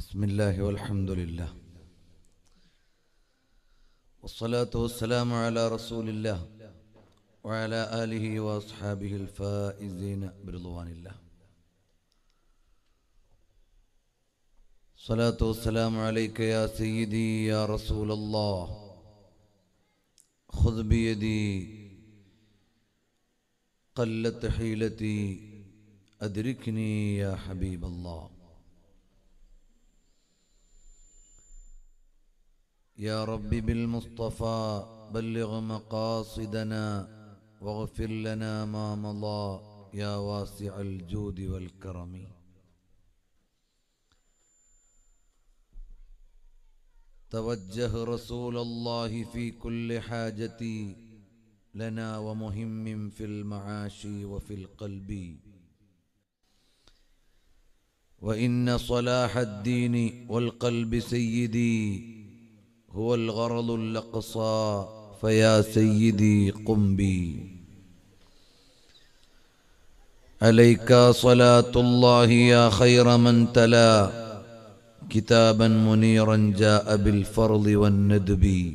بسم الله والحمد لله والصلاة والسلام على رسول الله وعلى آله وأصحابه الفائزين برضوان الله صلاة والسلام عليك يا سيدي يا رسول الله خذ بيدي قلت حيلتي أدركني يا حبيب الله يا رب بالمصطفى بلغ مقاصدنا واغفر لنا ما مضى يا واسع الجود والكرم توجه رسول الله في كل حاجتي لنا ومهم في المعاش وفي القلب وإن صلاح الدين والقلب سيدي هو الغرض الأقصى فيا سيدي قم بي عليك صلاة الله يا خير من تلا كتابا منيرا جاء بالفرض والندب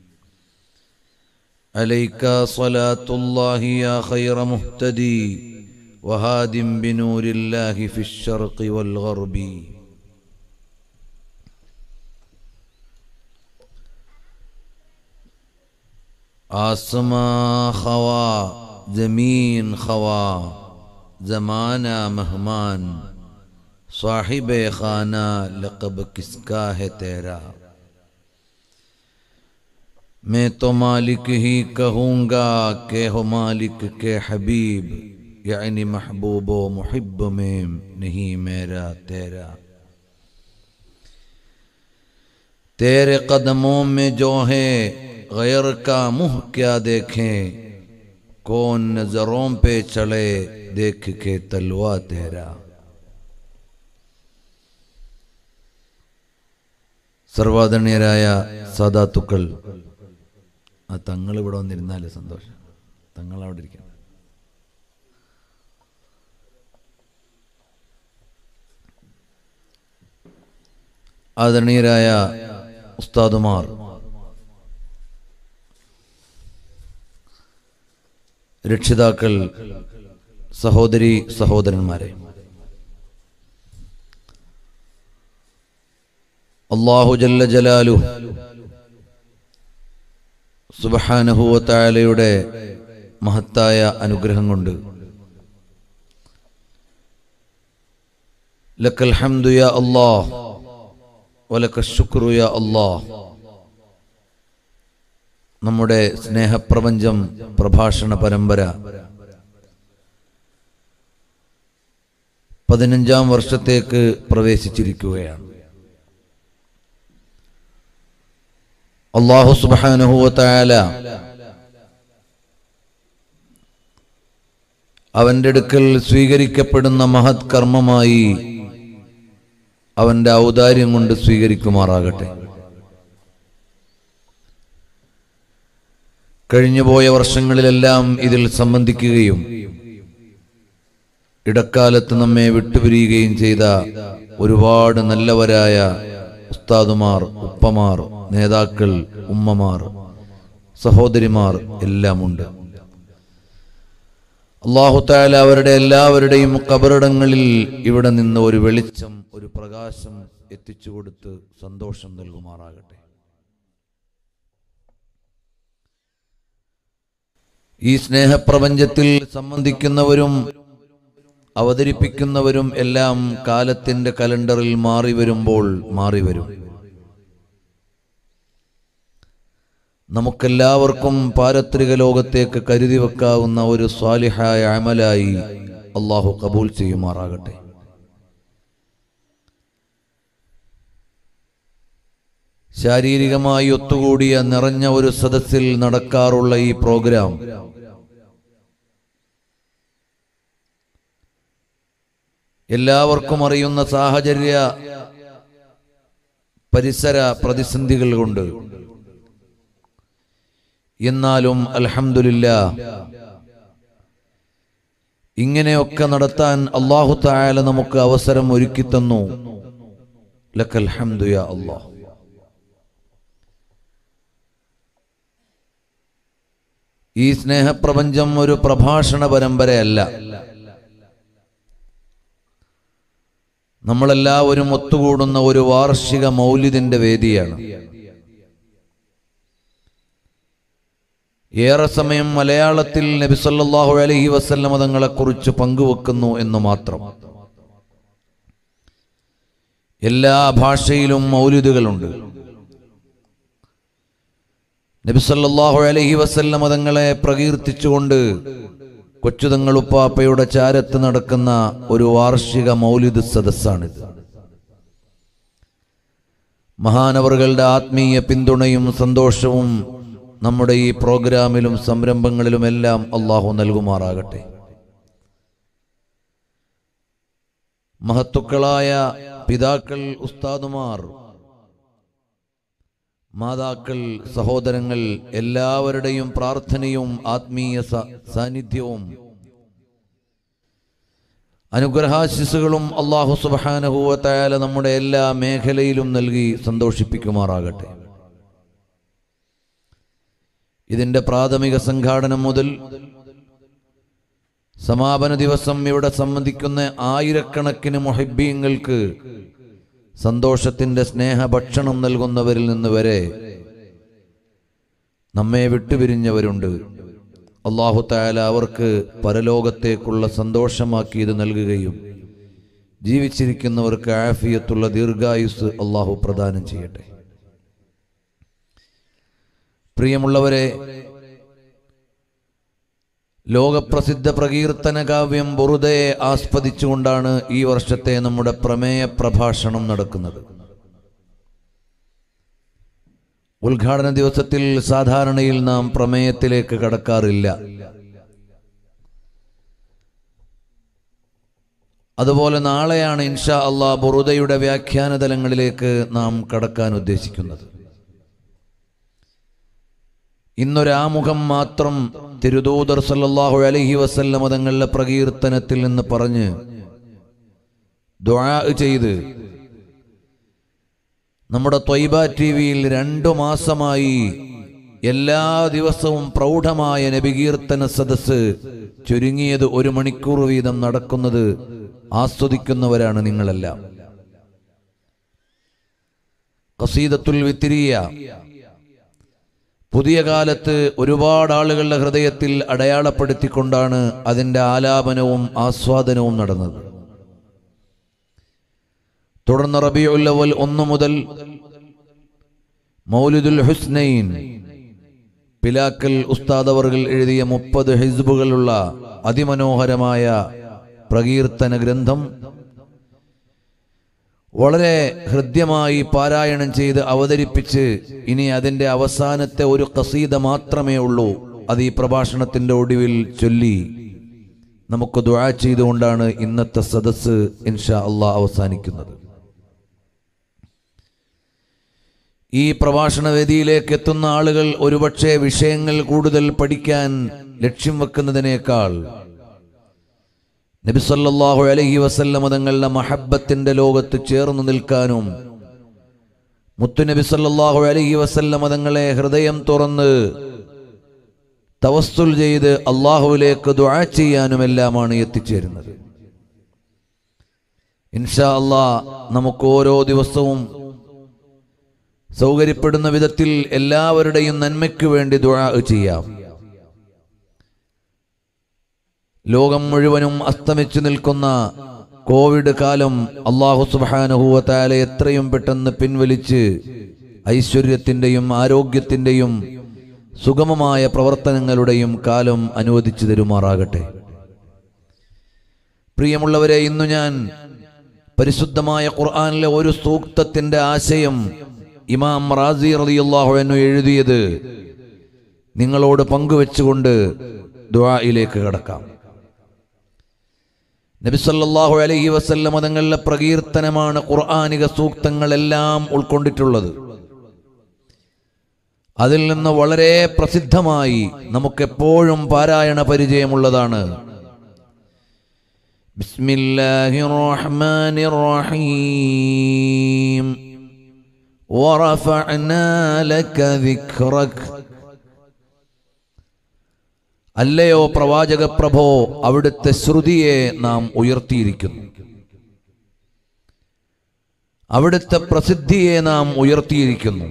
عليك صلاة الله يا خير مهتدي وهاد بنور الله في الشرق والغرب आसमां खवा जमीन खवा जमाना मेहमान साहिब खाना लकब किसका है तेरा मैं तो मालिक ही कहूँगा के हो मालिक के हबीब यानी महबूब व मुहिब में नहीं मेरा तेरा तेरे कदमों में जो है गैर का मुंह क्या देखें कौन नजरों पे चढ़े देख के तलवा तेरा സർവാദരണീയരായ സാദാത്തുക്കൾ ആ തങ്ങൾ ഇവിടെ വന്നിരുന്നാലേ സന്തോഷം തങ്ങൾ അവിടെ ഇരിക്കണം ആദരണീയരായ ഉസ്താദുമാർ രക്ഷിതാക്കൾ സഹോദരി സഹോദരന്മാരെ അള്ളാഹു ജല്ല ജലാലു സുബഹാനഹുവത്തായാലയുടെ മഹത്തായ അനുഗ്രഹം കൊണ്ട് ലക്കൽ ഹംദു യാ അല്ലാഹ് വലക്ക ശുക്രു യാ അല്ലാഹ് നമ്മുടെ സ്നേഹപ്രപഞ്ചം പ്രഭാഷണ പരമ്പര പതിനഞ്ചാം വർഷത്തേക്ക് പ്രവേശിച്ചിരിക്കുകയാണ് അള്ളാഹു സുബാനുഹുവല അവന്റെ അടുക്കൽ സ്വീകരിക്കപ്പെടുന്ന മഹത് കർമ്മമായി അവന്റെ ഔദാര്യം കൊണ്ട് സ്വീകരിക്കുമാറാകട്ടെ കഴിഞ്ഞുപോയ വർഷങ്ങളിലെല്ലാം ഇതിൽ സംബന്ധിക്കുകയും ഇടക്കാലത്ത് നമ്മെ വിട്ടുപിരിയുകയും ചെയ്ത ഒരുപാട് നല്ലവരായ ഉസ്താദുമാർ ഉപ്പമാർ നേതാക്കൾ ഉമ്മമാർ സഹോദരിമാർ എല്ലാമുണ്ട് അള്ളാഹുത്താല അവരുടെ എല്ലാവരുടെയും കബറിടങ്ങളിൽ ഇവിടെ നിന്ന് ഒരു വെളിച്ചം ഒരു പ്രകാശം എത്തിച്ചു കൊടുത്ത് സന്തോഷം നൽകുമാറാകട്ടെ ഈ സ്നേഹപ്രപഞ്ചത്തിൽ സംബന്ധിക്കുന്നവരും അവതരിപ്പിക്കുന്നവരും എല്ലാം കാലത്തിന്റെ കലണ്ടറിൽ മാറി വരുമ്പോൾ മാറി വരും നമുക്കെല്ലാവർക്കും പാരത്രിക ലോകത്തേക്ക് കരുതി വെക്കാവുന്ന ഒരു സ്വാലിഹായ അമലായി അള്ളാഹു കബൂൽ ചെയ്യുമാറാകട്ടെ ശാരീരികമായി ഒത്തുകൂടിയ നിറഞ്ഞ ഒരു സദസ്സിൽ നടക്കാറുള്ള ഈ പ്രോഗ്രാം എല്ലാവർക്കും അറിയുന്ന സാഹചര്യ പരിസര പ്രതിസന്ധികൾ കൊണ്ട് എന്നാലും അൽഹമില്ല ഇങ്ങനെയൊക്കെ നടത്താൻ അള്ളാഹു തായാല നമുക്ക് അവസരം ഒരുക്കി തന്നു ലക്കൽ ഹംദു യാ അല്ലാഹ് ഈ സ്നേഹപ്രപഞ്ചം ഒരു പ്രഭാഷണ പരമ്പരയല്ല നമ്മളെല്ലാവരും ഒത്തുകൂടുന്ന ഒരു വാർഷിക മൗലിദിന്റെ വേദിയാണ് ഏറെ സമയം മലയാളത്തിൽ നബിസല്ലാഹു അലഹി വസല്ലമ തങ്ങളെക്കുറിച്ച് പങ്കുവെക്കുന്നു എന്ന് മാത്രം എല്ലാ ഭാഷയിലും മൗലിദുകളുണ്ട് നബിസല്ലാഹു അലഹി വസല്ലമ തങ്ങളെ പ്രകീർത്തിച്ചുകൊണ്ട് കൊച്ചുതങ്ങളുപ്പാപ്പയുടെ ചാരത്ത് നടക്കുന്ന ഒരു വാർഷിക മൗലിദ് സദസ്സാണിത് മഹാനവറുകളുടെ ആത്മീയ പിന്തുണയും സന്തോഷവും നമ്മുടെ ഈ പ്രോഗ്രാമിലും സംരംഭങ്ങളിലുമെല്ലാം അള്ളാഹു നൽകുമാറാകട്ടെ മഹത്തുക്കളായ പിതാക്കൾ ഉസ്താദുമാർ മാതാക്കൾ സഹോദരങ്ങൾ എല്ലാവരുടെയും പ്രാർത്ഥനയും ആത്മീയ സ- സാന്നിധ്യവും അനുഗ്രഹാശിസുകളും അള്ളാഹു സുബാനഹുവത്തായാല നമ്മുടെ എല്ലാ മേഖലയിലും നൽകി സന്തോഷിപ്പിക്കുമാറാകട്ടെ ഇതിന്റെ പ്രാഥമിക സംഘാടനം മുതൽ സമാപന ദിവസം ഇവിടെ സംബന്ധിക്കുന്ന ആയിരക്കണക്കിന് മൊഹിബീങ്ങൾക്ക് സന്തോഷത്തിന്റെ സ്നേഹഭക്ഷണം നൽകുന്നവരിൽ നിന്ന് വരെ നമ്മെ വിട്ടുപിരിഞ്ഞവരുണ്ട് അള്ളാഹു തായാല അവർക്ക് പരലോകത്തേക്കുള്ള സന്തോഷമാക്കി ഇത് നൽകുകയും ജീവിച്ചിരിക്കുന്നവർക്ക് ആഫിയത്തുള്ള ദീർഘായുസ് അള്ളാഹു പ്രദാനം ചെയ്യട്ടെ പ്രിയമുള്ളവരെ ലോകപ്രസിദ്ധ പ്രകീർത്തന കാവ്യം ബുറുദയെ ആസ്പദിച്ചുകൊണ്ടാണ് ഈ വർഷത്തെ നമ്മുടെ പ്രമേയ പ്രഭാഷണം നടക്കുന്നത് ഉദ്ഘാടന ദിവസത്തിൽ സാധാരണയിൽ നാം പ്രമേയത്തിലേക്ക് കടക്കാറില്ല അതുപോലെ നാളെയാണ് ഇൻഷാ അള്ളാ ബുറുദയുടെ വ്യാഖ്യാന തലങ്ങളിലേക്ക് നാം കടക്കാൻ ഉദ്ദേശിക്കുന്നത് ഇന്നൊരാമുഖം മാത്രം തിരുദൂതർ സല്ലല്ലാഹു അലൈഹി വസല്ലമ തങ്ങളുടെ പ്രകീർത്തനത്തിൽ നിന്ന് പറഞ്ഞ് ദുആ ചെയ്ത് നമ്മുടെ ത്വയ്ബ ടി വിയിൽ രണ്ടു മാസമായി എല്ലാ ദിവസവും പ്രൗഢമായ നബികീർത്തന സദസ്സ് ചുരുങ്ങിയത് ഒരു മണിക്കൂർ വീതം നടക്കുന്നത് ആസ്വദിക്കുന്നവരാണ് നിങ്ങളെല്ലാം ഖസീദത്തുൽ വിത്തിരിയ പുതിയ കാലത്ത് ഒരുപാട് ആളുകളുടെ ഹൃദയത്തിൽ അടയാളപ്പെടുത്തിക്കൊണ്ടാണ് അതിൻ്റെ ആലാപനവും ആസ്വാദനവും നടന്നത് തുടർന്ന് റബിയുൽ അവൽ ഒന്നു മുതൽ മൗലിദുൽ ഹുസ്നൈൻ പിലാക്കൽ ഉസ്താദ് അവർകൾ എഴുതിയ മുപ്പത് ഹിസ്ബുകളുള്ള അതിമനോഹരമായ പ്രകീർത്തന ഗ്രന്ഥം വളരെ ഹൃദ്യമായി പാരായണം ചെയ്ത് അവതരിപ്പിച്ച് ഇനി അതിന്റെ അവസാനത്തെ ഒരു കസീത മാത്രമേ ഉള്ളൂ അത് ഈ പ്രഭാഷണത്തിന്റെ ഒടുവിൽ ചൊല്ലി നമുക്ക് ദുആ ചെയ്തുകൊണ്ടാണ് ഇന്നത്തെ സദസ്സ് ഇൻഷാ അള്ളാഹ് അവസാനിക്കുന്നത് ഈ പ്രഭാഷണ വേദിയിലേക്ക് എത്തുന്ന ആളുകൾ ഒരുപക്ഷെ വിഷയങ്ങൾ കൂടുതൽ പഠിക്കാൻ ലക്ഷ്യം വെക്കുന്നതിനേക്കാൾ നബിസല്ലാഹു അലഹി വസല്ലമ തങ്ങളുടെ മഹബത്തിന്റെ ലോകത്ത് ചേർന്നു നിൽക്കാനും മുത്തുനബി സല്ലല്ലാഹു അലൈഹി വസല്ലമ തങ്ങളെ ഹൃദയം തുറന്ന് തവസ്തുൽ ചെയ്ത് അള്ളാഹുവിലേക്ക് ദുആ ചെയ്യാനുമെല്ലാമാണ് എത്തിച്ചേരുന്നത് ഇൻഷാ അള്ളാ നമുക്ക് ഓരോ ദിവസവും സൗകര്യപ്പെടുന്ന വിധത്തിൽ എല്ലാവരുടെയും നന്മയ്ക്ക് വേണ്ടി ദുആ ചെയ്യാം ലോകം മുഴുവനും അസ്തമിച്ചു നിൽക്കുന്ന കോവിഡ് കാലം അള്ളാഹു സുബാനുഹൂവത്താലെ എത്രയും പെട്ടെന്ന് പിൻവലിച്ച് ഐശ്വര്യത്തിൻ്റെയും ആരോഗ്യത്തിൻ്റെയും സുഗമമായ പ്രവർത്തനങ്ങളുടെയും കാലം അനുവദിച്ചു തരുമാറാകട്ടെ പ്രിയമുള്ളവരെ ഇന്നു ഞാൻ പരിശുദ്ധമായ ഖുർആനിലെ ഒരു സൂക്തത്തിന്റെ ആശയം ഇമാം റാസി റളിയല്ലാഹു അൻഹു എഴുതിയത് നിങ്ങളോട് പങ്കുവെച്ചുകൊണ്ട് ദുആയിലേക്ക് കടക്കാം നബിസല്ലാഹു അലൈഹി വസല്ലമ തങ്ങളുടെ പ്രകീർത്തനമാണ് ഖുർആാനിക സൂക്തങ്ങളെല്ലാം ഉൾക്കൊണ്ടിട്ടുള്ളത് അതിൽ നിന്ന് വളരെ പ്രസിദ്ധമായി നമുക്കെപ്പോഴും പാരായണ പരിചയമുള്ളതാണ് بسم الله الرحمن الرحيم ورفعنا لك ذكرك അല്ലയോ പ്രവാചക പ്രഭോ അവിടുത്തെ ശ്രുതിയെ നാം ഉയർത്തിയിരിക്കുന്നു അവിടുത്തെ പ്രസിദ്ധിയെ നാം ഉയർത്തിയിരിക്കുന്നു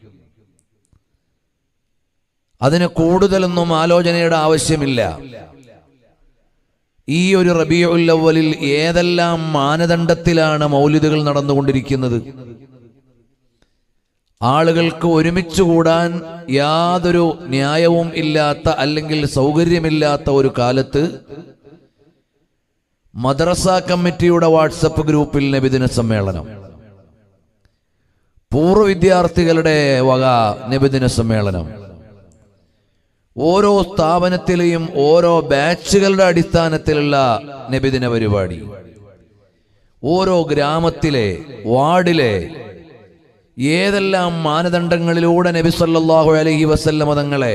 അതിന് കൂടുതലൊന്നും ആലോചനയുടെ ആവശ്യമില്ല ഈ ഒരു റബിയുല്ലവലിൽ ഏതെല്ലാം മാനദണ്ഡത്തിലാണ് മൗലിദുകൾ നടന്നുകൊണ്ടിരിക്കുന്നത് ആളുകൾക്ക് ഒരുമിച്ച് കൂടാൻ യാതൊരു ന്യായവും ഇല്ലാത്ത അല്ലെങ്കിൽ സൗകര്യമില്ലാത്ത ഒരു കാലത്ത് മദ്രസ കമ്മിറ്റിയുടെ വാട്സപ്പ് ഗ്രൂപ്പിൽ നബിദിന സമ്മേളനം പൂർവ്വ വിദ്യാർത്ഥികളുടെ വക നബിദിന സമ്മേളനം ഓരോ സ്ഥാപനത്തിലെയും ഓരോ ബാച്ചുകളുടെ അടിസ്ഥാനത്തിലുള്ള നബിദിന പരിപാടി ഓരോ ഗ്രാമത്തിലെ വാർഡിലെ ഏതെല്ലാം മാനദണ്ഡങ്ങളിലൂടെ നബി സല്ലല്ലാഹു അലൈഹി വസല്ലമ തങ്ങളെ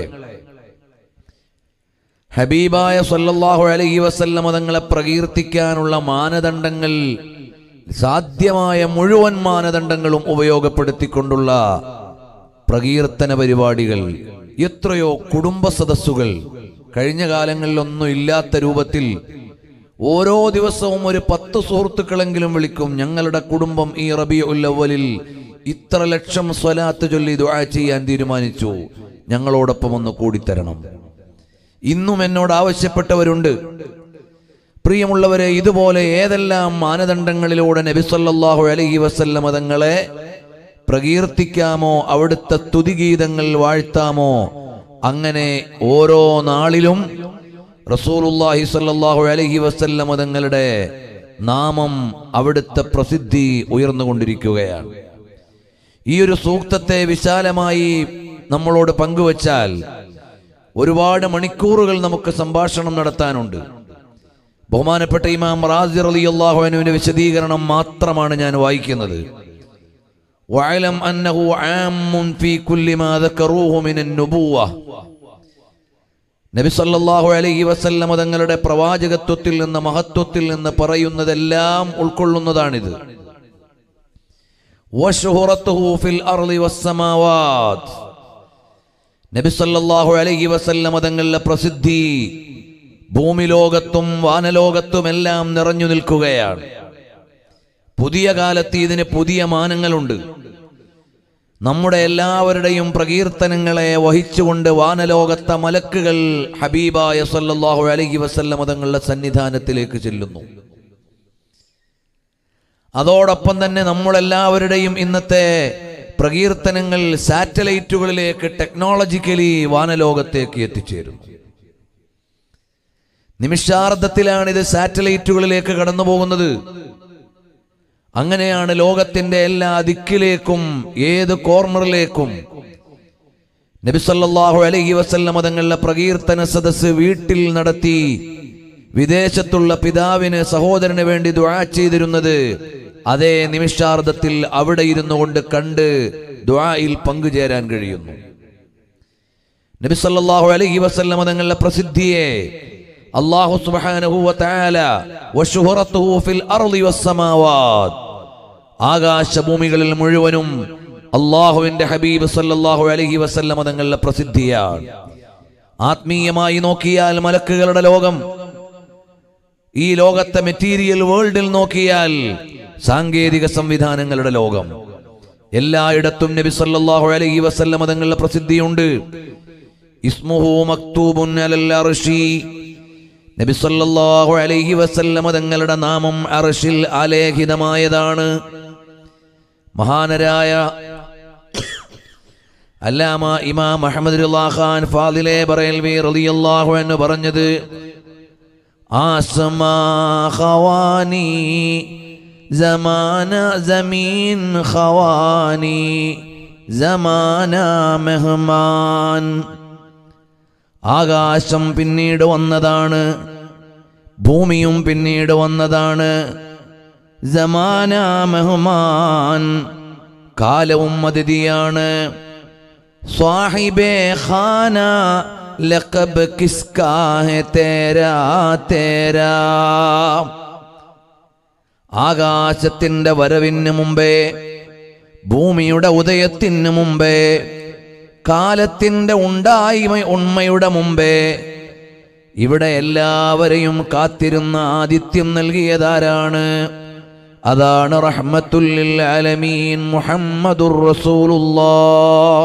ഹബീബായ സല്ലല്ലാഹു അലൈഹി വസല്ലമ തങ്ങളെ പ്രകീർത്തിക്കാനുള്ള മാനദണ്ഡങ്ങൾ സാധ്യമായ മുഴുവൻ മാനദണ്ഡങ്ങളും ഉപയോഗപ്പെടുത്തിക്കൊണ്ടുള്ള പ്രകീർത്തന പരിപാടികൾ എത്രയോ കുടുംബ സദസ്സുകൾ കഴിഞ്ഞ കാലങ്ങളിലൊന്നും ഇല്ലാത്ത രൂപത്തിൽ ഓരോ ദിവസവും ഒരു പത്ത് സുഹൃത്തുക്കളെങ്കിലും വിളിക്കും ഞങ്ങളുടെ കുടുംബം ഈ റബി ഉല്ലവലിൽ ഇത്ര ലക്ഷം സ്വലാത്ത് ചൊല്ലി ദുആ ചെയ്യാൻ തീരുമാനിച്ചു ഞങ്ങളോടൊപ്പം ഒന്ന് കൂടിത്തരണം ഇന്നും എന്നോട് ആവശ്യപ്പെട്ടവരുണ്ട് പ്രിയമുള്ളവരെ ഇതുപോലെ ഏതെല്ലാം മാനദണ്ഡങ്ങളിലൂടെ നബി സല്ലല്ലാഹു അലൈഹി വസല്ലമ തങ്ങളെ പ്രകീർത്തിക്കാമോ അവിടുത്തെ തുതിഗീതങ്ങൾ വാഴ്ത്താമോ അങ്ങനെ ഓരോ നാളിലും റസൂലുള്ളാഹി സ്വല്ലല്ലാഹു അലൈഹി വസല്ലമ തങ്ങളുടെ നാമം അവിടുത്തെ പ്രസിദ്ധി ഉയർന്നുകൊണ്ടിരിക്കുകയാണ് ഈ ഒരു സൂക്തത്തെ വിശാലമായി നമ്മളോട് പങ്കുവച്ചാൽ ഒരുപാട് മണിക്കൂറുകൾ നമുക്ക് സംഭാഷണം നടത്താനുണ്ട് ബഹുമാനപ്പെട്ട ഇമാം റാസി റളിയല്ലാഹു അൻഹുവിന്റെ വിശദീകരണം മാത്രമാണ് ഞാൻ വായിക്കുന്നത് വഅലം അന്നഹു ആമ്മുൻ ഫീ കുല്ലി മാ ദക്കറൂഹു മിനൻ നുബുവ്വ നബി സല്ലല്ലാഹു അലൈഹി വസല്ലമ തങ്ങളുടെ പ്രവാചകത്വത്തിൽ നിന്ന് മഹത്വത്തിൽ നിന്ന് പറയുന്നതെല്ലാം ഉൾക്കൊള്ളുന്നതാണിത് വശുഹറത്തുഹു ഫിൽ അർളി വസ്സമാവാത്ത് നബി സല്ലല്ലാഹു അലൈഹി വസല്ലമ തങ്ങളുടെ പ്രസിദ്ധി ഭൂമി ലോകത്തും വാനലോകത്തും എല്ലാം നിറഞ്ഞു നിൽക്കുകയാണ് പുതിയ കാലത്ത് ഇതിന് പുതിയ മാനങ്ങളുണ്ട് നമ്മുടെ എല്ലാവരുടെയും പ്രകീർത്തനങ്ങളെ വഹിച്ചുകൊണ്ട് വാനലോകത്തെ മലക്കുകൾ ഹബീബായ സല്ലല്ലാഹു അലൈഹി വസല്ലമ തങ്ങളുടെ സന്നിധാനത്തിലേക്ക് ചെല്ലുന്നു അതോടൊപ്പം തന്നെ നമ്മളെല്ലാവരുടെയും ഇന്നത്തെ പ്രകീർത്തനങ്ങൾ സാറ്റലൈറ്റുകളിലേക്ക് ടെക്നോളജിക്കലി വാനലോകത്തേക്ക് എത്തിച്ചേരുന്നു നിമിഷാർദ്ധത്തിലാണ് ഇത് സാറ്റലൈറ്റുകളിലേക്ക് കടന്നു പോകുന്നത് അങ്ങനെയാണ് ലോകത്തിന്റെ എല്ലാ ദിക്കിലേക്കും ഏത് കോർണറിലേക്കും നബിസല്ലാഹു അലൈഹി വസല്ലമ തങ്ങളുടെ പ്രകീർത്തന സദസ് വീട്ടിൽ നടത്തി വിദേശത്തുള്ള പിതാവിന് സഹോദരന് വേണ്ടി ദുആ ചെയ്തിരുന്നത് അതേ നിമിഷാർദ്ധത്തിൽ അവിടെ ഇരുന്നു കൊണ്ട് കണ്ട് ദുആയിൽ പങ്കുചേരാൻ കഴിയുന്നു നബി സല്ലല്ലാഹു അലൈഹി വസല്ലമ തങ്ങളുടെ പ്രസിദ്ധിയെ അല്ലാഹു സുബ്ഹാനഹു വ തആല വശുഹറത്തുഹു ഫിൽ അർളി വസ്സമാവാത് ആകാശഭൂമികളിൽ മുഴുവനും അള്ളാഹുവിന്റെ ഹബീബ് സല്ലല്ലാഹു അലൈഹി വസല്ലമ തങ്ങളുടെ പ്രസിദ്ധിയാണ് ആത്മീയമായി നോക്കിയാൽ മലക്കുകളുടെ ലോകം ഈ ലോകത്തെ മെറ്റീരിയൽ വേൾഡിൽ നോക്കിയാൽ സാങ്കേതിക സംവിധാനങ്ങളുടെ ലോകം എല്ലായിടത്തും നബി സല്ലല്ലാഹു അലൈഹി വസല്ലമ തങ്ങളുടെ പ്രസിദ്ധിയുണ്ട് ഇസ്മുഹു മക്തൂബുൻ അലൽ അർശി നബി സല്ലല്ലാഹു അലൈഹി വസല്ലമ തങ്ങളുടെ നാമം അർശിൽ ആലേഖിതമായതാണ് മഹാനരായ അല്ലാമ ഇമാം അഹമ്മദ് ഖാൻ ഫാദിലെ ബറേൽവി റളിയല്ലാഹു അൻഹു പറഞ്ഞത് ആസമാ ഖവാനി زمان زمین خوانی زമാന മെഹ്മാൻ ആകാശം പിന്നീട് വന്നതാണ് ഭൂമിയും പിന്നീട് വന്നതാണ് ജമാന മെഹ്മാൻ കാലവും അതിഥിയാണ് സ്വാഹിബേ ഖാന ലഖബ് കിസ്കാ ഹെ തേരാ തേരാ ആകാശത്തിന്റെ വരവിന് മുമ്പേ ഭൂമിയുടെ ഉദയത്തിന് മുമ്പേ കാലത്തിന്റെ ഉണ്ടായ്മ ഉണ്മയുടെ മുമ്പേ ഇവിടെ എല്ലാവരെയും കാത്തിരുന്ന ആതിഥ്യം നൽകിയതാരാണ് അതാണ് റഹ്മത്തുല്ലിൽ ആലമീൻ മുഹമ്മദുർ റസൂലുള്ളാഹ്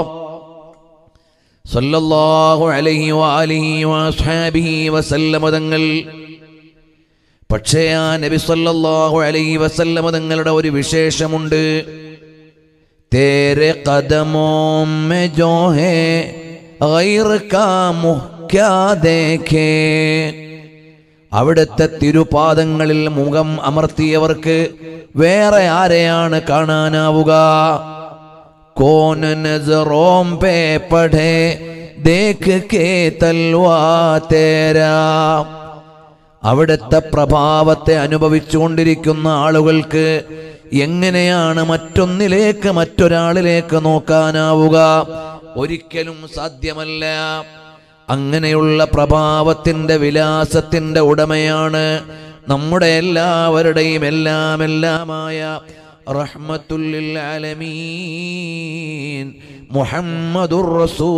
സല്ലല്ലാഹു അലൈഹി വആലിഹി വഅസ്ഹാബിഹി വസല്ലമ തങ്ങൾ പക്ഷേ ആ നബി സല്ലല്ലാഹു അലൈഹി വസല്ലമ തങ്ങളുടെ ഒരു വിശേഷമുണ്ട് തേരെ കദമോ മെ ജോ ഹേ ഗൈർ കാ മുഹ് ക്യാ ദേഖേ അവിടുത്തെ തിരുപാദങ്ങളിൽ മുഖം അമർത്തിയവർക്ക് വേറെ ആരെയാണ് കാണാനാവുക കോൻ നസറോം പേ പഠേ ദേഖ് കേ തൽവാ തേരാ അവിടുത്തെ പ്രഭാവത്തെ അനുഭവിച്ചുകൊണ്ടിരിക്കുന്ന ആളുകൾക്ക് എങ്ങനെയാണ് മറ്റൊന്നിലേക്ക് മറ്റൊരാളിലേക്ക് നോക്കാനാവുക ഒരിക്കലും സാധ്യമല്ല അങ്ങനെയുള്ള പ്രഭാവത്തിന്റെ വിലാസത്തിന്റെ ഉടമയാണ് നമ്മുടെ എല്ലാവരുടെയും എല്ലാം എല്ലാമായ റഹ്മത്തുല്ലിൽ ആലമീൻ മുഹമ്മദുർ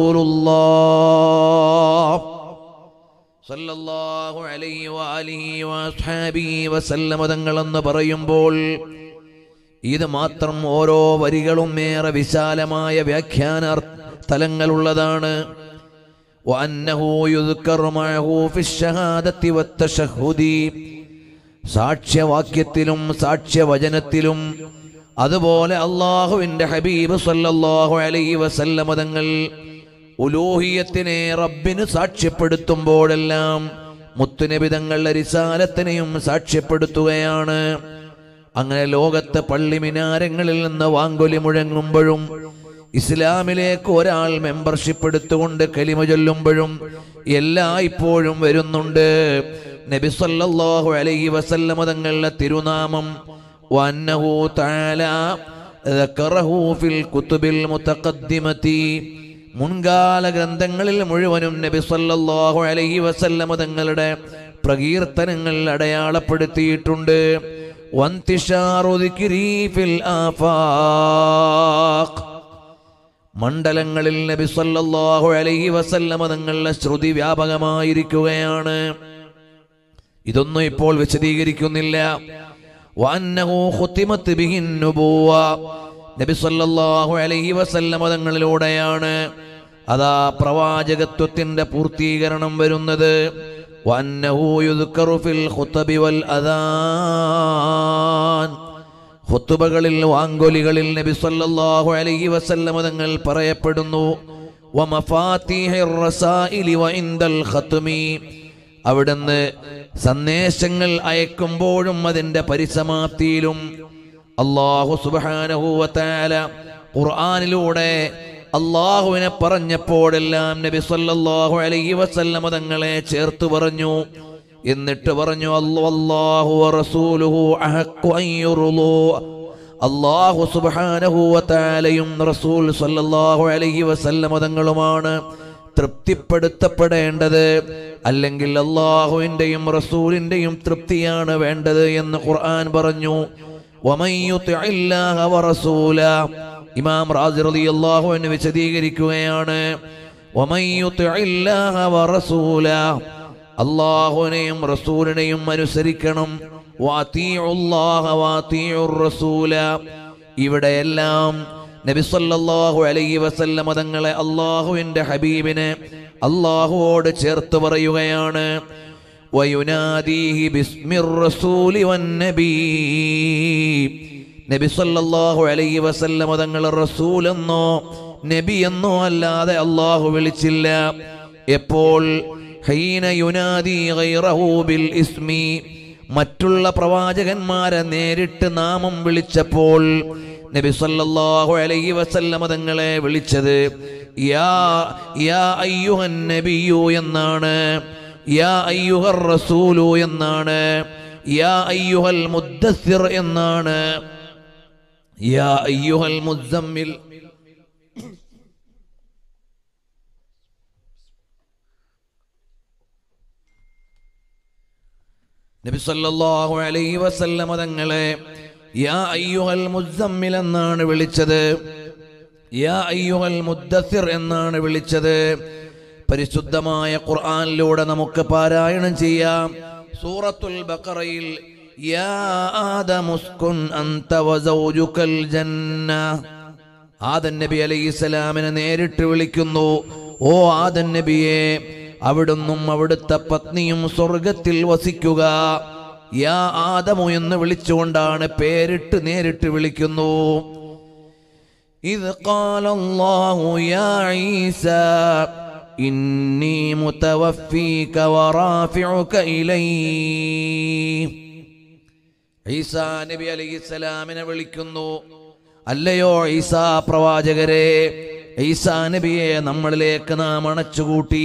റസൂലുള്ളാഹ് സല്ലല്ലാഹു അലൈഹി വആലിഹി വഅസ്ഹാബിഹി വസല്ലമ തങ്ങളെന്ന് പറയുമ്പോൾ ഇത് മാത്രം ഓരോ വരികളും ഏറെ വിശാലമായ വ്യാഖ്യാന തലങ്ങളുള്ളതാണ് وأنه يذكر معه في الشهادة والتشهد സാക്ഷ്യവാക്യത്തിലും സാക്ഷ്യവചനത്തിലും അതുപോലെ അള്ളാഹുവിന്റെ ഹബീബ് സല്ലല്ലാഹു അലൈഹി വസല്ലമ തങ്ങൾ ഉലൂഹിയത്തിനെ റബ്ബിന് സാക്ഷ്യപ്പെടുത്തുമ്പോഴെല്ലാം മുത്തുനബി തങ്ങളുടെ റിസാലത്തിനെയും സാക്ഷ്യപ്പെടുത്തുകയാണ് അങ്ങനെ ലോകത്തെ പള്ളി മിനാരങ്ങളിൽ നിന്ന് വാങ്കൊലി മുഴങ്ങുമ്പോഴും ഇസ്ലാമിലേക്ക് ഒരാൾ മെമ്പർഷിപ്പ് എടുത്തുകൊണ്ട് കലിമ ചൊല്ലുമ്പോഴും എല്ലാ ഇപ്പോഴും വരുന്നുണ്ട് നബി സല്ലല്ലാഹു അലൈഹി വസല്ലമ തങ്ങളുടെ തിരുനാമം വന്നഹു തആല ذكره في الكتب المتقدمة മുൻകാല ഗ്രന്ഥങ്ങളിൽ മുഴുവനും നബി സല്ലല്ലാഹു അലൈഹി വസല്ലമ തങ്ങളുടെ പ്രകീർത്തനങ്ങൾ അടയാളപ്പെടുത്തിയിട്ടുണ്ട് വന്തിഷാറു ദിക്രി ഫിൽ ആഫാഖ് മണ്ഡലങ്ങളിൽ നബി സല്ലല്ലാഹു അലൈഹി വസല്ലമ തങ്ങളുടെ ശ്രുതി വ്യാപകമായിരിക്കുകയാണ് ഇതൊന്നും ഇപ്പോൾ വിശദീകരിക്കുന്നില്ല വഅന്നഹു ഖുതിമത് ബിഹിൻ നുബുവ നബി സല്ലല്ലാഹു അലൈഹി വസല്ലമ തങ്ങളിലൂടെയാണ് അതാ പ്രവാചകത്വത്തിന്റെ പൂർത്തീകരണം വരുന്നത് വഅന്നഹു യുദ്കറു ഫിൽ ഖുതബി വൽ അദാൻ ഖുത്തുബകളിൽ വാങ്കൊലികളിൽ നബി സല്ലല്ലാഹു അലൈഹി വസല്ലമ തങ്ങൾ പറയപ്പെടുന്നു വമഫാത്തിഹിർ റസായിലി വഇൻദൽ ഖത്മി അവിടുന്ന് സന്ദേശങ്ങൾ അയക്കുമ്പോഴും അതിന്റെ പരിസമാപ്തിയിലും അള്ളാഹു സുബ്ഹാനഹു വതആല ഖുർആനിലൂടെ അള്ളാഹുവിനെ പറഞ്ഞപ്പോഴെല്ലാം നബി സല്ലല്ലാഹു അലൈഹി വസല്ലമ തങ്ങളെ ചേർത്ത് പറഞ്ഞു എന്നിട്ട് പറഞ്ഞു അല്ലാഹു റസൂലുഹു അഹഖു അൻ യുർളൂ അല്ലാഹു സുബ്ഹാനഹു വതആലയും റസൂൽ സല്ലല്ലാഹു അലൈഹി വസല്ലമ തങ്ങളുമാണ് തൃപ്തിപ്പെടുത്തപ്പെടേണ്ടത് അല്ലെങ്കിൽ അള്ളാഹുവിൻ്റെയും റസൂലിൻ്റെയും തൃപ്തിയാണ് വേണ്ടത് എന്ന് ഖുർആൻ പറഞ്ഞു വമൻ യുതിഇല്ലാഹ വറസൂല ഇമാം റാസി റളിയല്ലാഹു അൻഹു വിശദീകരിക്കുകയാണ് വമൻ യുതിഇല്ലാഹ വറസൂല അള്ളാഹുവിനെയും റസൂലിനെയും അനുസരിക്കണം വാതീഉല്ലാഹ വാതീഉർ റസൂല ഇവിടെയെല്ലാം നബി സല്ലല്ലാഹു അലൈഹി വസല്ലമ തങ്ങളെ അള്ളാഹുവിന്റെ ഹബീബിനെ അള്ളാഹുവോട് ചേർത്ത് പറയുകയാണ് വയുനാദീഹി ബിസ്മിർ റസൂലി വന്നബീ നബി സല്ലല്ലാഹു അലൈഹി വസല്ലമ തങ്ങൾ റസൂൽ എന്നോ നബി എന്നോ അല്ലാതെ അള്ളാഹു വിളിച്ചില്ല എപ്പോൾ ഹൈന യുനാദി ഗൈറഹു ബിൽ ഇസ്മി മറ്റുള്ള പ്രവാചകന്മാരെ നേരിട്ട് നാമം വിളിച്ചപ്പോൾ നബി സല്ലല്ലാഹു അലൈഹി വസല്ലമ തങ്ങളെ വിളിച്ചത് യാ യാ അയ്യുഹൻ നബിയു എന്നാണ് യാ അയ്യുഹർ റസൂലു എന്നാണ് യാ അയ്യുഹൽ മുദ്ദസ്സിർ എന്നാണ് യാ അയ്യുഹൽ മുസമ്മിൽ നബി സല്ലല്ലാഹു അലൈഹി വസല്ലമ തങ്ങളെ യാ അയ്യുഹൽ മുസമ്മിൽ എന്നാണ് വിളിച്ചത് യാ അയ്യുഹൽ മുദ്ദസിർ എന്നാണ് വിളിച്ചത് പരിശുദ്ധമായ ഖുർആനിലൂടെ നമുക്ക് പാരായണം ചെയ്യാം സൂറത്തുൽ ബഖറയിൽ യാ ആദമുസ്കുൻ അൻത വസൗജുകൽ ജന്ന ആദൻ നബി അലൈഹിസ്സലാമിനെ നേരിട്ട് വിളിക്കുന്നു ഓ ആദൻ നബിയെ അവിടുന്നും അവിടുത്തെ പത്നിയും സ്വർഗത്തിൽ വസിക്കുക യാ ആദമു എന്ന് വിളിച്ചുകൊണ്ടാണ് പേരിട്ട് നേരിട്ട് വിളിക്കുന്നു إذ قال الله يا عيسى إني متوفيك ورافعك إلي ഈസാ നബി അലൈഹിസ്സലാമിനെ വിളിക്കുന്നു അല്ലയോ ഈസാ പ്രവാചകരെ ഈസാ നബിയെ നമ്മളിലേക്ക് നാം അണച്ചുകൂട്ടി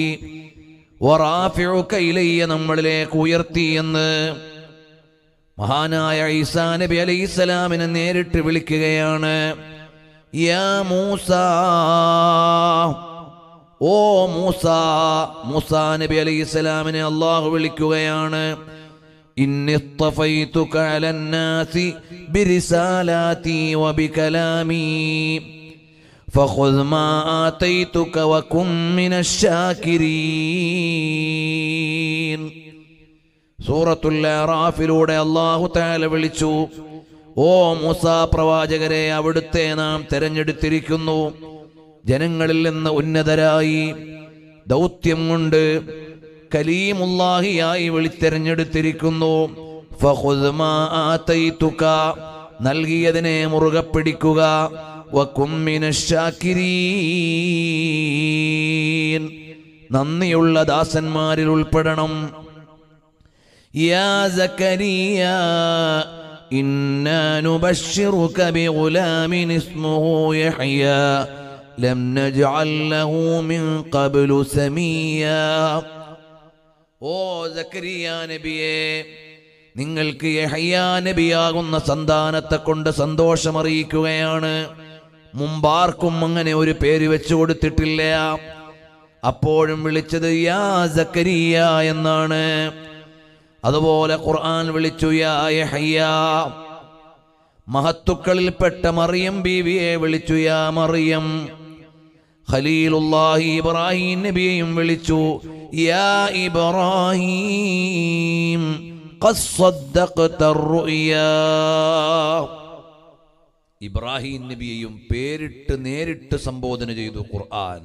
ഇലയ്യ നമ്മളിലേക്ക് ഉയർത്തി എന്ന് മഹാനായ ഈസാ നബി അലൈഹിസ്സലാമിനെ നേരിട്ട് വിളിക്കുകയാണ് യാ മൂസ ഓ മൂസ മൂസാ നബി അലൈഹിസ്സലാമിനെ അള്ളാഹു വിളിക്കുകയാണ് إني اصطفيتك على الناس برسالاتي وبكلامي فخذ ما آتيتك وكن من الشاكرين സൂറത്തുൽ അറാഫിലൂടെ അള്ളാഹു താല വിളിച്ചു ഓ മൂസ പ്രവാചകരെ അവിടുത്തെ നാം തെരഞ്ഞെടുത്തിരിക്കുന്നു ജനങ്ങളിൽ നിന്ന് ഉന്നതരായി ദൗത്യം കൊണ്ട് കലീമുല്ലാഹിയായി വിളിത്തെരഞ്ഞെടുത്തിരിക്കുന്നു ഫഖുദ് മാ ആതൈതുക നൽകിയതിനെ മുറുകെ പിടിക്കുക വകും മിനശ്ശാകിരീൻ നന്ദിയുള്ള ദാസന്മാരിൽ ഉൾപ്പെടണം യാ സക്കരിയ إنا نبشرك بغلام اسمه يحيى لم نجعل له من قبل سميا ഓ സക്കരിയ നബിയെ നിങ്ങൾക്ക് യഹയ്യാ നബിയാകുന്ന സന്താനത്തെ കൊണ്ട് സന്തോഷമറിയിക്കുകയാണ് മുമ്പാർക്കും അങ്ങനെ ഒരു പേര് വെച്ചു കൊടുത്തിട്ടില്ല അപ്പോഴും വിളിച്ചത് യാ സക്കരിയ എന്നാണ് അതുപോലെ ഖുർആൻ വിളിച്ചു യാ യഹയ്യ മഹത്തുക്കളിൽപ്പെട്ട മറിയം ബീവിയെ വിളിച്ചു യാ മറിയം ഖലീലുല്ലാഹി ഇബ്രാഹിം നബിയെയും വിളിച്ചു യാ ഇബ്രാഹിം ഖദ് സ്വദ്ദഖ്ത الرؤيا ഇബ്രാഹിം നബിയെയും പേരിട്ട് നേരിട്ട് സംബോധന ചെയ്തു ഖുർആൻ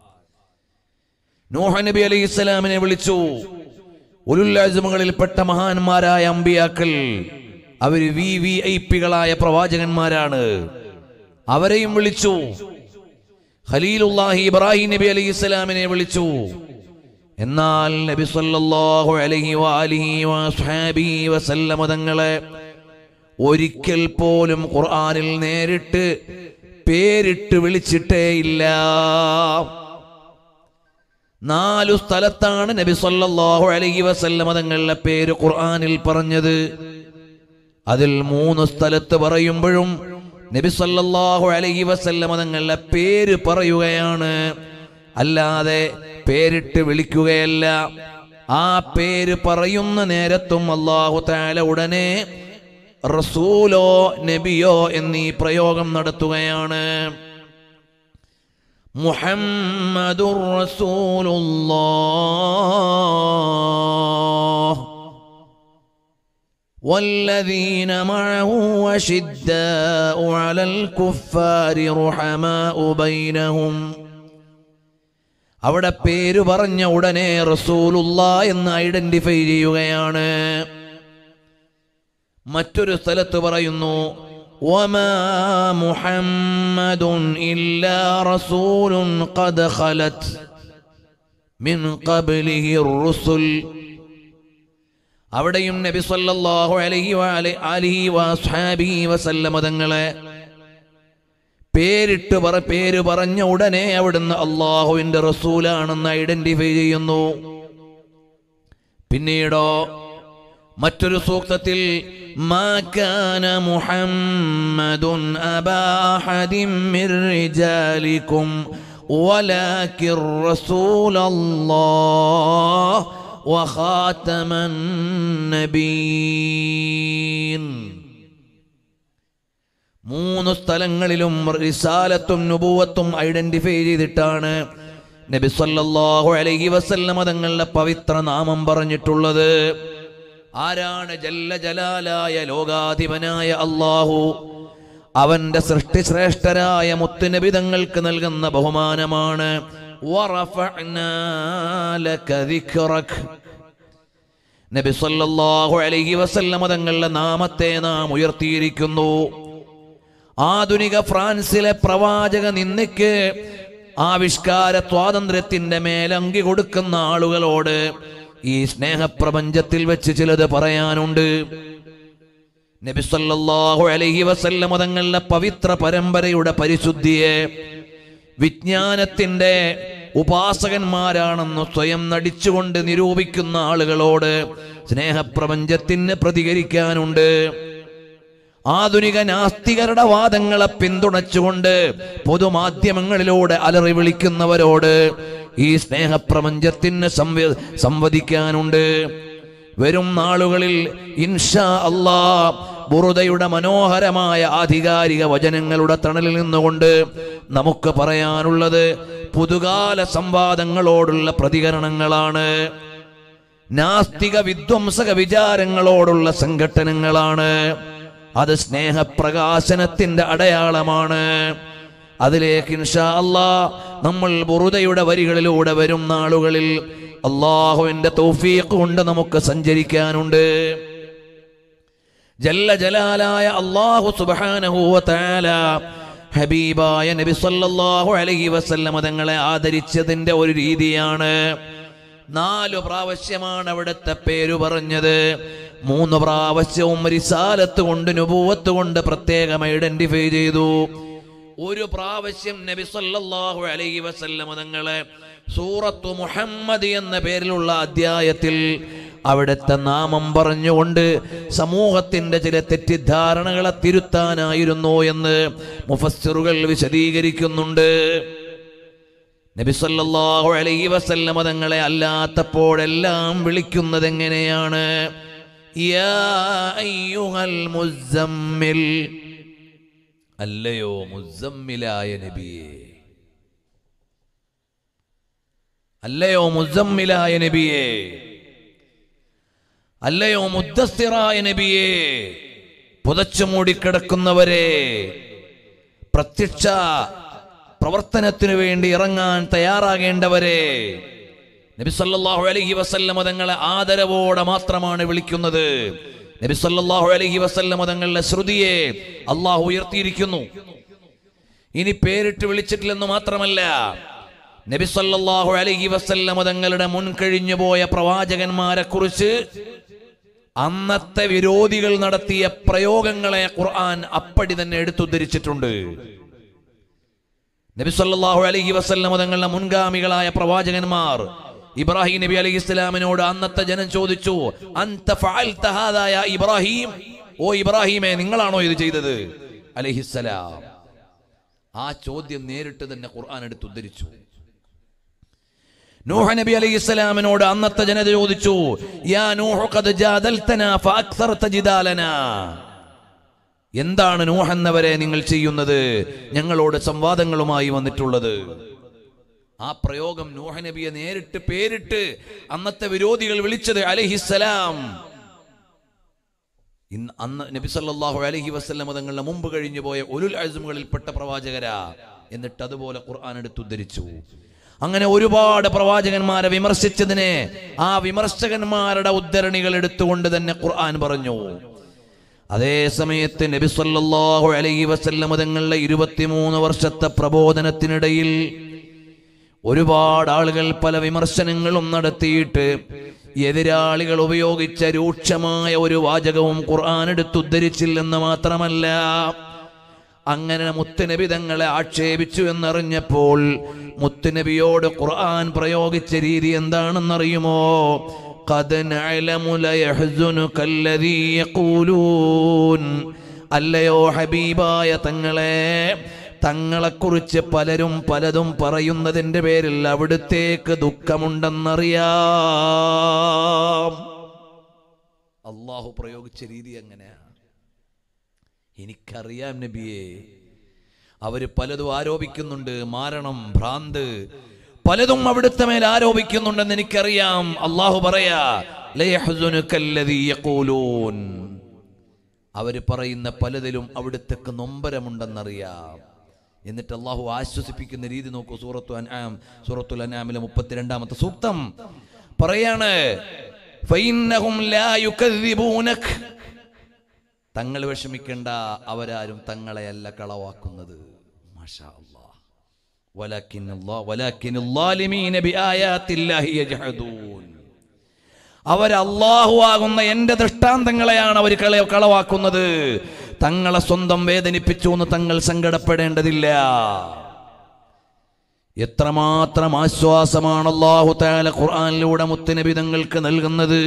നൂഹ നബി അലൈഹി ഇസ്ലാമിനെ വിളിച്ചു ഉലുല്ലാജമുകളിൽപ്പെട്ട മഹാന്മാരായ അമ്പിയാക്കൾ അവര് വി വി ഐ പികളായ പ്രവാചകന്മാരാണ് അവരെയും വിളിച്ചു ഖലീലുല്ലാഹി ഇബ്രാഹിം നബി അലൈഹി ഇസ്ലാമിനെ വിളിച്ചു എന്നാൽ നബി സല്ലല്ലാഹു അലൈഹി വഅലിഹി വസ്ഹാബിഹി വസല്ലമ തങ്ങളെ ഒരിക്കൽ പോലും ഖുർആനിൽ നേരിട്ട് പേരിട്ട് വിളിച്ചിട്ടേ ഇല്ല നാലു സ്ഥലത്താണ് നബി സല്ലല്ലാഹു അലൈഹി വസല്ലമ തങ്ങളുടെ പേര് ഖുർആനിൽ പറഞ്ഞത് അതിൽ മൂന്ന് സ്ഥലത്ത് പറയുമ്പോഴും നബി സല്ലല്ലാഹു അലൈഹി വസല്ലമ തങ്ങളുടെ പേര് പറയുകയാണ് അല്ലാതെ പേരിട്ട് വിളിക്കുകയല്ല ആ പേര് പറയുന്ന നേരത്തും അള്ളാഹു താല ഉടനെ റസൂലോ നബിയോ എന്നീ പ്രയോഗം നടത്തുകയാണ് മുഹമ്മദുർ റസൂലുള്ളാഹ് والذين معه وشداء على الكفار رحماء بينهم അവിടെ പേര് പറഞ്ഞ ഉടനെ റസൂലുള്ള എന്ന് ഐഡന്റിഫൈ ചെയ്യുകയാണ് മറ്റൊരു സ്ഥലത്ത് പറയുന്നു وما محمد إلا رسول قد خلت من قبله الرسل അവിടെയും നബി സല്ലല്ലാഹു അലൈഹി വഅലൈ ആലിഹി വസ്ഹാബിഹി വസല്ലമ തങ്ങളെ പേരിട്ട് പറ പേര് പറഞ്ഞ ഉടനെ അവിടുന്ന് അള്ളാഹുവിന്റെ റസൂലാണെന്ന് ഐഡന്റിഫൈ ചെയ്യുന്നു പിന്നീടോ മറ്റൊരു സൂക്തത്തിൽ മാ കാന മുഹമ്മദുൻ അബാ അഹദിൻ മിർ റിജാലിക്കും ولكن رسول الله وخاتم النبيين മൂന്ന് സ്ഥലങ്ങളിലും റിസാലത്തും നുബുവത്തും ഐഡന്റിഫൈ ചെയ്തിട്ടാണ് നബി സല്ലല്ലാഹു അലൈഹി വസല്ലമ തങ്ങളുടെ പവിത്ര നാമം പറഞ്ഞിട്ടുള്ളത് ആരാണ് ജല്ല ജലാലായ ലോകാധിപനായ അള്ളാഹു അവന്റെ സൃഷ്ടിശ്രേഷ്ഠരായ മുത്തുനബി തങ്ങൾക്ക് നൽകുന്ന ബഹുമാനമാണ് വറഫഅനാ ലക ദിക്റക്. നബി സല്ലല്ലാഹു അലൈഹി വസല്ലമ തങ്ങളുടെ നാമത്തെ നാം ഉയർത്തിയിരിക്കുന്നു ആധുനിക ഫ്രാൻസിലെ പ്രവാചക നിന്ദിക്ക് ആവിഷ്കാര സ്വാതന്ത്ര്യത്തിന്റെ മേലങ്കി കൊടുക്കുന്ന ആളുകളോട് ഈ സ്നേഹപ്രപഞ്ചത്തിൽ വെച്ച് ചിലത് പറയാനുണ്ട് നബി സല്ലല്ലാഹു അലൈഹി വസല്ലമ തങ്ങളുടെ പവിത്ര പരമ്പരയുടെ പരിശുദ്ധിയെ വിജ്ഞാനത്തിന്റെ ഉപാസകന്മാരാണെന്ന് സ്വയം നടിച്ചുകൊണ്ട് നിരൂപിക്കുന്ന ആളുകളോട് സ്നേഹപ്രപഞ്ചത്തിന് പ്രതികരിക്കാനുണ്ട് ആധുനിക നാസ്തികരുടെ വാദങ്ങളെ പിന്തുണച്ചുകൊണ്ട് പൊതുമാധ്യമങ്ങളിലൂടെ അലറി വിളിക്കുന്നവരോട് ഈ സ്നേഹപ്രപഞ്ചത്തിന് സംവ- സംവദിക്കാനുണ്ട് വരും നാളുകളിൽ ഇൻഷാ അല്ലാ ബുറുദയുടെ മനോഹരമായ ആധികാരിക വചനങ്ങളുടെ തണലിൽ നിന്നുകൊണ്ട് നമുക്ക് പറയാനുള്ളത് പുതുകാല സംവാദങ്ങളോടുള്ള പ്രതികരണങ്ങളാണ് നാസ്തിക വിധ്വംസക വിചാരങ്ങളോടുള്ള സംഘട്ടനങ്ങളാണ് അത് സ്നേഹപ്രകാശനത്തിന്റെ അടയാളമാണ് അതിലേക്ക് ഇൻഷാ അല്ലാ നമ്മൾ ബുറുദയുടെ വരികളിലൂടെ വരും നാളുകളിൽ അള്ളാഹുവിന്റെ തൗഫീഖ് കൊണ്ട് നമുക്ക് സഞ്ചരിക്കാനുണ്ട് ജല്ല ജലാലായ അള്ളാഹു സുബ്ഹാനഹു വ തആല ഹബീബായ നബി സല്ലല്ലാഹു അലൈഹി വസല്ലമ തങ്ങളെ ആദരിച്ചതിന്റെ ഒരു രീതിയാണ് നാലു പ്രാവശ്യമാണ് അവിടുത്തെ പേര് പറഞ്ഞത് മൂന്ന് പ്രാവശ്യവും റിസാലത്ത് കൊണ്ട് നുബൂവത്ത് കൊണ്ട് പ്രത്യേകം ഐഡന്റിഫൈ ചെയ്തു ഒരു പ്രാവശ്യം നബി സല്ലല്ലാഹു അലൈഹി വസല്ലമ തങ്ങളെ സൂറത്തു മുഹമ്മദ് എന്ന പേരിലുള്ള അധ്യായത്തിൽ അവിടുത്തെ നാമം പറഞ്ഞുകൊണ്ട് സമൂഹത്തിന്റെ ചില തെറ്റിദ്ധാരണകളെ തിരുത്താനായിരുന്നു എന്ന് മുഫസ്സിറുകൾ വിശദീകരിക്കുന്നുണ്ട് നബി സല്ലല്ലാഹു അലൈഹി വസല്ലമ തങ്ങളെ അല്ലാത്തപ്പോഴെല്ലാം വിളിക്കുന്നത് എങ്ങനെയാണ് യാ അയ്യുഹൽ മുസമ്മിൽ അല്ലയോ മുസമ്മിലായ നബിയേ അല്ലയോ മുസമ്മിലായ നബിയേ അല്ലയോ മുദ്ദസ്സിറായ നബിയേ പുതച്ചു മൂടിക്കിടക്കുന്നവരെ പ്രത്യക്ഷ പ്രവർത്തനത്തിനു വേണ്ടി ഇറങ്ങാൻ തയ്യാറാകേണ്ടവരെ നബി സല്ലല്ലാഹു അലൈഹി വസല്ലമ തങ്ങളെ ആദരവോടെ മാത്രമാണ് വിളിക്കുന്നത് നബി സല്ലല്ലാഹു അലൈഹി വസല്ലമ തങ്ങളുടെ ശ്രുതിയെ അള്ളാഹു ഉയർത്തിയിരിക്കുന്നു ഇനി പേരിട്ട് വിളിച്ചിട്ടില്ലെന്ന് മാത്രമല്ല നബി സല്ലല്ലാഹു അലൈഹി വസല്ലമ തങ്ങളുടെ മുൻ കഴിഞ്ഞു പോയ പ്രവാചകന്മാരെ കുറിച്ച് അന്നത്തെ വിരോധികൾ നടത്തിയ പ്രയോഗങ്ങളെ ഖുർആൻ അപ്പടി തന്നെ എടുത്തുദ്ധരിച്ചിട്ടുണ്ട് നബി സല്ലല്ലാഹു അലൈഹി വസല്ലമ തങ്ങളുടെ മുൻഗാമികളായ പ്രവാചകന്മാർ ഇബ്രാഹിം നബി അലൈഹി ഇസ്ലാമിനോട് അന്നത്തെ ജനം ചോദിച്ചു അന്ത ഫഅൽത ഹാദാ യാ ഇബ്രാഹിം ഓ ഇബ്രാഹിമേ നിങ്ങളാണോ ഇത് ചെയ്തത് അലൈഹിസ്സലാം ആ ചോദ്യം നേരിട്ട് തന്നെ ഖുർആൻ എടുത്ത് ഉദ്ധരിച്ചു നൂഹ നബി അലൈഹി ഇസ്ലാമിനോട് അന്നത്തെ ജനത ചോദിച്ചു യാ നൂഹു ഖദ് ജാദൽതനാ ഫഅക്സർത ജിദാലനാ എന്താണ് നൂഹ് എന്നവരെ നിങ്ങൾ ചെയ്യുന്നത് ഞങ്ങളോട് സംവാദങ്ങളുമായി വന്നിട്ടുള്ളത് ആ പ്രയോഗം നൂഹ നബിയെ നേരിട്ട് പേരിട്ട് അന്നത്തെ വിരോധികൾ വിളിച്ചത് അലഹിസലാം ഇന്ന് അന്ന് നബി സല്ലല്ലാഹു അലൈഹി വസല്ലം തങ്ങളുടെ മുമ്പ് കഴിഞ്ഞു പോയ ഉലുൽ അസുമുകളിൽപ്പെട്ട പ്രവാചകരാ എന്നിട്ട് അതുപോലെ ഖുർആൻ എടുത്ത് ഉദ്ധരിച്ചു അങ്ങനെ ഒരുപാട് പ്രവാചകന്മാരെ വിമർശിച്ചതിനെ ആ വിമർശകന്മാരുടെ ഉദ്ധരണികൾ എടുത്തുകൊണ്ട് തന്നെ ഖുർആൻ പറഞ്ഞു അതേ സമയത്ത് നബി സല്ലല്ലാഹു അലൈഹി വസല്ലം തങ്ങളുടെ ഇരുപത്തിമൂന്ന് വർഷത്തെ പ്രബോധനത്തിനിടയിൽ ഒരുപാട് ആളുകൾ പല വിമർശനങ്ങളും നടത്തിയിട്ട് എതിരാളികൾ ഉപയോഗിച്ച രൂക്ഷമായ ഒരു വാചകവും ഖുർആൻ എടുത്തുദ്ധരിച്ചില്ലെന്ന് മാത്രമല്ല അങ്ങനെ മുത്തുനബി തങ്ങളെ ആക്ഷേപിച്ചു എന്നറിഞ്ഞപ്പോൾ മുത്തുനബിയോട് ഖുർആൻ പ്രയോഗിച്ച രീതി എന്താണെന്നറിയുമോ قد نعلم ليحزنك الذي يقولون അല്ലയോ ഹബീബായ തങ്ങളെ തങ്ങളെക്കുറിച്ച് പലരും പലതും പറയുന്നതിന്റെ പേരിൽ അവിടുത്തേക്ക് ദുഃഖമുണ്ടെന്നറിയാം അള്ളാഹു പ്രയോഗിച്ച രീതി എങ്ങനെയാ എനിക്കറിയാം നബിയെ അവര് പലതും ആരോപിക്കുന്നുണ്ട് മാരണം ഭ്രാന്ത് പലതും അവിടുത്തെ മേൽ ആരോപിക്കുന്നുണ്ടെന്ന് എനിക്കറിയാം അള്ളാഹു പറയാ ലയഹ്സുനുക്കല്ലദീ യഖൂലൂൻ. അവര് പറയുന്ന പലതിലും അവിടുത്തേക്ക് നൊമ്പരമുണ്ടെന്നറിയാം എന്നിട്ട് അള്ളാഹു ആശ്വസിപ്പിക്കുന്ന രീതി നോക്കൂ സൂറത്തു അൻആം സൂറത്തുൽ അൻആമിലെ മുപ്പത്തിരണ്ടാമത്തെ സൂക്തം പറയാണ് ഫഇന്നഹും ലാ യുകദ്ദിബൂനക് തങ്ങൾ വിഷമിക്കേണ്ട അവരാരും തങ്ങളെയല്ല കളവാക്കുന്നത് മാഷാ അല്ലാഹ്. വലാക്കിൻ അല്ലാഹ് വലാക്കിൻ الظالمين بآيات الله يجحدون. അവർ അള്ളാഹു ആകുന്ന എന്റെ ദൃഷ്ടാന്തങ്ങളെയാണ് അവർ കള കളവാക്കുന്നത് തങ്ങളെ സ്വന്തം വേദനിപ്പിച്ചു എന്ന് തങ്ങൾ സങ്കടപ്പെടേണ്ടതില്ല എത്രമാത്രം ആശ്വാസമാണ് അള്ളാഹു താല ഖുർആനിലൂടെ മുത്തുനബി തങ്ങൾക്ക് നൽകുന്നത്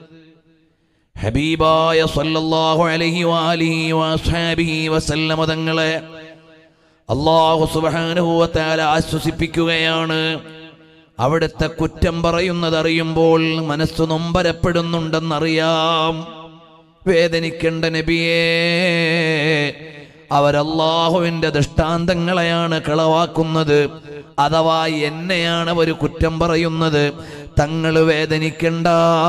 ഹബീബായ സല്ലല്ലാഹു അലൈഹി വാലിഹി വസ്ഹാബിഹി വസല്ലമ തങ്ങളെ അള്ളാഹു സുബ്ഹാനഹു വതആല ആശ്വസിപ്പിക്കുകയാണ് അവിടുത്തെ കുറ്റം പറയുന്നത് അറിയുമ്പോൾ മനസ്സ് നൊമ്പരപ്പെടുന്നുണ്ടെന്നറിയാം വേദനിക്കേണ്ട നബിയേ അവരല്ലാഹുവിന്റെ ദൃഷ്ടാന്തങ്ങളെയാണ് കളവാക്കുന്നത് അഥവാ എന്നെയാണ് അവർ കുറ്റം പറയുന്നത് തങ്ങൾ വേദനിക്കണ്ട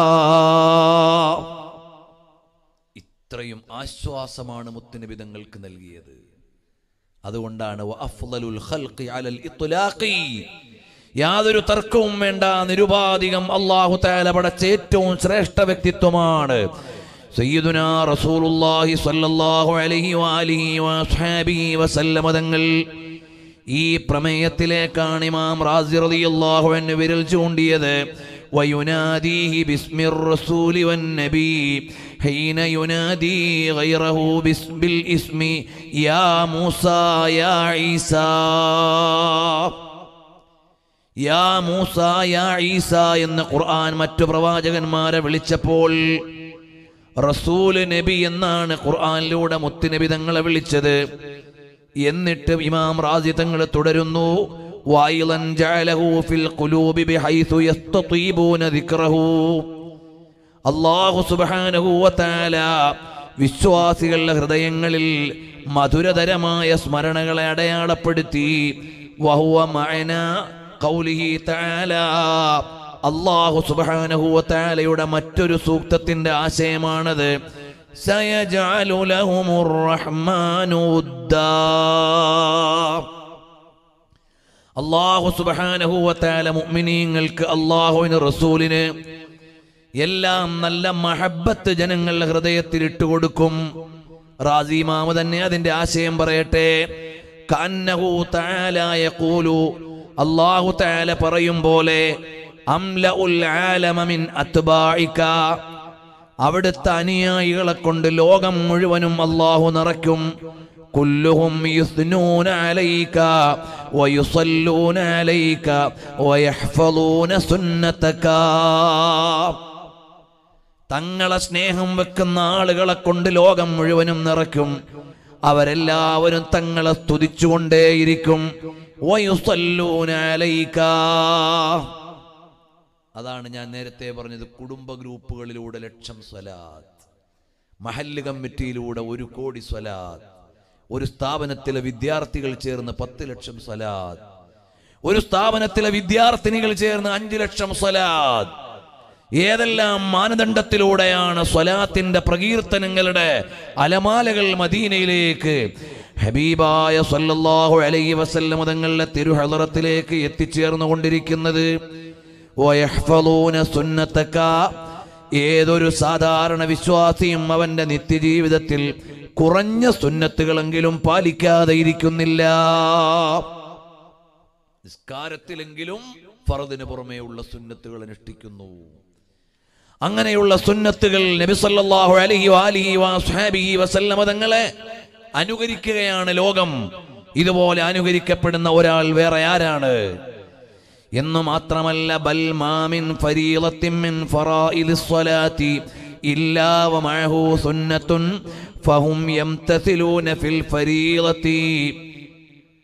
ഇത്രയും ആശ്വാസമാണ് മുത്തുനബി തങ്ങൾക്ക് നൽകിയത് അതുകൊണ്ടാണ് വഅഫ്ളലുൽ ഖൽഖി അലൽ ഇത്ലാഖി. യാതൊരു തർക്കവും വേണ്ട നിരുപാധികം അള്ളാഹു താല പടച്ച ഏറ്റവും ശ്രേഷ്ഠ വ്യക്തിത്വമാണ് സയ്യിദുനാ റസൂലുള്ളാഹി സ്വല്ലല്ലാഹു അലൈഹി വാലിഹി വസ്ഹാബിഹി വസല്ലമ തങ്ങൾ ഈ പ്രമേയത്തിലേക്കാണ് ഇമാം റാസി റളിയല്ലാഹു അൻഹു വിരൽ ചൂണ്ടിയത് ويناديه باسم الرسول والنبي حين ينادي غيره باسم بالاسم يا موسى يا عيسى യാ മൂസ യാ ഈസ എന്ന് ഖുർആൻ മറ്റു പ്രവാചകന്മാരെ വിളിച്ചപ്പോൾ റസൂല് നബി എന്നാണ് ഖുർആനിലൂടെ മുത്തുനബി തങ്ങളെ വിളിച്ചത് എന്നിട്ട് ഇമാം റാസി തങ്ങൾ തുടരുന്നു വായിലൻ ജഅലഹു ഫിൽ ഖുലൂബി ബിഹൈസു യസ്തതീബൂന ദിക്റഹു അല്ലാഹു സുബ്ഹാനഹു വതആല വിശ്വാസികളുടെ ഹൃദയങ്ങളിൽ മധുരതരമായ സ്മരണകളെ അടയാളപ്പെടുത്തി വഹുവ മഅന ഖൗലിഹി തആല അല്ലാഹു സുബ്ഹാനഹു വതആലയുടെ മറ്റൊരു സൂക്തത്തിന്റെ ആശയമാണത് സയജഅലു ലഹുമുർ റഹ്മാനു ഉദ്ദാ അള്ളാഹു സുബ്ഹാനഹു വതആല മുഅ്മിനീങ്ങൾക്ക് അള്ളാഹുവിന് റസൂലിന് എല്ലാം നല്ല മഹബത്ത് ജനങ്ങളുടെ ഹൃദയത്തിൽ ഇട്ടുകൊടുക്കും റാസി മാമ തന്നെ അതിന്റെ ആശയം പറയട്ടെ കന്നഹു തആല യഖൂലു അല്ലാഹു തആല പറയും പോലെ അംലഉൽ ആലമ മിൻ അത്ബാഇക അവിടുത്തെ അനുയായികളെ കൊണ്ട് ലോകം മുഴുവനും അള്ളാഹു നിറയ്ക്കും കുല്ലുഹും യുസ്നൂന അലൈക വയുസല്ലൂന അലൈക വയഹ്ഫളൂന സുന്നതക തങ്ങളെ സ്നേഹം വെക്കുന്ന ആളുകളെ കൊണ്ട് ലോകം മുഴുവനും നിറയ്ക്കും അവരെല്ലാവരും തങ്ങളെ സ്തുതിച്ചുകൊണ്ടേയിരിക്കും വയുസല്ലൂന അലൈക അതാണ് ഞാൻ നേരത്തെ പറഞ്ഞത് കുടുംബ ഗ്രൂപ്പുകളിലൂടെ ലക്ഷം സ്വലാത്ത് മഹല്ല് കമ്മിറ്റിയിലൂടെ ഒരു കോടി സ്വലാത്ത് ഒരു സ്ഥാപനത്തിലെ വിദ്യാർത്ഥികൾ ചേർന്ന് പത്ത് ലക്ഷം സ്വലാത്ത് ഒരു സ്ഥാപനത്തിലെ വിദ്യാർത്ഥിനികൾ ചേർന്ന് അഞ്ചു ലക്ഷം സ്വലാത്ത് ഏതെല്ലാം മാനദണ്ഡത്തിലൂടെയാണ് സ്വലാത്തിന്റെ പ്രകീർത്തനങ്ങളുടെ അലമാലകൾ മദീനയിലേക്ക് ഹബീബായ സല്ലല്ലാഹു അലൈഹി വസല്ലം തങ്ങളുടെ തിരുഹളറത്തിലേക്ക് എത്തിച്ചേർന്നു കൊണ്ടിരിക്കുന്നത് വയഹ്ഫളൂന സുന്നത്തക ഏതൊരു സാധാരണ വിശ്വാസിയും അവന്റെ നിത്യജീവിതത്തിൽ കുറഞ്ഞ സുന്നത്തുകളെങ്കിലും പാലിക്കാതെ ഇരിക്കുന്നില്ല നിസ്കാരത്തിലെങ്കിലും ഫറദിന് പുറമേ ഉള്ള സുന്നത്തുകൾ അനുഷ്ഠിക്കുന്നു അങ്ങനെയുള്ള സുന്നത്തുകൾ നബി സല്ലല്ലാഹു അലൈഹി വാലിഹി വസ്ഹാബിഹി വസല്ലമ തങ്ങളെ അനുകരിക്കുകയാണ് ലോകം ഇതുപോലെ അനുകരിക്കപ്പെടുന്ന ഒരാൾ വേറെ ആരാണ് എന്ന് മാത്രമല്ല ബൽ മാമിൻ ഫരീളത്തിൻ മിൻ ഫറായിലിസ് സ്വലാത്തി ഇല്ലാ വമഅഹു സുന്നത്തുൻ ഫഹും യംതസിലൂന ഫിൽ ഫരീളത്തി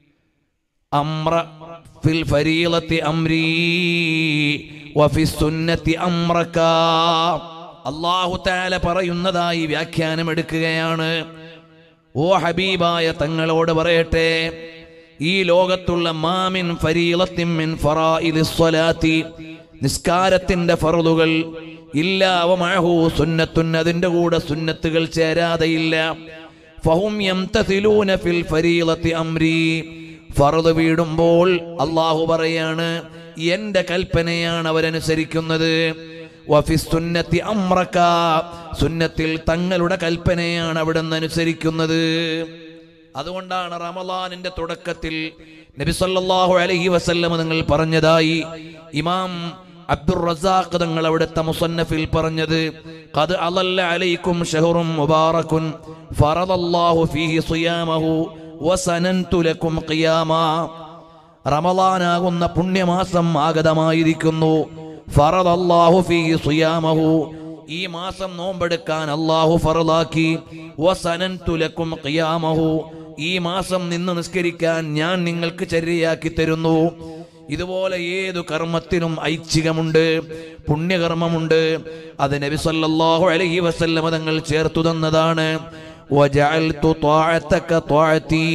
അമ്ര ഫിൽ ഫരീളത്തി അംരീ വഫി സുന്നത്തി അമ്രക അല്ലാഹു തആല പറയുന്നതായി വ്യാഖ്യാനം എടുക്കുകയാണ് ഓ ഹബീബായ തങ്ങളോട് പറയട്ടെ ഈ ലോകത്തുള്ള മാമിൻ ഫരീളത്തിൻ മിൻ ഫറായിലിസ് സ്വലാത്തി നിസ്കാരത്തിന്റെ ഫറലുകൾ ഇല്ലാവ മഅഹു സുന്നത്തുൻ അതിന്റെ കൂടെ സുന്നത്തുകൾ ചേരാതെയില്ല ഫഹും യംതസിലൂന ഫിൽ ഫരീളത്തി അംരി ഫറദ് വീടുമ്പോൾ അള്ളാഹു പറയാണ് എന്റെ കൽപ്പനയാണ് അവരനുസരിക്കുന്നത് വഫി സുന്നത്തി അമ്രക സുന്നത്തിൽ തങ്ങളുടെ കൽപ്പനയാണ് അവിടെ നിന്ന് അനുസരിക്കുന്നത് അതുകൊണ്ടാണ് റമലാനിന്റെ തുടക്കത്തിൽ നബി സല്ലല്ലാഹു അലൈഹി വസല്ലം നിങ്ങൾ പറഞ്ഞതായി ഇമാം അബ്ദുർ റസാഖ് തങ്ങൾ അവിടുത്തെ മുസന്നഫിൽ പറഞ്ഞത് ഖദ് അളല്ല അലൈക്കും ഷഹറും മുബാറകുൻ ഫറദല്ലാഹു ഫീഹി സിയാമഹു വസനൻതു ലക്കും ഖിയാമാ റമളാനാകുന്ന പുണ്യമാസം ആഗതമായിരിക്കുന്നു ഫറദല്ലാഹു ഫീഹി സിയാമഹു ഈ മാസം നോമ്പെടുക്കാൻ അള്ളാഹു ഫറലാക്കി വസനൻതു ലക്കും ഖിയാമഹു ഈ മാസം നിന്ന് നിസ്കരിക്കാൻ ഞാൻ നിങ്ങൾക്ക് ചര്യയാക്കി തരുന്നു ഇതുപോലെ ഏതു കർമ്മത്തിനും ഐച്ഛികമുണ്ട് പുണ്യകർമ്മമുണ്ട് അത് നബി സല്ലല്ലാഹു അലൈഹി വസല്ലമ തങ്ങൾ ചേർത്തു തന്നതാണ് وجعلت طاعتك طاعتي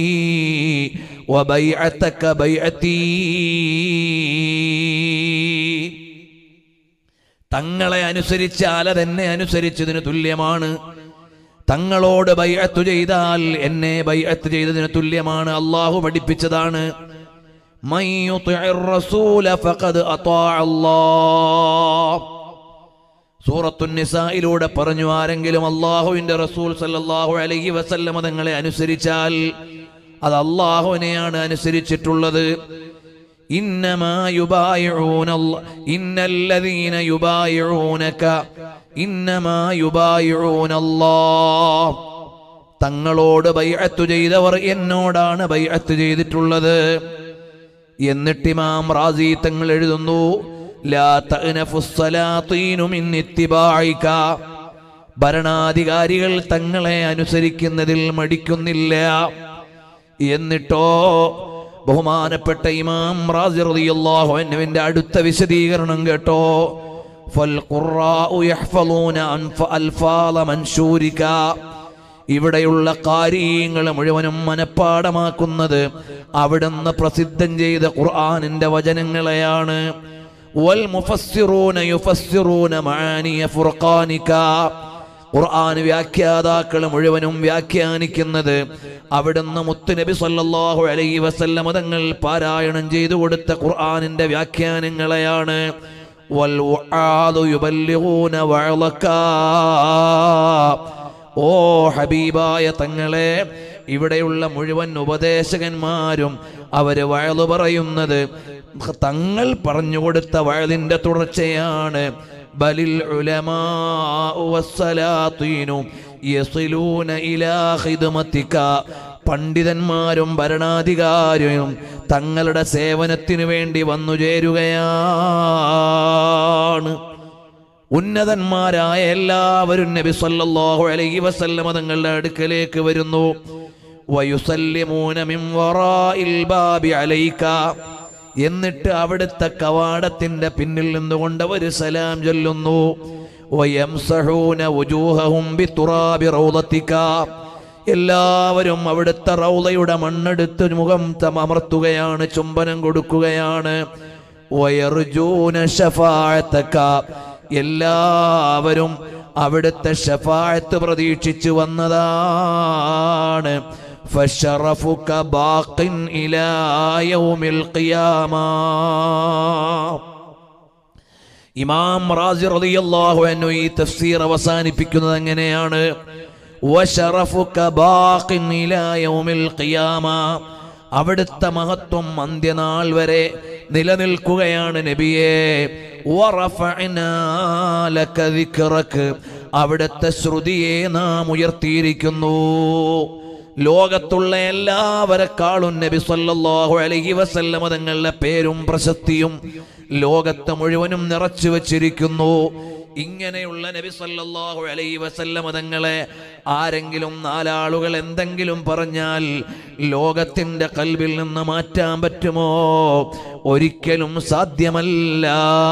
وبيعتك بيعتي തങ്ങളെ അനുസരിച്ചാൽ അതെന്നെ അനുസരിച്ചതിന് തുല്യമാണ് തങ്ങളോട് ബൈഅത്ത് ചെയ്താൽ എന്നെ ബൈഅത്ത് ചെയ്തതിന് തുല്യമാണ് അള്ളാഹു പഠിപ്പിച്ചതാണ് മൻ യുതിഇർ റസൂല ഫഖദ് അതാഅ അല്ലാഹ്. സൂറത്തു നിസായിലൂടെ പറഞ്ഞു ആരെങ്കിലും അള്ളാഹുവിന്റെ റസൂൽ സല്ലല്ലാഹു അലൈഹി വസല്ലമ തങ്ങളെ അനുസരിച്ചാൽ അത് അള്ളാഹുവിനെയാണ് അനുസരിച്ചിട്ടുള്ളത് إنما يبايعون الله إن الذين يبايعونك إنما يبايعون الله തങ്ങളോട് ബൈഅത്ത് ചെയ്തവർ എന്നോടാണ് ബൈഅത്ത് ചെയ്തിട്ടുള്ളത് എന്നിട്ട് ഇമാം റാസി തങ്ങൾ എഴുതുന്നു ലാ തഅനഫു സ്സലാത്തീനു മിൻ ഇത്തിബാഇക ഭരണാധികാരികൾ തങ്ങളെ അനുസരിക്കുന്നതിൽ മടിക്കുന്നില്ല എന്നിട്ടോ ബഹുമാനപ്പെട്ട ഇമാം റാസി റളിയല്ലാഹു അൻഹുവിന്റെ അടുത്ത വിശദീകരണം കേട്ടോ ഫൽ ഖുറാഉ യഹ്ഫളൂന അൻഫ അൽഫാള മൻശൂരിക ഇവിടെയുള്ള കാര്യങ്ങൾ മുഴുവനും മനഃപ്പാടമാക്കുന്നത് അവിടുന്ന് പ്രസിദ്ധം ചെയ്ത ഖുർആനിന്റെ വചനങ്ങളെയാണ് വൽ മുഫസ്സിറൂന യുഫസ്സിറൂന മആനിയ ഫുർഖാനിക ഖുർആൻ വ്യാഖ്യാതാക്കൾ മുഴുവനും വ്യാഖ്യാനിക്കുന്നത് അവിടുന്ന് മുത്തുനബി സല്ലല്ലാഹു അലൈഹി വസല്ലമ തങ്ങൾ പാരായണം ചെയ്തു കൊടുത്ത ഖുർആനിന്റെ വ്യാഖ്യാനങ്ങളെയാണ് വൽ വആദു യുബല്ലിഗൂന വഅളക ഓ ഹബീബായ തങ്ങളെ ഇവിടെയുള്ള മുഴുവൻ ഉപദേശകന്മാരും അവര് വയലു പറയുന്നത് തങ്ങൾ പറഞ്ഞുകൊടുത്ത വയലിന്റെ തുടർച്ചയാണ് ബലിൽ ഉലമാഉ വസ്സലാത്തീനു യസിലൂന ഇലാ ഖിദ്മത്തിക പണ്ഡിതന്മാരും ഭരണാധികാരിയും തങ്ങളുടെ സേവനത്തിനു വേണ്ടി വന്നു ചേരുകയാണ് ഉന്നതന്മാരായ എല്ലാവരും നബി സല്ലല്ലാഹു അലൈഹി വസല്ലമ തങ്ങളുടെ അടുക്കലേക്ക് വരുന്നു വയുസല്ലിമൂന മിൻ വറാഇൽ ബാബി അലൈക എന്നിട്ട് അവിടുത്തെ കവാടത്തിന്റെ പിന്നിൽ നിന്നുകൊണ്ട് അവർ സലാം ചൊല്ലുന്നു വയംസഹൂന വുജൂഹഹും ബിതുറാബി റൗളത്തിക എല്ലാവരും അവിടുത്തെ റൗളയുടെ മണ്ണെടുത്ത് മുഖം തം അമർത്തുകയാണ് ചുംബനം കൊടുക്കുകയാണ് വയർജൂന ഷഫാഅത്തക എല്ലാവരും അവിടുത്തെ ഷഫായത്ത് പ്രതീക്ഷിച്ചു വന്നതാണ് فشرفك باق إلى يوم القيامة ഇമാം റാസി റളിയല്ലാഹു അൻഹു ഈ തഫ്സീർ അവസാനിപ്പിക്കുന്നത് എങ്ങനെയാണ് വശറഫുക ബാഖിൻ ഇലാ യൗമിൽ ഖിയാമ അവിടുത്തെ മഹത്വം അന്ത്യനാൾ വരെ നിലനിൽക്കുകയാണ് നബിയെ വറഫഅനാ ലക ദിക്റക അവിടുത്തെ ശ്രുതിയെ നാം ഉയർത്തിയിരിക്കുന്നു ലോകത്തുള്ള എല്ലാവരെക്കാളും നബി സല്ലല്ലാഹു അലൈഹി വസല്ലമ തങ്ങളുടെ പേരും പ്രശസ്തിയും ലോകത്ത് മുഴുവനും നിറച്ചു വച്ചിരിക്കുന്നു ഇങ്ങനെയുള്ള നബി സല്ലല്ലാഹു അലൈഹി വസല്ലമ തങ്ങളെ ആരെങ്കിലും നാലാളുകൾ എന്തെങ്കിലും പറഞ്ഞാൽ ലോകത്തിന്റെ കൽവിൽ നിന്ന് മാറ്റാൻ പറ്റുമോ ഒരിക്കലും സാധ്യമല്ല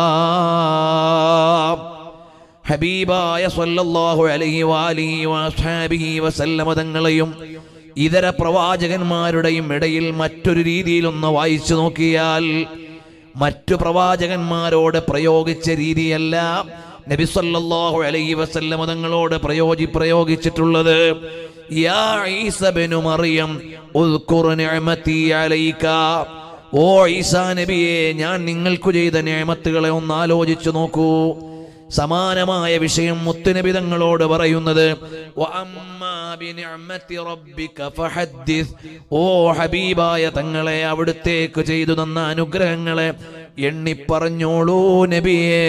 ഹബീബായ സല്ലല്ലാഹു അലൈഹി വാലിഹി വസ്ഹാബിഹി വസല്ലമ തങ്ങളെയും ഇതര പ്രവാചകന്മാരുടെയും ഇടയിൽ മറ്റൊരു രീതിയിലൊന്ന് വായിച്ചു നോക്കിയാൽ മറ്റു പ്രവാചകന്മാരോട് പ്രയോഗിച്ച രീതിയല്ല നബി സല്ലല്ലാഹു അലൈഹി വസല്ലമ തങ്ങളോട് പ്രയോജി പ്രയോഗിച്ചിട്ടുള്ളത് യാ ഈസ ബിനു മറിയം ഉദ്കുർ നിഅമതി അലൈക ഓ ഈസാ നബിയെ ഞാൻ നിങ്ങൾക്ക് ചെയ്ത നിഅമത്തുകളെ ഒന്ന് ആലോചിച്ചു നോക്കൂ സമാനമായ വിഷയം മുത്തുനബി തങ്ങളോട് പറയുന്നത് വഅമ്മാ ബിനിഅമതി റബ്ബിക ഫഹദ്ദിസ്. ഓ ഹബീബായ തങ്ങളെ അവിടുത്തേക്ക് ചെയ്തു തന്ന അനുഗ്രഹങ്ങളെ എണ്ണിപ്പറഞ്ഞോളൂ നബിയേ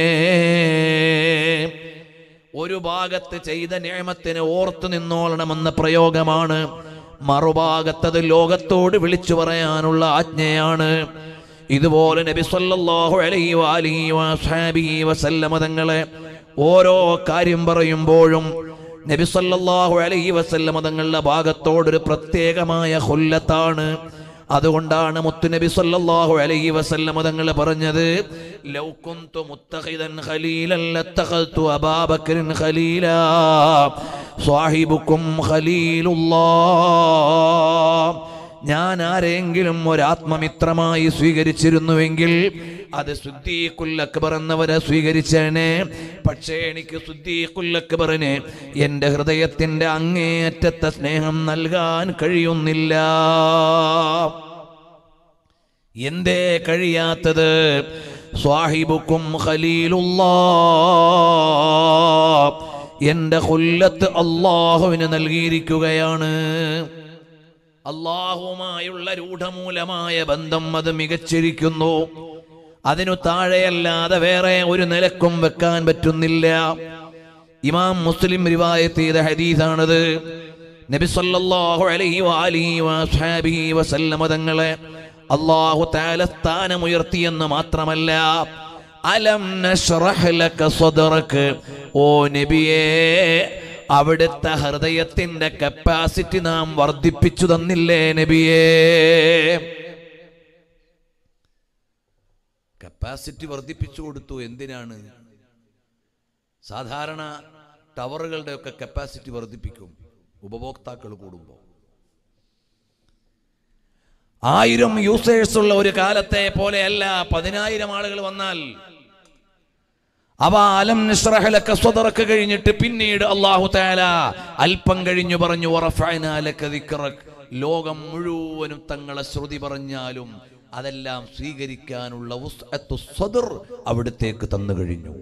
ഒരു ഭാഗത്ത് ചെയ്ത നിയമത്തിന് ഓർത്തു നിന്നോളണമെന്ന പ്രയോഗമാണ് മറുഭാഗത്തത് ലോകത്തോട് വിളിച്ചു പറയാനുള്ള ആജ്ഞയാണ് ഇതുപോലെ നബി സല്ലല്ലാഹു അലൈഹി വാലിഹി വസ്ഹാബിഹി വസല്ലമ തങ്ങളെ ഓരോ കാര്യം പറയുമ്പോഴും നബി സല്ലല്ലാഹു അലൈഹി വസല്ലമ തങ്ങളുടെ ഭാഗത്തോടൊരു പ്രത്യേകമായ കൊല്ലത്താണ് അതുകൊണ്ടാണ് മുത്തുനബി സല്ലല്ലാഹു അലൈഹി വസല്ലമ തങ്ങൾ പറഞ്ഞത് ലൗ കുന്തു മുത്തഖിദൻ ഖലീലൻ ലത്തഖൽതു അബാബക്കറിൻ ഖലീലാ സ്വാഹിബുക്കും ഖലീലുല്ലാഹ് ഞാൻ ആരെങ്കിലും ഒരാത്മമിത്രമായി സ്വീകരിച്ചിരുന്നുവെങ്കിൽ അത് സുദ്ദീഖുൽ അക്ബർ എന്നവരെ സ്വീകരിച്ചേനെ പക്ഷേ എനിക്ക് സുദ്ദീഖുൽ അക്ബറിന് എൻ്റെ ഹൃദയത്തിൻ്റെ അങ്ങേയറ്റത്തെ സ്നേഹം നൽകാൻ കഴിയുന്നില്ല എന്തേ കഴിയാത്തത് സ്വാഹിബുക്കും ഖലീലുല്ലാ എൻ്റെ കൊല്ലത്ത് അള്ളാഹുവിന് നൽകിയിരിക്കുകയാണ് അള്ളാഹുമായുള്ള രൂഢമൂലമായ ബന്ധം അത് മികച്ചിരിക്കുന്നു അതിനു താഴെയല്ലാതെ വേറെ ഒരു നിലക്കും വെക്കാൻ പറ്റുന്നില്ല ഇമാം മുസ്ലിം റിവായത്ത് ചെയ്ത ഹദീസാണത് നബി സല്ലല്ലാഹു അലൈഹി വആലിഹി വസ്ഹാബിഹി വസല്ലമ തങ്ങളെ അല്ലാഹു തആല സ്ഥാനമുയർത്തിയെന്ന് മാത്രമല്ല അലം നശ്റഹ് ലക സദ്റക് ഓ നബിയേ അവിടുത്തെ ഹൃദയത്തിന്റെ കപ്പാസിറ്റി നാം വർദ്ധിപ്പിച്ചു തന്നില്ലേ നബിയേ കപ്പാസിറ്റി വർദ്ധിപ്പിച്ചു കൊടുത്തു എന്തിനാണ് സാധാരണ ടവറുകളുടെ ഒക്കെ കപ്പാസിറ്റി വർദ്ധിപ്പിക്കും ഉപഭോക്താക്കൾ കൂടുമ്പോൾ ആയിരം യൂസേഴ്സ് ഉള്ള ഒരു കാലത്തെ പോലെയല്ല പതിനായിരം ആളുകൾ വന്നാൽ അവ അലം നിസ്രഹലക്ക സ്വതറക്ക് കഴിഞ്ഞിട്ട് പിന്നീട് അള്ളാഹു താല അല്പം കഴിഞ്ഞു പറഞ്ഞു "വറഫഅനാ ലക ദിക്റക്." ലോകം മുഴുവനും തങ്ങളെ ശ്രുതി പറഞ്ഞാലും അതെല്ലാം സ്വീകരിക്കാനുള്ള വുസ്അത്തു സ്വദർ അവിടത്തേക്ക് തന്നു കഴിഞ്ഞു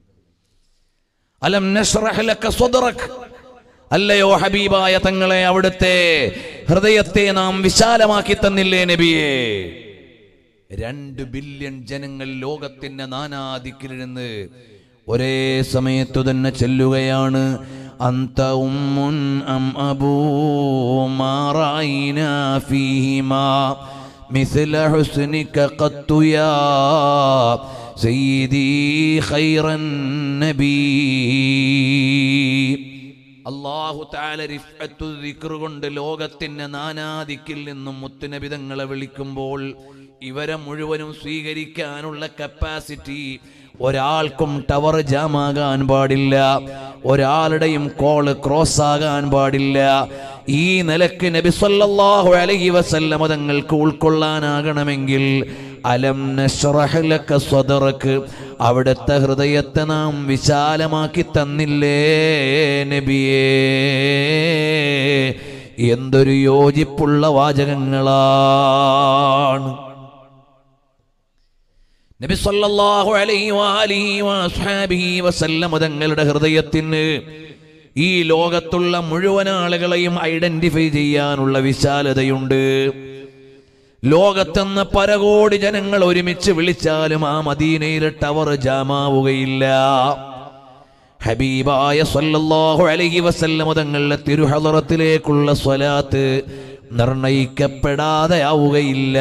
അലം നശ്റഹ് ലക സ്വദറക് അല്ലയോ ഹബീബായ തങ്ങളെ അവിടുത്തെ ഹൃദയത്തെ നാം വിശാലമാക്കി തന്നില്ലേ നബിയേ രണ്ട് ബില്യൺ ജനങ്ങൾ ലോകത്തിന്റെ നാനാദിക്കിലിരുന്ന് ഒരേ സമയത്തു തന്നെ ചെല്ലുകയാണ് അന്ത ഉമ്മുൻ അം അബൂ മാറായിന ഫീഹിമാ مثل حسنك قط يا سيدي خير النبي അള്ളാഹു താല റിഫ്അത്തു ദിക്ർ കൊണ്ട് ലോകത്തിന്റെ നാനാദിക്കിൽ നിന്നും മുത്തുനബിതങ്ങളെ വിളിക്കുമ്പോൾ ഇവരെ മുഴുവനും സ്വീകരിക്കാനുള്ള കപ്പാസിറ്റി ഒരാൾക്കും ടവർ ജാമാകാൻ പാടില്ല ഒരാളുടെയും കോള് ക്രോസ് ആകാൻ പാടില്ല ഈ നിലക്ക് നബി സല്ലല്ലാഹു അലൈഹി വസല്ലമ തങ്ങൾക്ക് ഉൾക്കൊള്ളാനാകണമെങ്കിൽ അലം നശ്റഹ് ലക സ്വദറക്ക് അവിടുത്തെ ഹൃദയത്തെ നാം വിശാലമാക്കി തന്നില്ലേ നബിയേ എന്തൊരു യോജിപ്പുള്ള വാചകങ്ങളാണ് നബി സല്ലല്ലാഹു അലൈഹി വആലിഹി വസ്ഹാബിഹി വസല്ലം തങ്ങളുടെ ഹൃദയത്തിന് ഈ ലോകത്തുള്ള മുഴുവൻ ആളുകളെയും ഐഡന്റിഫൈ ചെയ്യാനുള്ള വിശാലതയുണ്ട് ലോകത്തെന്ന് പരകോടി ജനങ്ങൾ ഒരുമിച്ച് വിളിച്ചാലും ആ മദീനയിലെ ടവർ ജാമാവുകയില്ല ഹബീബായ സല്ലല്ലാഹു അലൈഹി വസല്ലം തങ്ങളുടെ തിരുഹളറത്തിലേക്കുള്ള സ്വലാത്ത് നിർണയിക്കപ്പെടാതെ ആവുകയില്ല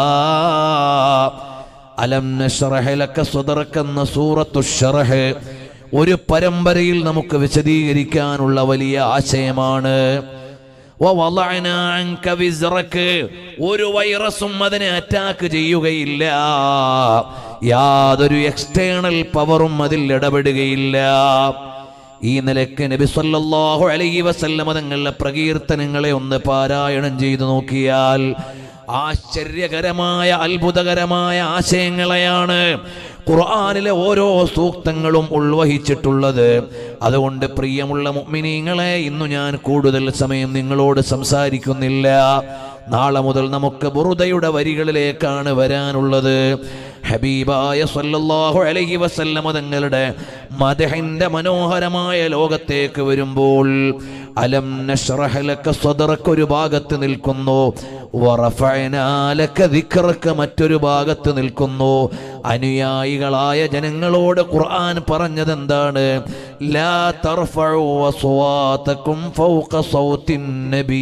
അലം നശ്റഹ് ലക സദറക എന്ന സൂറത്തു ഷറഹ് ഒരു പരമ്പരയിൽ നമുക്ക് വിശദീകരിക്കാനുള്ള വലിയ ആശയമാണ് വവളഅന അൻക വിസ്റക്ക്. ഒരു വൈറസും അതിനെ അറ്റാക്ക് ചെയ്യുകയില്ല യാതൊരു എക്സ്റ്റേണൽ പവറും അതിൽ ഇടപെടുകയില്ല ഈ നിലക്ക് നബി സല്ലല്ലാഹു അലൈഹി വസല്ലമ തങ്ങളുടെ പ്രകീർത്തനങ്ങളെ ഒന്ന് പാരായണം ചെയ്തു നോക്കിയാൽ ആശ്ചര്യകരമായ അത്ഭുതകരമായ ആശയങ്ങളെയാണ് ഖുർആനിലെ ഓരോ സൂക്തങ്ങളും ഉൾവഹിച്ചിട്ടുള്ളത് അതുകൊണ്ട് പ്രിയമുള്ള മുഅ്മിനീങ്ങളെ ഇന്നു ഞാൻ കൂടുതൽ സമയം നിങ്ങളോട് സംസാരിക്കുന്നില്ല നാളെ മുതൽ നമുക്ക് ബുറുദയുടെ വരികളിലേക്കാണ് വരാനുള്ളത് ഹബീബായ സല്ലല്ലാഹു അലൈഹി വസല്ലമ തങ്ങളുടെ മദഹിന്റെ മനോഹരമായ ലോകത്തേക്ക് വരുമ്പോൾ അലം നശ്റഹ ലക സദറക ഒരു ഭാഗത്ത് നിൽക്കുന്നു വറഫഅനാ ലക ദിക്റക മറ്റൊരു ഭാഗത്ത് നിൽക്കുന്നു അനുയായികളായ ജനങ്ങളോട് ഖുർആൻ പറഞ്ഞത് എന്താണ് ലാ തർഫഉ അസ്വാതകും ഫൗക സൗത്തിൻ നബീ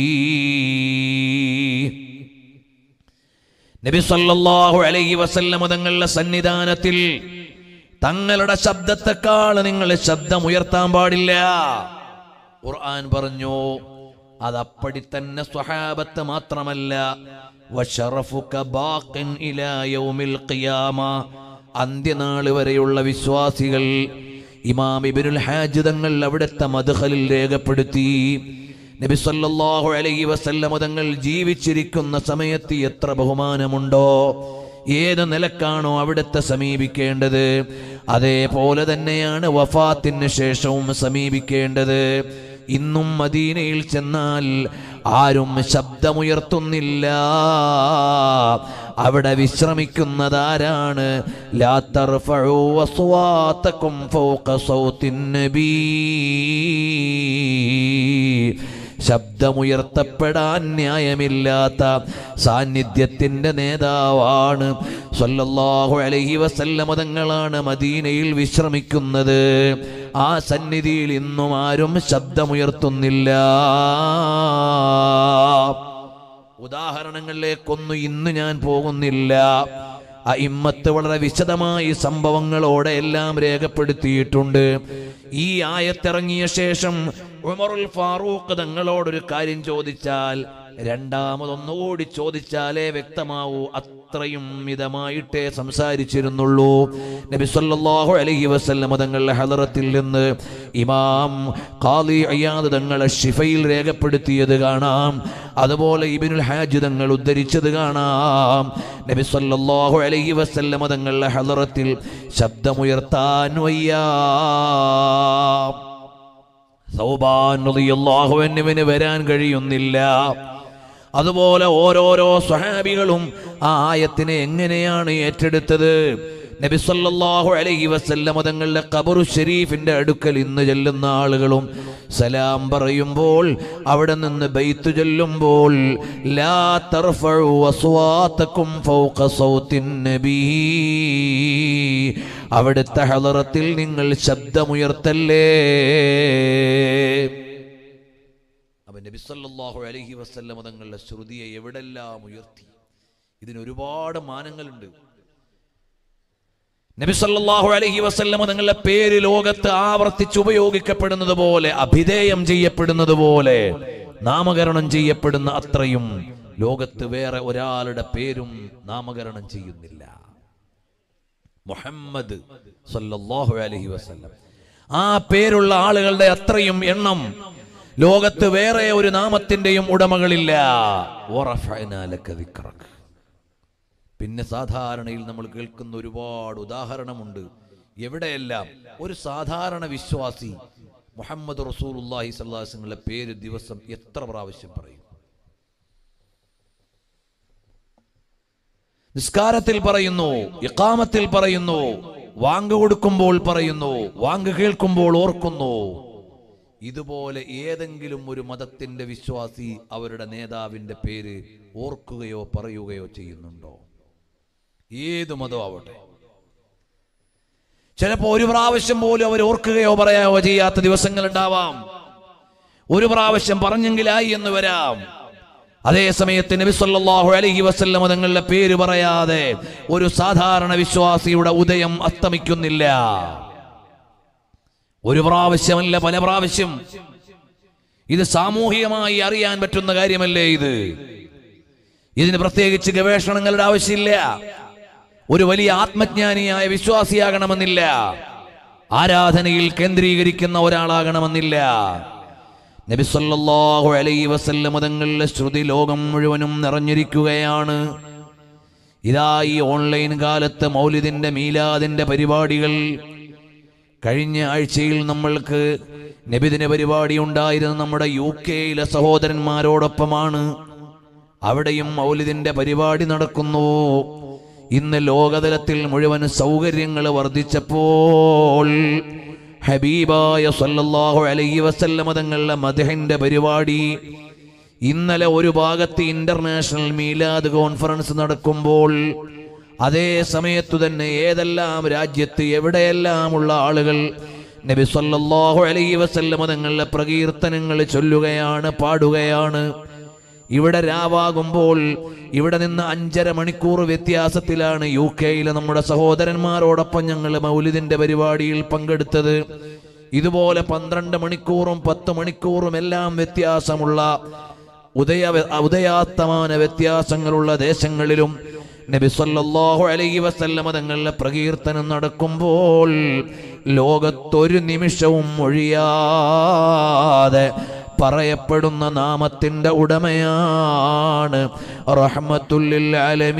നബി സല്ലല്ലാഹു അലൈഹി വസല്ലമ തങ്ങളുടെ സന്നിധാനത്തിൽ തങ്ങളുടെ ശബ്ദത്തെക്കാൾ നിങ്ങൾ ശബ്ദം ഉയർത്താൻ പാടില്ല ഖുർആൻ പറഞ്ഞു അതപ്പടി തന്നെ സ്വഹാബത്ത് മാത്രമല്ല വശറഫുക ബാഖിൻ ഇലാ യൗമിൽ ഖിയാമ അന്ത്യനാൾ വരെയുള്ള വിശ്വാസികൾ ഇമാം ഇബ്നുൽ ഹാജ് തങ്ങൾ അവിടുത്തെ മദ്ഖലിൽ രേഖപ്പെടുത്തി നബി സല്ലല്ലാഹു അലൈഹി വസല്ലമ തങ്ങൾ ജീവിച്ചിരിക്കുന്ന സമയത്ത് എത്ര ബഹുമാനമുണ്ടോ ഏത് നിലക്കാണോ അവിടുത്തെ സമീപിക്കേണ്ടത് അതേപോലെ തന്നെയാണ് വഫാത്തിന് ശേഷവും സമീപിക്കേണ്ടത് ഇന്നും മദീനയിൽ ചെന്നാൽ ആരും ശബ്ദമുയർത്തുന്നില്ല അവിടെ വിശ്രമിക്കുന്നതാരാണ് ലാ തർഫഉ അസ്വാതകും ഫൗക സൗത്തിൻ നബീ ശബ്ദമുയർത്തപ്പെടാൻ ന്യായമില്ലാത്ത സാന്നിധ്യത്തിന്റെ നേതാവാണ് സല്ലല്ലാഹു അലൈഹി വസല്ലമ തങ്ങളാണ് മദീനയിൽ വിശ്രമിക്കുന്നത് ആ സന്നിധിയിൽ ഇന്നും ആരും ശബ്ദമുയർത്തുന്നില്ല ഉദാഹരണങ്ങളിലേക്കൊന്നും ഇന്ന് ഞാൻ പോകുന്നില്ല ആ ഇമ്മത്ത് വളരെ വിശദമായി സംഭവങ്ങളോടെ എല്ലാം രേഖപ്പെടുത്തിയിട്ടുണ്ട് ഈ ആയത്തിറങ്ങിയ ശേഷം ഉമറുൽ ഫാറൂഖ് തങ്ങളോടൊരു കാര്യം ചോദിച്ചാൽ രണ്ടാമതൊന്നുകൂടി ചോദിച്ചാലേ വ്യക്തമാവൂ അത്രയും മിതമായിട്ടേ സംസാരിച്ചിരുന്നുള്ളൂ നബി സല്ലല്ലാഹു അലൈഹി വസല്ലം തങ്ങളുടെ ഹദറത്തിൽ നിന്ന് ഇമാം ഖാലി അയ്യാദ് തങ്ങളെ ഷിഫയിൽ രേഖപ്പെടുത്തിയത് കാണാം അതുപോലെ ഇബ്നുൽ ഹാജ് തങ്ങൾ ഉദ്ധരിച്ചത് കാണാം നബി സല്ലല്ലാഹു അലൈഹി വസല്ലം തങ്ങളുടെ ഹദറത്തിൽ ശബ്ദമുയർത്താൻ വയ്യാ സൗബാൻ റളിയല്ലാഹു അൻഹുവിന് വരാൻ കഴിയുന്നില്ല അതുപോലെ ഓരോരോ സ്വഹാബികളും ആ ആയത്തിനെ എങ്ങനെയാണ് ഏറ്റെടുത്തത് നബി സല്ലല്ലാഹു അലൈഹി വസല്ലമ തങ്ങളുടെ ഖബറു ഷരീഫിന്റെ അടുക്കൽ ഇന്ന് ചെല്ലുന്ന ആളുകളും സലാം പറയുമ്പോൾ അവിടെ നിന്ന് ബൈത്ത് ചൊല്ലുമ്പോൾ ലാ തർഫഉ അസ്വാതകും ഫൗക സൗത്തിൻ നബീ അവിടുത്തെ ഹളറത്തിൽ നിങ്ങൾ ശബ്ദമുയർത്തല്ലേ അവൻ നബി സല്ലല്ലാഹു അലൈഹി വസല്ലമ തങ്ങളുടെ ശ്രുതിയെ എവിടെല്ലാം ഉയർത്തി ഇതിന് ഒരുപാട് മാനങ്ങളുണ്ട് നബി സല്ലല്ലാഹു അലൈഹി വസല്ലമ തങ്ങളുടെ പേര് ലോകത്ത് ആവർത്തിച്ച് ഉപയോഗിക്കപ്പെടുന്നത് പോലെ അഭിധേയം ചെയ്യപ്പെടുന്നത് പോലെ നാമകരണം ചെയ്യപ്പെടുന്ന അത്രയും ലോകത്ത് വേറെ ഒരാളുടെ പേരും നാമകരണം ചെയ്യുന്നില്ല മുഹമ്മദ് സല്ലല്ലാഹു അലൈഹി വസല്ലം ആ പേരുള്ള ആളുകളുടെ അത്രയും എണ്ണം ലോകത്ത് വേറെ ഒരു നാമത്തിന്റെയും ഉടമകളില്ല വറഫഅനാ ലക ദിക്റക. പിന്നെ സാധാരണയിൽ നമ്മൾ കേൾക്കുന്ന ഒരുപാട് ഉദാഹരണമുണ്ട് എവിടെയെല്ലാം ഒരു സാധാരണ വിശ്വാസി മുഹമ്മദ് റസൂലുള്ളാഹി സ്വല്ലല്ലാഹു അലൈഹി വസല്ലമയുടെ പേര് ദിവസം എത്ര പ്രാവശ്യം പറയും നിസ്കാരത്തിൽ പറയുന്നു ഇഖാമത്തിൽ പറയുന്നു വാങ്ക് കൊടുക്കുമ്പോൾ പറയുന്നു വാങ്ക് കേൾക്കുമ്പോൾ ഓർക്കുന്നു ഇതുപോലെ ഏതെങ്കിലും ഒരു മതത്തിന്റെ വിശ്വാസി അവരുടെ നേതാവിന്റെ പേര് ഓർക്കുകയോ പറയുകയോ ചെയ്യുന്നുണ്ടോ ഏത് മതം ആവട്ടെ ചിലപ്പോ ഒരു പ്രാവശ്യം പോലും അവർ ഓർക്കുകയോ പറയായോ ചെയ്യാത്ത ദിവസങ്ങൾ ഉണ്ടാവാം ഒരു പ്രാവശ്യം പറഞ്ഞെങ്കിലായി എന്ന് വരാം അതേ സമയത്ത് നബി സല്ലല്ലാഹു അലൈഹി വസല്ലം തങ്ങളുടെ പേര് പറയാതെ ഒരു സാധാരണ വിശ്വാസിയുടെ ഉദയം അസ്തമിക്കുന്നില്ല ഒരു പ്രാവശ്യമല്ല പല പ്രാവശ്യം ഇത് സാമൂഹികമായി അറിയാൻ പറ്റുന്ന കാര്യമല്ലേ ഇത് ഇതിന് പ്രത്യേകിച്ച് ഗവേഷണങ്ങളുടെ ആവശ്യമില്ല ഒരു വലിയ ആത്മജ്ഞാനിയായ വിശ്വാസിയാകണമെന്നില്ല ആരാധനയിൽ കേന്ദ്രീകരിക്കുന്ന ഒരാളാകണമെന്നില്ല നബി സല്ലല്ലാഹു അലൈഹി വസല്ലം തങ്ങളുടെ ശ്രുതി ലോകം മുഴുവനും നിറഞ്ഞിരിക്കുകയാണ് ഇതാ ഈ ഓൺലൈൻ കാലത്ത് മൗലിദിന്റെ മീലാദിന്റെ പരിപാടികൾ കഴിഞ്ഞ ആഴ്ചയിൽ നമ്മൾക്ക് നബിദിന പരിപാടി ഉണ്ടായിരുന്ന നമ്മുടെ യു കെയിലെ സഹോദരന്മാരോടൊപ്പമാണ് അവിടെയും മൗലിദിന്റെ പരിപാടി നടക്കുന്നു ഇന്ന് ലോകതലത്തിൽ മുഴുവൻ സൗകര്യങ്ങൾ വർദ്ധിച്ചപ്പോൾ ഹബീബായ സല്ലല്ലാഹു അലൈഹി വസല്ലമ തങ്ങളുടെ മദഹിന്റെ പരിപാടി ഇന്നലെ ഒരു ഭാഗത്ത് ഇന്റർനാഷണൽ മീലാദ് കോൺഫറൻസ് നടക്കുമ്പോൾ അതേ സമയത്തു തന്നെ ഏതെല്ലാം രാജ്യത്ത് എവിടെയെല്ലാമുള്ള ആളുകൾ നബി സല്ലല്ലാഹു അലൈഹി വസല്ലമ തങ്ങളുടെ പ്രകീർത്തനങ്ങൾ ചൊല്ലുകയാണ് പാടുകയാണ് ഇവിടെ രാവാകുമ്പോൾ ഇവിടെ നിന്ന് അഞ്ചര മണിക്കൂർ വ്യത്യാസത്തിലാണ് യു കെയിലെ നമ്മുടെ സഹോദരന്മാരോടൊപ്പം ഞങ്ങൾ മൗലിദിന്റെ പരിപാടിയിൽ പങ്കെടുത്തത് ഇതുപോലെ പന്ത്രണ്ട് മണിക്കൂറും പത്ത് മണിക്കൂറും എല്ലാം വ്യത്യാസമുള്ള ഉദയ ഉദയാസ്തമാന വ്യത്യാസങ്ങളുള്ള ദേശങ്ങളിലും നബി സല്ലല്ലാഹു അലൈഹി വസല്ലമ തങ്ങളുടെ പ്രകീർത്തനം നടക്കുമ്പോൾ ലോകത്തൊരു നിമിഷവും ഒഴിയാതെ പറയപ്പെടുന്ന നാമത്തിന്റെ ഉടമയാണ് റഹ്മത്തുല്ലിൽ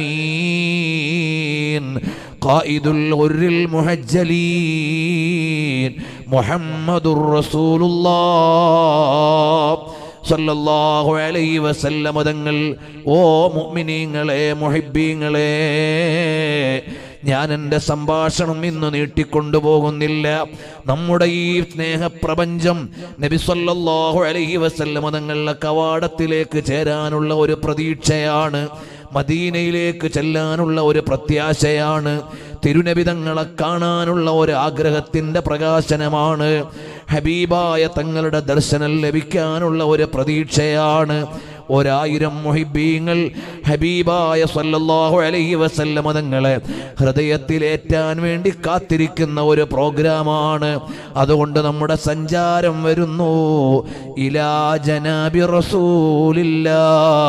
ആലമീൻ ഖായിദുൽ ഗുർരിൽ മുഹജ്ജലീൻ മുഹമ്മദുർ റസൂലുള്ളാഹ് സല്ലല്ലാഹു അലൈഹി വസല്ലമ തങ്ങൾ ഓ മുഅ്മിനീങ്ങളെ മുഹിബ്ബീങ്ങളെ ഞാൻ എൻ്റെ സംഭാഷണം ഇന്ന് നീട്ടിക്കൊണ്ടുപോകുന്നില്ല നമ്മുടെ ഈ സ്നേഹപ്രപഞ്ചം നബി സല്ലല്ലാഹു അലൈഹി വസല്ലമ തങ്ങളുടെ കവാടത്തിലേക്ക് ചേരാനുള്ള ഒരു പ്രതീക്ഷയാണ് മദീനയിലേക്ക് ചെല്ലാനുള്ള ഒരു പ്രത്യാശയാണ് തിരുനബിതങ്ങളെ കാണാനുള്ള ഒരു ആഗ്രഹത്തിന്റെ പ്രകാശനമാണ് ഹബീബായ തങ്ങളുടെ ദർശനം ലഭിക്കാനുള്ള ഒരു പ്രതീക്ഷയാണ് ഒരായിരം മുഹിബീങ്ങൾ ഹബീബായ സല്ലല്ലാഹു അലൈഹി വസല്ലമ തങ്ങളെ ഹൃദയത്തിലേറ്റാൻ വേണ്ടി കാത്തിരിക്കുന്ന ഒരു പ്രോഗ്രാമാണ് അതുകൊണ്ട് നമ്മുടെ സഞ്ചാരം വരുന്നു ഇലാ ജനാബി റസൂലില്ലാ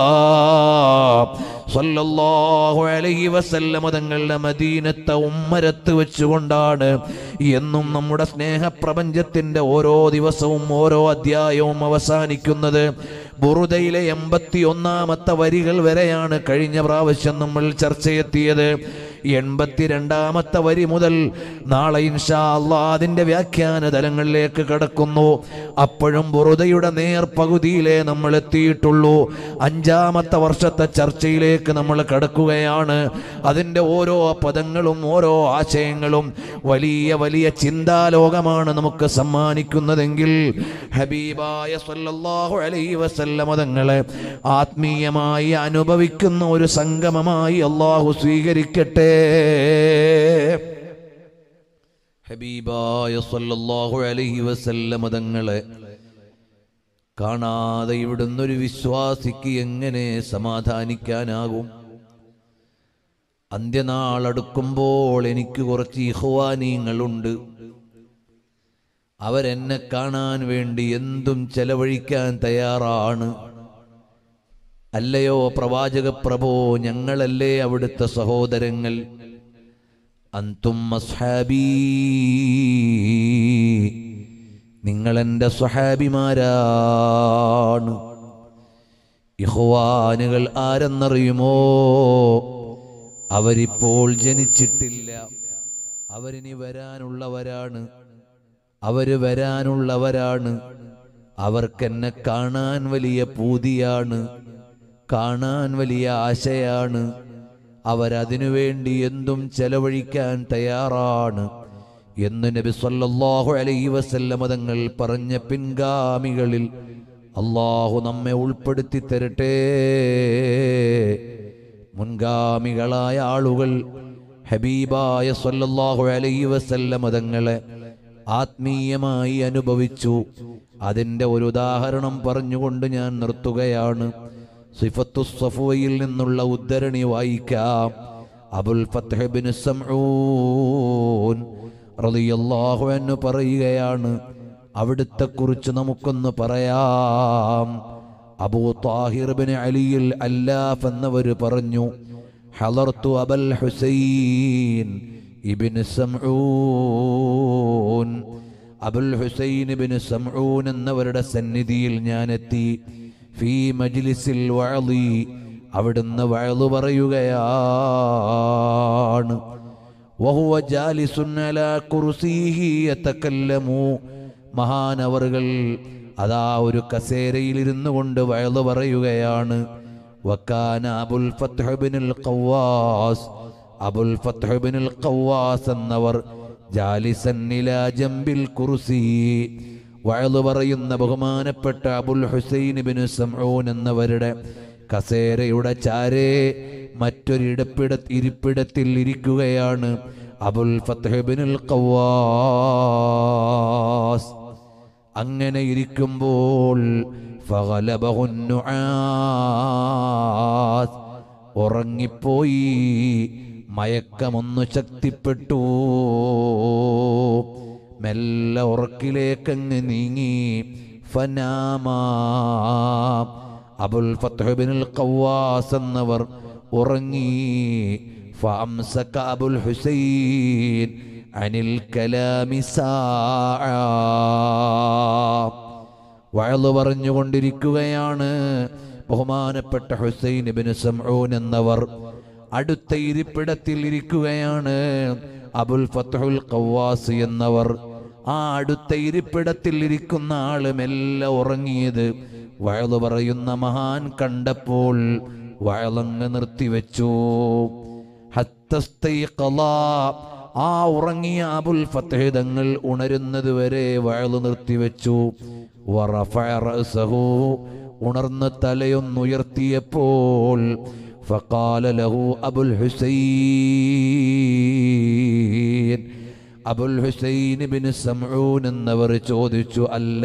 സല്ലല്ലാഹു അലൈഹി വസല്ലമ തങ്ങളുടെ മദീനത്തെ ഉമ്മരത്ത് വെച്ചുകൊണ്ടാണ് എന്നും നമ്മുടെ സ്നേഹപ്രപഞ്ചത്തിന്റെ ഓരോ ദിവസവും ഓരോ അധ്യായവും അവസാനിക്കുന്നത് ബുറുദയിലെ എൺപത്തി ഒന്നാമത്തെ വരികൾ വരെയാണ് കഴിഞ്ഞ പ്രാവശ്യം നമ്മൾ ചർച്ചയെത്തിയത് എൺപത്തിരണ്ടാമത്തെ വരി മുതൽ നാളെ ഇൻഷാ അള്ളാ അതിന്റെ വ്യാഖ്യാന തലങ്ങളിലേക്ക് കടക്കുന്നു അപ്പോഴും ബുറുദയുടെ നേർപകുതിയിലേ നമ്മൾ എത്തിയിട്ടുള്ളൂ അഞ്ചാമത്തെ വർഷത്തെ ചർച്ചയിലേക്ക് നമ്മൾ കടക്കുകയാണ് അതിൻ്റെ ഓരോ പദങ്ങളും ഓരോ ആശയങ്ങളും വലിയ വലിയ ചിന്താലോകമാണ് നമുക്ക് സമ്മാനിക്കുന്നതെങ്കിൽ ഹബീബായ സല്ലല്ലാഹു അലൈഹി വസല്ലമ തങ്ങളെ ആത്മീയമായി അനുഭവിക്കുന്ന ഒരു സംഗമമായി അള്ളാഹു സ്വീകരിക്കട്ടെ ഹബീബായ സല്ലല്ലാഹു അലൈഹി വസല്ലമ തങ്ങളെ കാണാതെ ഇവിടുന്ന് ഒരു വിശ്വാസിക്ക് എങ്ങനെ സമാധാനിക്കാനാകും അന്ത്യനാൾ അടുക്കുമ്പോൾ എനിക്ക് കുറച്ച് ഇഹ്വാനീങ്ങളുണ്ട് അവരെന്നെ കാണാൻ വേണ്ടി എന്തും ചെലവഴിക്കാൻ തയ്യാറാണ് അല്ലയോ പ്രവാചക പ്രഭോ ഞങ്ങളല്ലേ അവിടുത്തെ സഹോദരങ്ങൾ അന്തും അസ്ഹാബീ നിങ്ങൾ എൻ്റെ സ്വഹാബിമാരാണ് ഇഹ്വാനുകൾ ആരെന്നറിയുമോ അവരിപ്പോൾ ജനിച്ചിട്ടില്ല അവരിനി വരാനുള്ളവരാണ് അവര് വരാനുള്ളവരാണ് അവർക്കെന്നെ കാണാൻ വലിയ പൂതിയാണ് കാണാൻ വലിയ ആശയാണ് അവരതിനു വേണ്ടി എന്തും ചെലവഴിക്കാൻ തയ്യാറാണ് എന്ന് നബി സല്ലല്ലാഹു അലൈഹി വസല്ലമ തങ്ങൾ പറഞ്ഞ പിൻഗാമികളിൽ അള്ളാഹു നമ്മെ ഉൾപ്പെടുത്തി തരട്ടെ മുൻഗാമികളായ ആളുകൾ ഹബീബായ സല്ലല്ലാഹു അലൈഹി വസല്ലമ തങ്ങളെ ആത്മീയമായി അനുഭവിച്ചു അതിൻ്റെ ഒരു ഉദാഹരണം പറഞ്ഞുകൊണ്ട് ഞാൻ നിർത്തുകയാണ് സിഫത്തു സഫുവയിൽ നിന്നുള്ള ഉദ്ധരണി വായിക്കാം അബുൽ ഫത്ഹ് ബിൻ സംഊൻ റളിയല്ലാഹു അൻഹു പറയുകയാണ് അവിടുത്തെ കുറിച്ച് നമുക്കൊന്ന് പറയാം അബൂ താഹിർ ബിൻ അലിയിൽ അല്ലാഫ് എന്നവർ പറഞ്ഞു ഹലർത്തു അബൽ ഹുസൈൻ ഇബിൻ സംഊൻ അബുൽ ഹുസൈൻ ഇബിൻ സംഊൻ എന്നവരുടെ സന്നിധിയിൽ ഞാൻ എത്തി ഫീ മജ്ലിസിൽ വഅളി അവിടുന്ന് വഅളു പറയുകയാണ് വഹുവ ജാലിസുൻ അലാ കുർസിഹി യതകല്ലമു മഹാനവറുകൾ അതാ ഒരു കസേരയിൽ ഇരുന്നു കൊണ്ട് വയലു പറയുകയാണ് വക്കാന അബുൽ ഫത്ഹ് ബിനുൽ ഖവാസ് അബുൽ ഫത്ഹ് ബിനുൽ ഖവാസ് എന്നവർ ജാലിസൻ ഇലാ ജംബിൽ കുർസി വയലു പറയുന്ന ബഹുമാനപ്പെട്ട അബുൽ ഹുസൈൻ ബിൻ സംഊൻ എന്നവരുടെ കസേരയുടെ ചാരേ മറ്റൊരിടപ്പിട ഇരിപ്പിടത്തിൽ ഇരിക്കുകയാണ് അബുൽ ഫത്ഹ് ബിനുൽ ഖവാസ് അങ്ങനെ ഇരിക്കുമ്പോൾ ഫഗലബഹു നുആസ്. ഉറങ്ങിപ്പോയി മയക്കമൊന്നു ശക്തിപ്പെട്ടു മെല്ലെ ഉറക്കിലേക്കങ്ങ് നീങ്ങി ഫനാമാ അബുൽ ഫത്ഹ് ബിനുൽ ഖവാസ് എന്നവർ ഉറങ്ങി فأمسك أبو الحسين عن الكلام ساعة വയലു പറഞ്ഞുകൊണ്ടിരിക്കുകയാണ് ബഹുമാനപ്പെട്ട ഹുസൈൻ ബിൻ സംഊൻ എന്നവർ അടുത്ത ഇരിപ്പിടത്തിൽ ഇരിക്കുകയാണ് അബുൽ ഫത്തുൽ ഖവാസ് എന്നവർ ആ അടുത്ത ഇരിപ്പിടത്തിൽ ഇരിക്കുന്ന ആള് മെല്ലെ ഉറങ്ങിയത് വയലു പറയുന്ന മഹാൻ കണ്ടപ്പോൾ വയലങ്ങ് നിർത്തിവെച്ചു ഹത്തസ്തൈഖള. ആ ഉറങ്ങിയ അബുൽ ഫത്തഹ് തങ്ങൾ ഉണരുന്നത് വരെ വയലു നിർത്തിവെച്ചു വറഫഅ റഅസഹു. ഉണർന്ന് തലയൊന്നുയർത്തിയപ്പോൾ ഫഖാല ലഹു അബുൽ ഹുസൈൻ അബുൽ ഹുസൈൻ ബിൻ സംഊൻ എന്നവർ ചോദിച്ചു അല്ല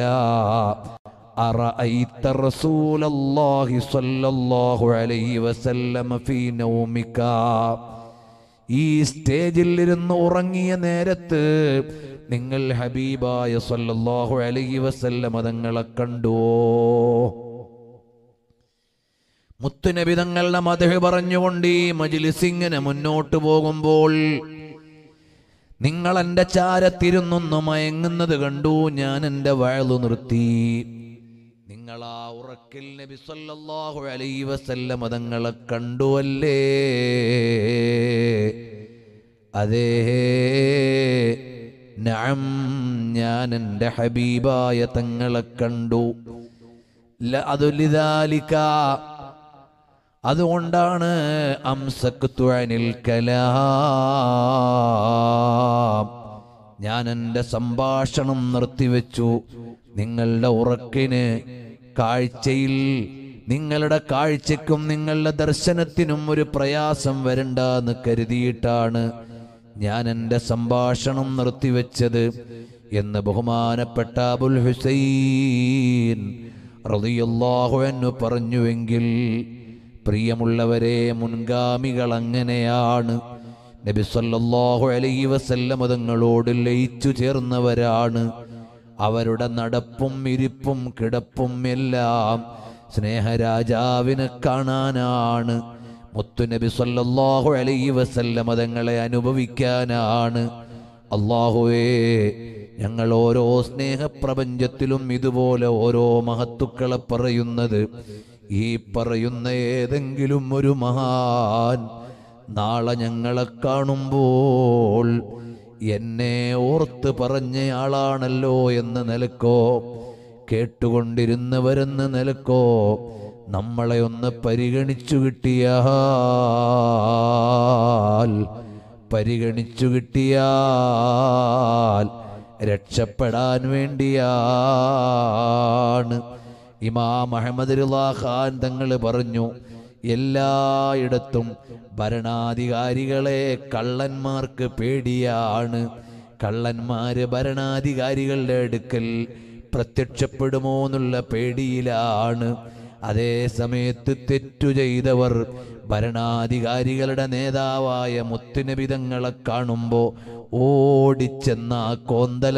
أرأيت رسول الله صلى الله عليه وسلم في نومك ഈ സ്റ്റേജിൽ ഇരുന്ന് ഉറങ്ങിയ നേരത്ത് നിങ്ങൾ ഹബീബായ സല്ലല്ലാഹു അലൈഹി വസല്ലമ തങ്ങളെ കണ്ടുവോ മുത്തുനബി തങ്ങളുടെ മതഹ് പറഞ്ഞുകൊണ്ട് ഈ മജ്ലിസ് ഇങ്ങനെ മുന്നോട്ട് പോകുമ്പോൾ നിങ്ങൾ എൻ്റെ ചാരത്തിരുന്നൊന്ന് മയങ്ങുന്നത് കണ്ടു ഞാൻ എൻ്റെ വയലു നിർത്തി നിങ്ങൾ ആ ഉറക്കിൽ നബി സല്ലല്ലാഹു അലൈഹി വസല്ലമ തങ്ങളെ കണ്ടുവല്ലേ അതേ നഅം ഞാൻ എൻ്റെ ഹബീബായ തങ്ങളെ കണ്ടു ല- അതു ലിദാലിക അതുകൊണ്ടാണ് അംസക്തു അനിൽ കലാം ഞാൻ എൻ്റെ സംഭാഷണം നിർത്തിവെച്ചു നിങ്ങളുടെ ഉറക്കിന് കാഴ്ചയിൽ നിങ്ങളുടെ കാഴ്ചയ്ക്കും നിങ്ങളുടെ ദർശനത്തിനും ഒരു പ്രയാസം വരണ്ട എന്ന് കരുതിയിട്ടാണ് ഞാൻ എൻ്റെ സംഭാഷണം നിർത്തിവെച്ചത് എന്ന് ബഹുമാനപ്പെട്ട അബുൽ ഹുസൈൻ റളിയല്ലാഹു അൻഹു പറഞ്ഞുവെങ്കിൽ പ്രിയമുള്ളവരെ മുൻഗാമികൾ അങ്ങനെയാണ് നബി സല്ലല്ലാഹു അലൈഹി വസല്ലം തങ്ങളോട് ലയിച്ചു ചേർന്നവരാണ് അവരുടെ നടപ്പും ഇരിപ്പും കിടപ്പും എല്ലാം സ്നേഹരാജാവിനെ കാണാനാണ് മുത്തുനബി സല്ലല്ലാഹു അലൈഹി വസല്ലം തങ്ങളെ അനുഭവിക്കാനാണ് അള്ളാഹുവേ ഞങ്ങൾ ഓരോ സ്നേഹപ്രപഞ്ചത്തിലും ഇതുപോലെ ഓരോ മഹത്തുക്കളെ പറയുന്നത് ഈ പറയുന്ന ഏതെങ്കിലും ഒരു മഹാൻ നാളെ ഞങ്ങളെ കാണുമ്പോൾ എന്നെ ഓർത്ത് പറഞ്ഞയാളാണല്ലോ എന്ന് നിലക്കോ കേട്ടുകൊണ്ടിരുന്നവരെന്ന് നിലക്കോ നമ്മളെ ഒന്ന് പരിഗണിച്ചു കിട്ടിയാൽ പരിഗണിച്ചു കിട്ടിയാൽ രക്ഷപ്പെടാൻ വേണ്ടിയാണ് ഇമാം അഹമ്മദ് റിളാ ഖാൻ തങ്ങൾ പറഞ്ഞു എല്ലായിടത്തും ഭരണാധികാരികളെ കള്ളന്മാർക്ക് പേടിയാണ് കള്ളന്മാര് ഭരണാധികാരികളുടെ അടുക്കൽ പ്രത്യക്ഷപ്പെടുമോ എന്നുള്ള പേടിയിലാണ് അതേ സമയത്ത് തെറ്റു ചെയ്തവർ ഭരണാധികാരികളുടെ നേതാവായ മുത്തുനബിതങ്ങളെ കാണുമ്പോൾ ഓടി ഓടിച്ചെന്ന ആ കോന്തല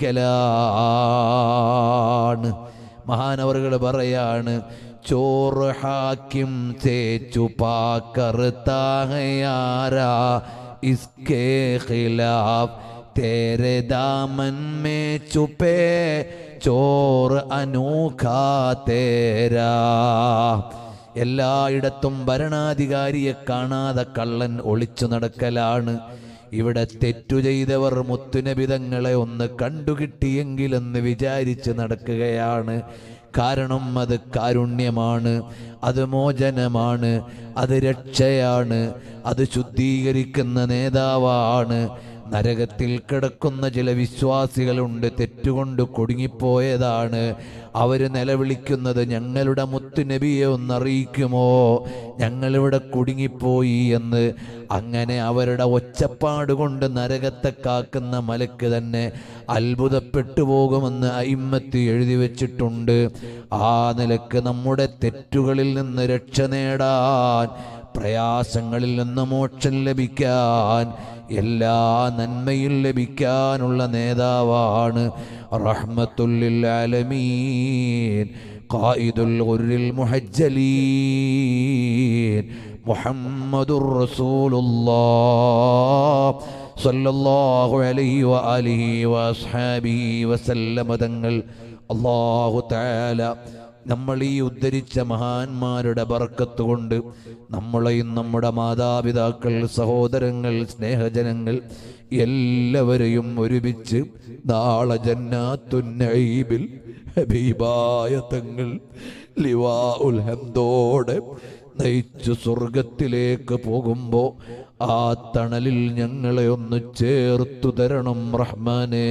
പിടിക്കലാണ് മഹാനവറുകൾ പറയാണ് ചോറ് ഹാക്കിം തേച്ചു പാക്കറുത്താകയാരാ ഇസ്കേ ഖിലാഫ് തേരെ ദാമൻ മേ ചുപേ ചോറ് അനൂഖാ തേരാ എല്ലായിടത്തും ഭരണാധികാരിയെ കാണാതെ കള്ളൻ ഒളിച്ചു നടക്കലാണ് ഇവിടെ തെറ്റു ചെയ്തവർ മുത്തുനബിതങ്ങളെ ഒന്ന് കണ്ടുകിട്ടിയെങ്കിലെന്ന് വിചാരിച്ച് നടക്കുകയാണ് കാരണം അത് കാരുണ്യമാണ് അത് മോചനമാണ് അത് രക്ഷയാണ് അത് ശുദ്ധീകരിക്കുന്ന നേതാവാണ് നരകത്തിൽ കിടക്കുന്ന ചില വിശ്വാസികളുണ്ട് തെറ്റുകൊണ്ട് കുടുങ്ങിപ്പോയതാണ് അവര് നിലവിളിക്കുന്നത് ഞങ്ങളുടെ മുത്തുനബിയെ ഒന്നറിയിക്കുമോ ഞങ്ങളിവിടെ കുടുങ്ങിപ്പോയി എന്ന് അങ്ങനെ അവരുടെ ഒച്ചപ്പാട് കൊണ്ട് നരകത്തെ കാക്കുന്ന മലക്ക് തന്നെ അത്ഭുതപ്പെട്ടു പോകുമെന്ന് അയിമ്മത്തി എഴുതി വെച്ചിട്ടുണ്ട് ആ നിലക്ക് നമ്മുടെ തെറ്റുകളിൽ നിന്ന് രക്ഷ നേടാൻ പ്രയാസങ്ങളിൽ നിന്ന് മോക്ഷം ലഭിക്കാൻ എല്ലാ നന്മയും ലഭിക്കാനുള്ള നേതാവാണ് റഹ്മത്തുല്ലിൽ ആലമീൻ ഖായിദുൽ ഗുർരിൽ മുഹജ്ജലീൻ മുഹമ്മദുർ റസൂലുള്ളാഹ് സല്ലല്ലാഹു അലൈഹി വആലിഹി വഅസ്ഹാബിഹി വസല്ലമ തങ്ങൾ അല്ലാഹു തആല നമ്മൾ ഈ ഉദ്ധരിച്ച മഹാന്മാരുടെ ബർക്കത്ത് കൊണ്ട് നമ്മളെയും നമ്മുടെ മാതാപിതാക്കൾ സഹോദരങ്ങൾ സ്നേഹജനങ്ങൾ എല്ലാവരെയും ഒരുമിച്ച് നാളെ ജന്നാത്തുന്നൈബിൽ ഹബീബായ തങ്ങൾ ലിവാ ഉൽ ഹംദോടെ നയിച്ചു സ്വർഗത്തിലേക്ക് പോകുമ്പോ ആ തണലിൽ ഞങ്ങളെ ഒന്ന് ചേർത്തു തരണം റഹ്മാനേ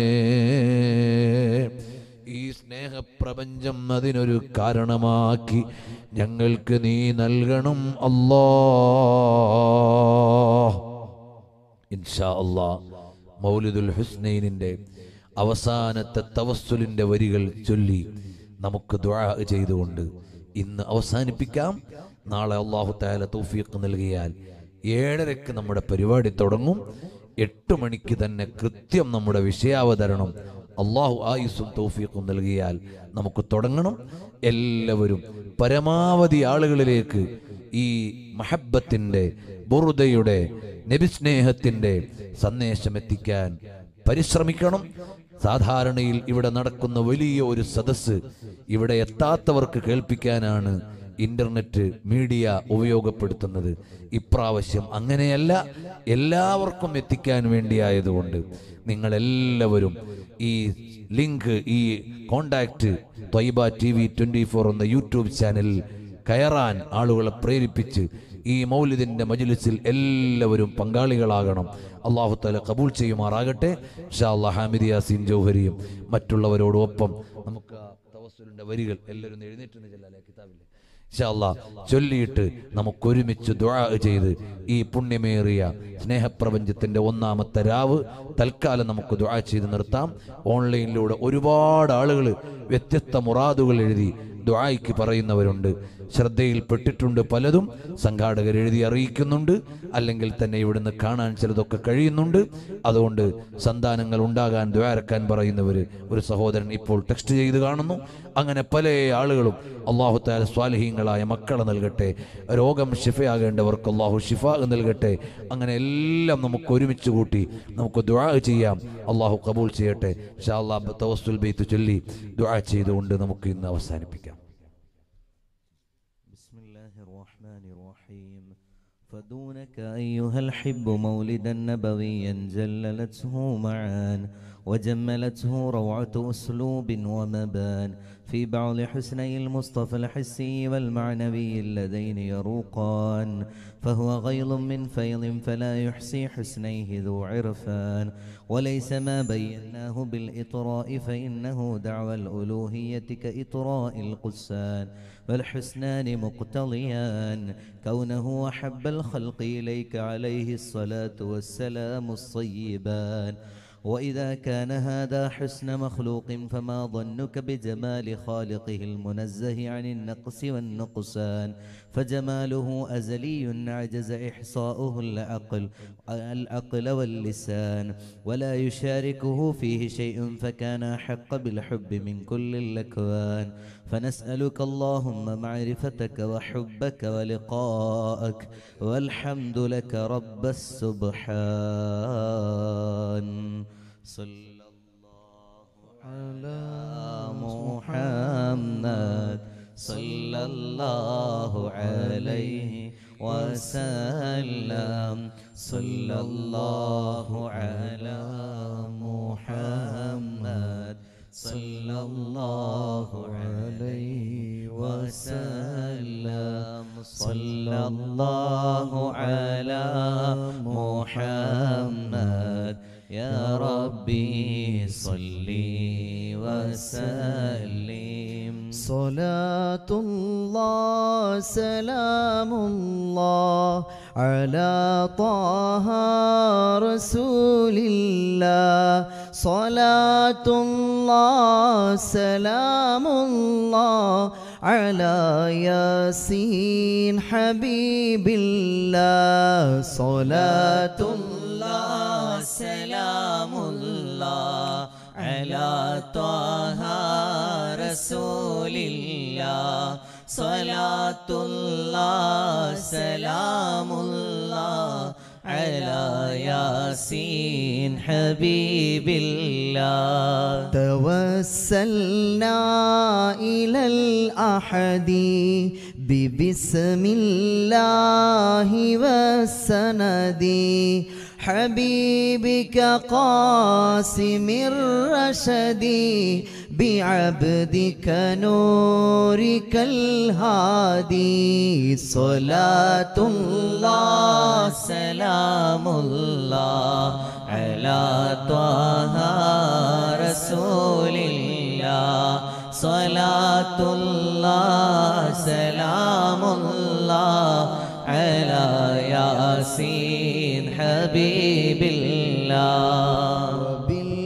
ഈ സ്നേഹപ്രപഞ്ചം അതിനൊരു കാരണമാക്കി ഞങ്ങൾക്ക് നീ നൽകണം അല്ലാ ഇൻഷാ അല്ലാ മൗലിദുൽ ഹുസ്നൈനിന്റെ അവസാനത്തെ തവസ്സുലിന്റെ വരികൾ ചൊല്ലി നമുക്ക് ദുആ ചെയ്തുകൊണ്ട് ഇന്ന് അവസാനിപ്പിക്കാം നാളെ അള്ളാഹു താല തൗഫീഖ് നൽകിയാൽ ഏഴരക്ക് നമ്മുടെ പരിപാടി തുടങ്ങും എട്ട് മണിക്ക് തന്നെ കൃത്യം നമ്മുടെ വിഷയാവതരണം അള്ളാഹു ആയുസ്സും തൗഫീഖും നൽകിയാൽ നമുക്ക് തുടങ്ങണം എല്ലാവരും പരമാവധി ആളുകളിലേക്ക് ഈ മഹബത്തിന്റെ ബുറുദയുടെ നബിസ്നേഹത്തിന്റെ സന്ദേശം എത്തിക്കാൻ പരിശ്രമിക്കണം സാധാരണയിൽ ഇവിടെ നടക്കുന്ന വലിയ ഒരു സദസ്സ് ഇവിടെ എത്താത്തവർക്ക് കേൾപ്പിക്കാനാണ് ഇന്റർനെറ്റ് മീഡിയ ഉപയോഗപ്പെടുത്തുന്നത് ഇപ്രാവശ്യം അങ്ങനെയല്ല എല്ലാവർക്കും എത്തിക്കാൻ വേണ്ടിയായതുകൊണ്ട് നിങ്ങളെല്ലാവരും ഈ ലിങ്ക് ഈ contact Thwaiba T V twenty four എന്ന യൂട്യൂബ് ചാനലിൽ കയറാൻ ആളുകളെ പ്രേരിപ്പിച്ച് ഈ മൗലിദിന്റെ മജ്ലിസിൽ എല്ലാവരും പങ്കാളികളാകണം അള്ളാഹു താല കബൂൾ ചെയ്യുമാറാകട്ടെ ഷാ അള്ളാഹ് ഹാമിദ് യാസീൻ ജൗഹരിയും മറ്റുള്ളവരോടൊപ്പം നമുക്ക് ആ തവസ്സുലിന്റെ വരികൾ എല്ലാവരും ഒന്ന് എഴുന്നേറ്റ് ചെല്ലാലേ കിതാബില്ലേ ഇൻഷാ അല്ലാ ചൊല്ലിയിട്ട് നമുക്ക് ഒരുമിച്ച് ദുആ ചെയ്ത് ഈ പുണ്യമേറിയ സ്നേഹപ്രപഞ്ചത്തിന്റെ ഒന്നാമത്തെ രാവ് തൽക്കാലം നമുക്ക് ദുആ ചെയ്ത് നിർത്താം ഓൺലൈനിലൂടെ ഒരുപാട് ആളുകൾ വ്യത്യസ്ത മുറാദുകൾ എഴുതി ദുആയ്ക്ക് പറയുന്നവരുണ്ട് ശ്രദ്ധയിൽപ്പെട്ടിട്ടുണ്ട് പലതും സംഘാടകർ എഴുതി അറിയിക്കുന്നുണ്ട് അല്ലെങ്കിൽ തന്നെ ഇവിടുന്ന് കാണാൻ ചിലതൊക്കെ കഴിയുന്നുണ്ട് അതുകൊണ്ട് സന്താനങ്ങൾ ഉണ്ടാകാൻ ദ്വാരക്കാൻ പറയുന്നവർ ഒരു സഹോദരൻ ഇപ്പോൾ ടെക്സ്റ്റ് ചെയ്ത് കാണുന്നു അങ്ങനെ പല ആളുകളും അള്ളാഹു താല സ്വാലഹീങ്ങളായ മക്കളെ നൽകട്ടെ രോഗം ഷിഫയാകേണ്ടവർക്ക് അള്ളാഹു ഷിഫ നൽകട്ടെ അങ്ങനെ എല്ലാം നമുക്ക് ഒരുമിച്ച് കൂട്ടി നമുക്ക് ദുആ ചെയ്യാം അള്ളാഹു കബൂൾ ചെയ്യട്ടെ ഷാ അള്ളാഹ് തവസ്സുൽ ബെയ്ത്ത് ചൊല്ലി ദുആ ചെയ്തുകൊണ്ട് നമുക്ക് ഇന്ന് അവസാനിപ്പിക്കാം بسم الله الرحمن الرحيم فدونك أيها الحب مولدا نبويا جللته معان وجملته روعة أسلوب ومبان في بعض حسني المصطفى الحسي والمعنوي اللذين يروقان فهو غيض من فيض فلا يحصي حسنيه ذو عرفان وليس ما بيناه بالإطراء فإنه دعوى الألوهية كإطراء القسان والحسنان مقتضيان كونه أحب الخلق إليك عليه الصلاة والسلام الصيبان وإذا كان هذا حسن مخلوق فما ظنك بجمال خالقه المنزه عن النقص والنقصان فجماله أزلي عجز إحصاؤه العقل العقل واللسان ولا يشاركه فيه شيء فكان أحق بالحب من كل الأكوان فنسألك اللهم معرفتك وحبك ولقاءك والحمد لك رب السبحان صلى الله على محمد صلى الله عليه وسلم صلى الله على محمد صلى الله عليه وسلم صلى الله على محمد يا ربي صل وسلم صلاة الله سلام الله على طه رسول الله صلاة الله سلام الله على ياسين حبيب الله صلاة الله سلام الله على طه رسول الله صلاة الله سلام الله على ياسين حبيب الله توسلنا إلى الأحد ببسم الله والسند حبيبك قاسم الرشد بعبدك نورك الهادي صلاة الله سلام الله على طه رسول الله صلاة الله سلام الله على ياسين حبيب الله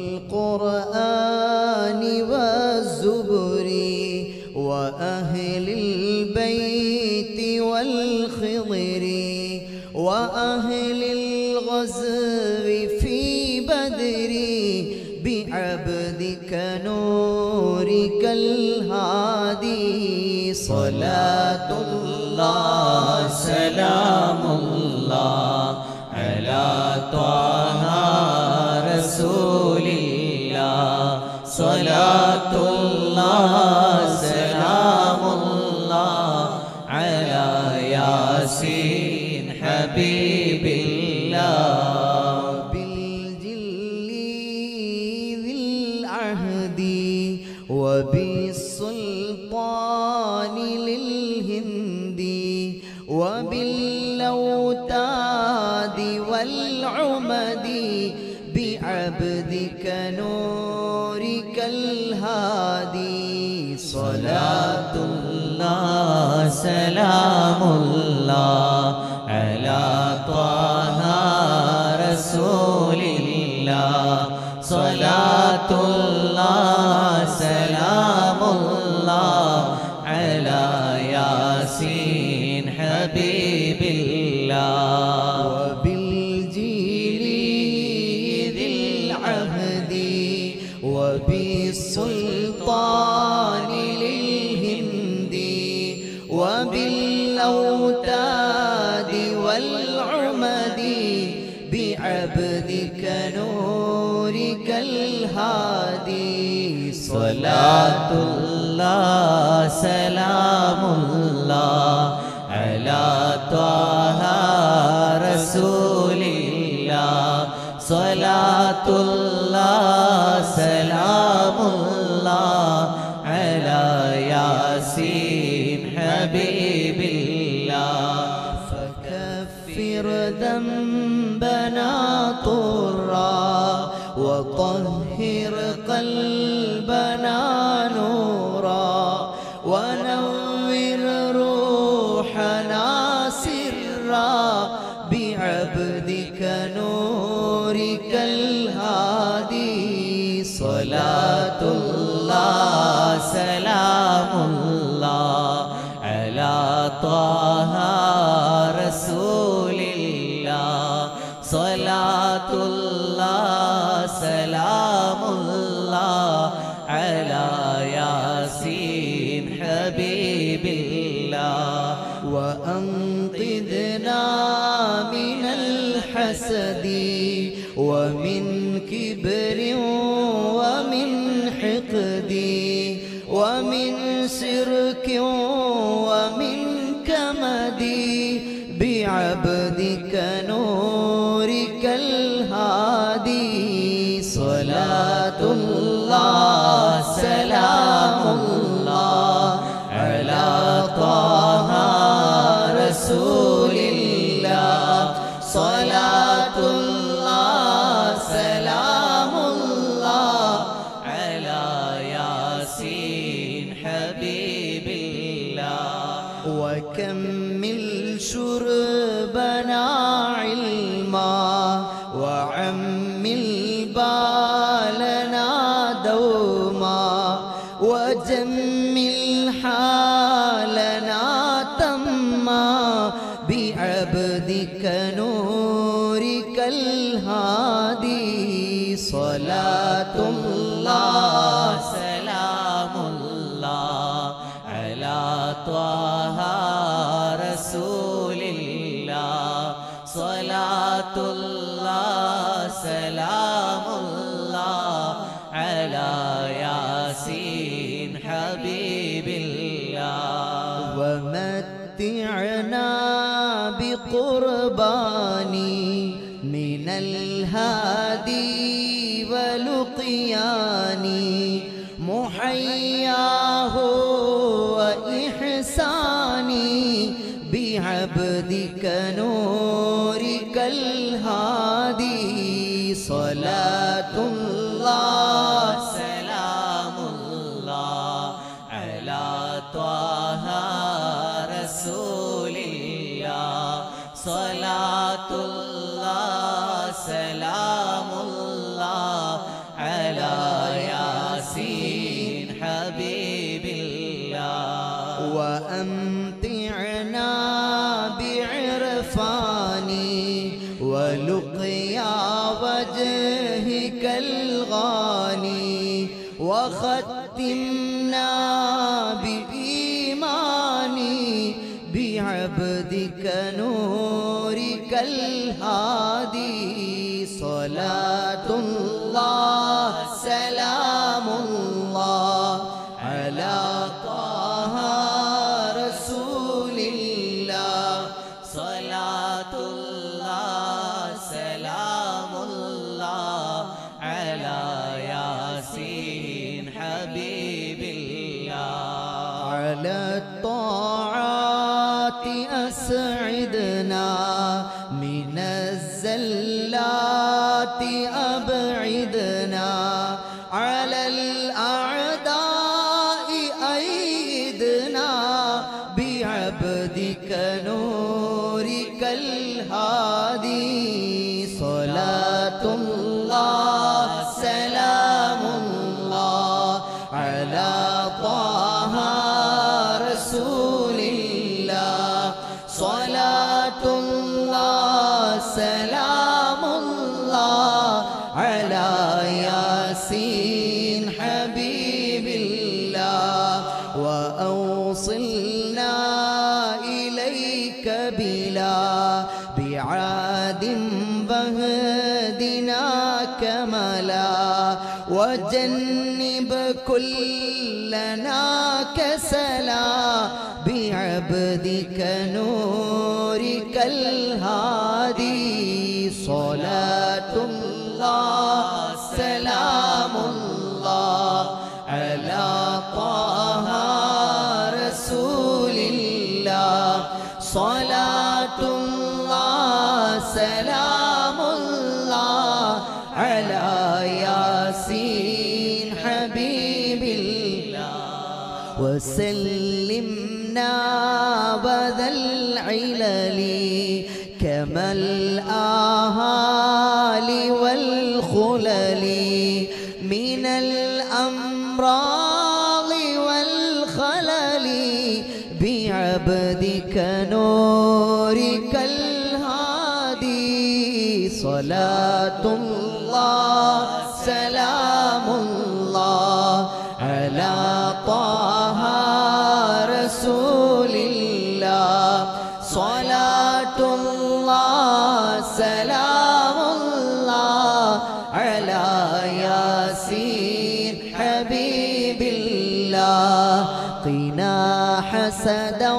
بالقرآن والزبر وأهل البيت والخضر وأهل الغزو في بدر بعبدك نورك الهادي صلاة الله سلام الله على طه رسول الله صلاة الله سلام الله على ياسين حبيب الله بالجل ذي العهد وبالسلطان للهند وبالأوتاد والعمد بعبدك نورك الهادي صلاة الله سلام الله على طه رسول الله صلاة الله سلام الله على ياسين حبيب الله وبالجيل ذي العهد وبالسلطان للهند وبالأوتاد والعمد بعبدك نورك الهادي صلاة الله سلام الله على طه رسول الله صلاة الله سلام الله على ياسين حبيب الله فكفر ذنبنا طرا وطهر قلبنا نورا ونور روحنا سرا بعبدك نورك الهادي سلام الله على ياسين حبيب الله وأنقذنا من الحسد ومن كبر ومن حقد ومن سرك ومن كمد بعبدك نورك الهادي صلاة الله سلام الله على طه رسول الله صلاة الله سلام الله على ياسين حبيب الله وكمل شربنا علما وعمل بالنا دوما وجمل حالنا تما بعبدك نورك الهادي صلاة الله سلام الله على طه رسول الله صلاة الله سلام الله على ياسين حبيب الله ومتعنا بقرباني من الهادي ولقياني محياه وإحساني بعبدك نورك الهادي صلاة الله سلام الله على طه رسول الله صلاة الله سلام الله على ياسين حبيب الله وأمتعنا بعرفاني ولقيا وجهك الغاني وختمنا بإيماني بعبدك نورك الهادي صلاة الله سلام الله على طه رسول الله صلاة الله سلام الله على ياسين حبيب الله على الطاعات أسعدنا من الزلات أبعدنا على الأعداء أيدنا بعبدك نورك الهادي صلاة الله سلام الله على طه رسول الله صلاة الله سلام الله على ياسين حبيب الله وأوصلنا إليك بلا بعاد بهدنا كملا وجنب كلنا كسلا بعبدك نورك الهادي صلاة الله سلام الله على طه رسول الله صلاة الله سلام الله على ياسين حبيب الله وسلمنا بذا العلل كما الآهال والخلل من الأمراض والخلل بعبدك نورك الهادي صلاة الله سلام حسدا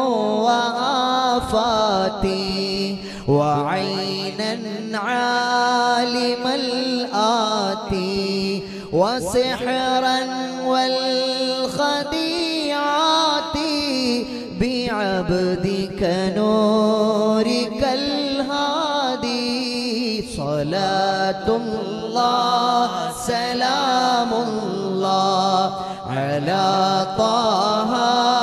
وآفاتي وعينا عالم الآتي وسحرا والخديعات بعبدك نورك الهادي صلاة الله سلام الله على طه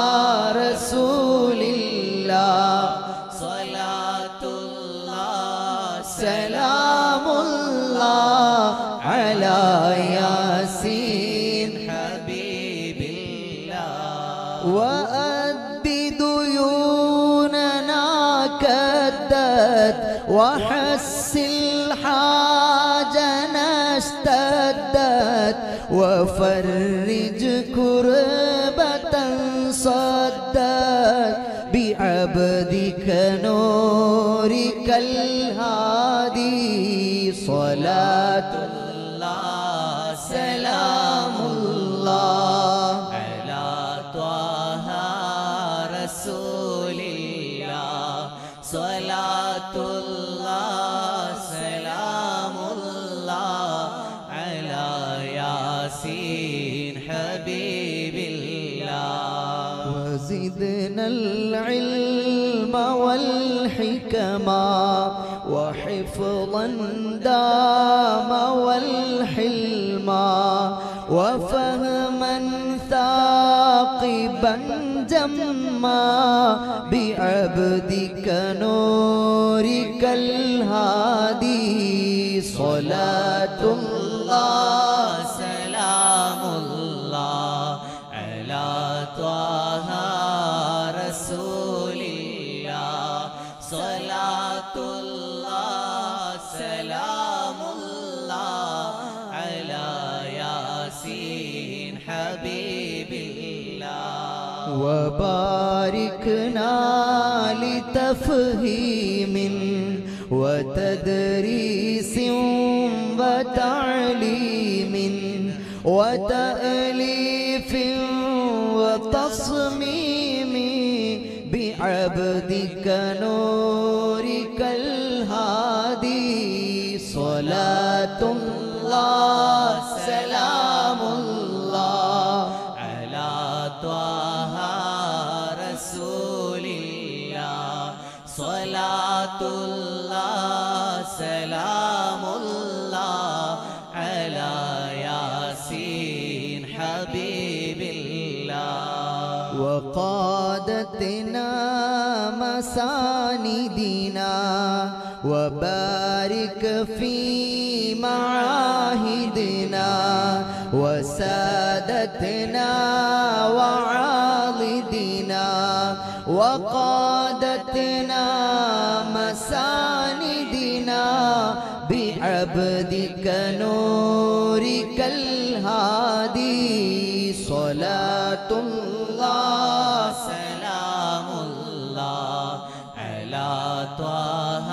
رسول الله صلاة الله سلام الله على ياسين حبيب الله وأد ديوننا كدت وحسن حاجنا اشتدت وفرج كربة صدت بعبدك نورك الهادي صلاة الله سلام الله على طه رسول الله صلاة الله سلام الله على ياسين حبيب الله وزدنا العلم والحكمة وحفظا دام والحلما وفهما ثاقبا جما بعبدك نورك الهادي صلاة الله سلام الله على طه رسول الله صلاة الله سلام الله على ياسين حبيب الله وباركنا لتفهيم وتدريس وتعليم وتأليف وتصميم بعبدك نورك الهادي صلاة الله سلام الله على طه رسول الله صلاة الله سلام الله على ياسين حبيب الله وقادتنا مساندنا وبارك في معاهدنا وسادتنا وعالدنا وقادتنا مساندنا بعبدك نورك الهادي صلاة الله سلام الله على طه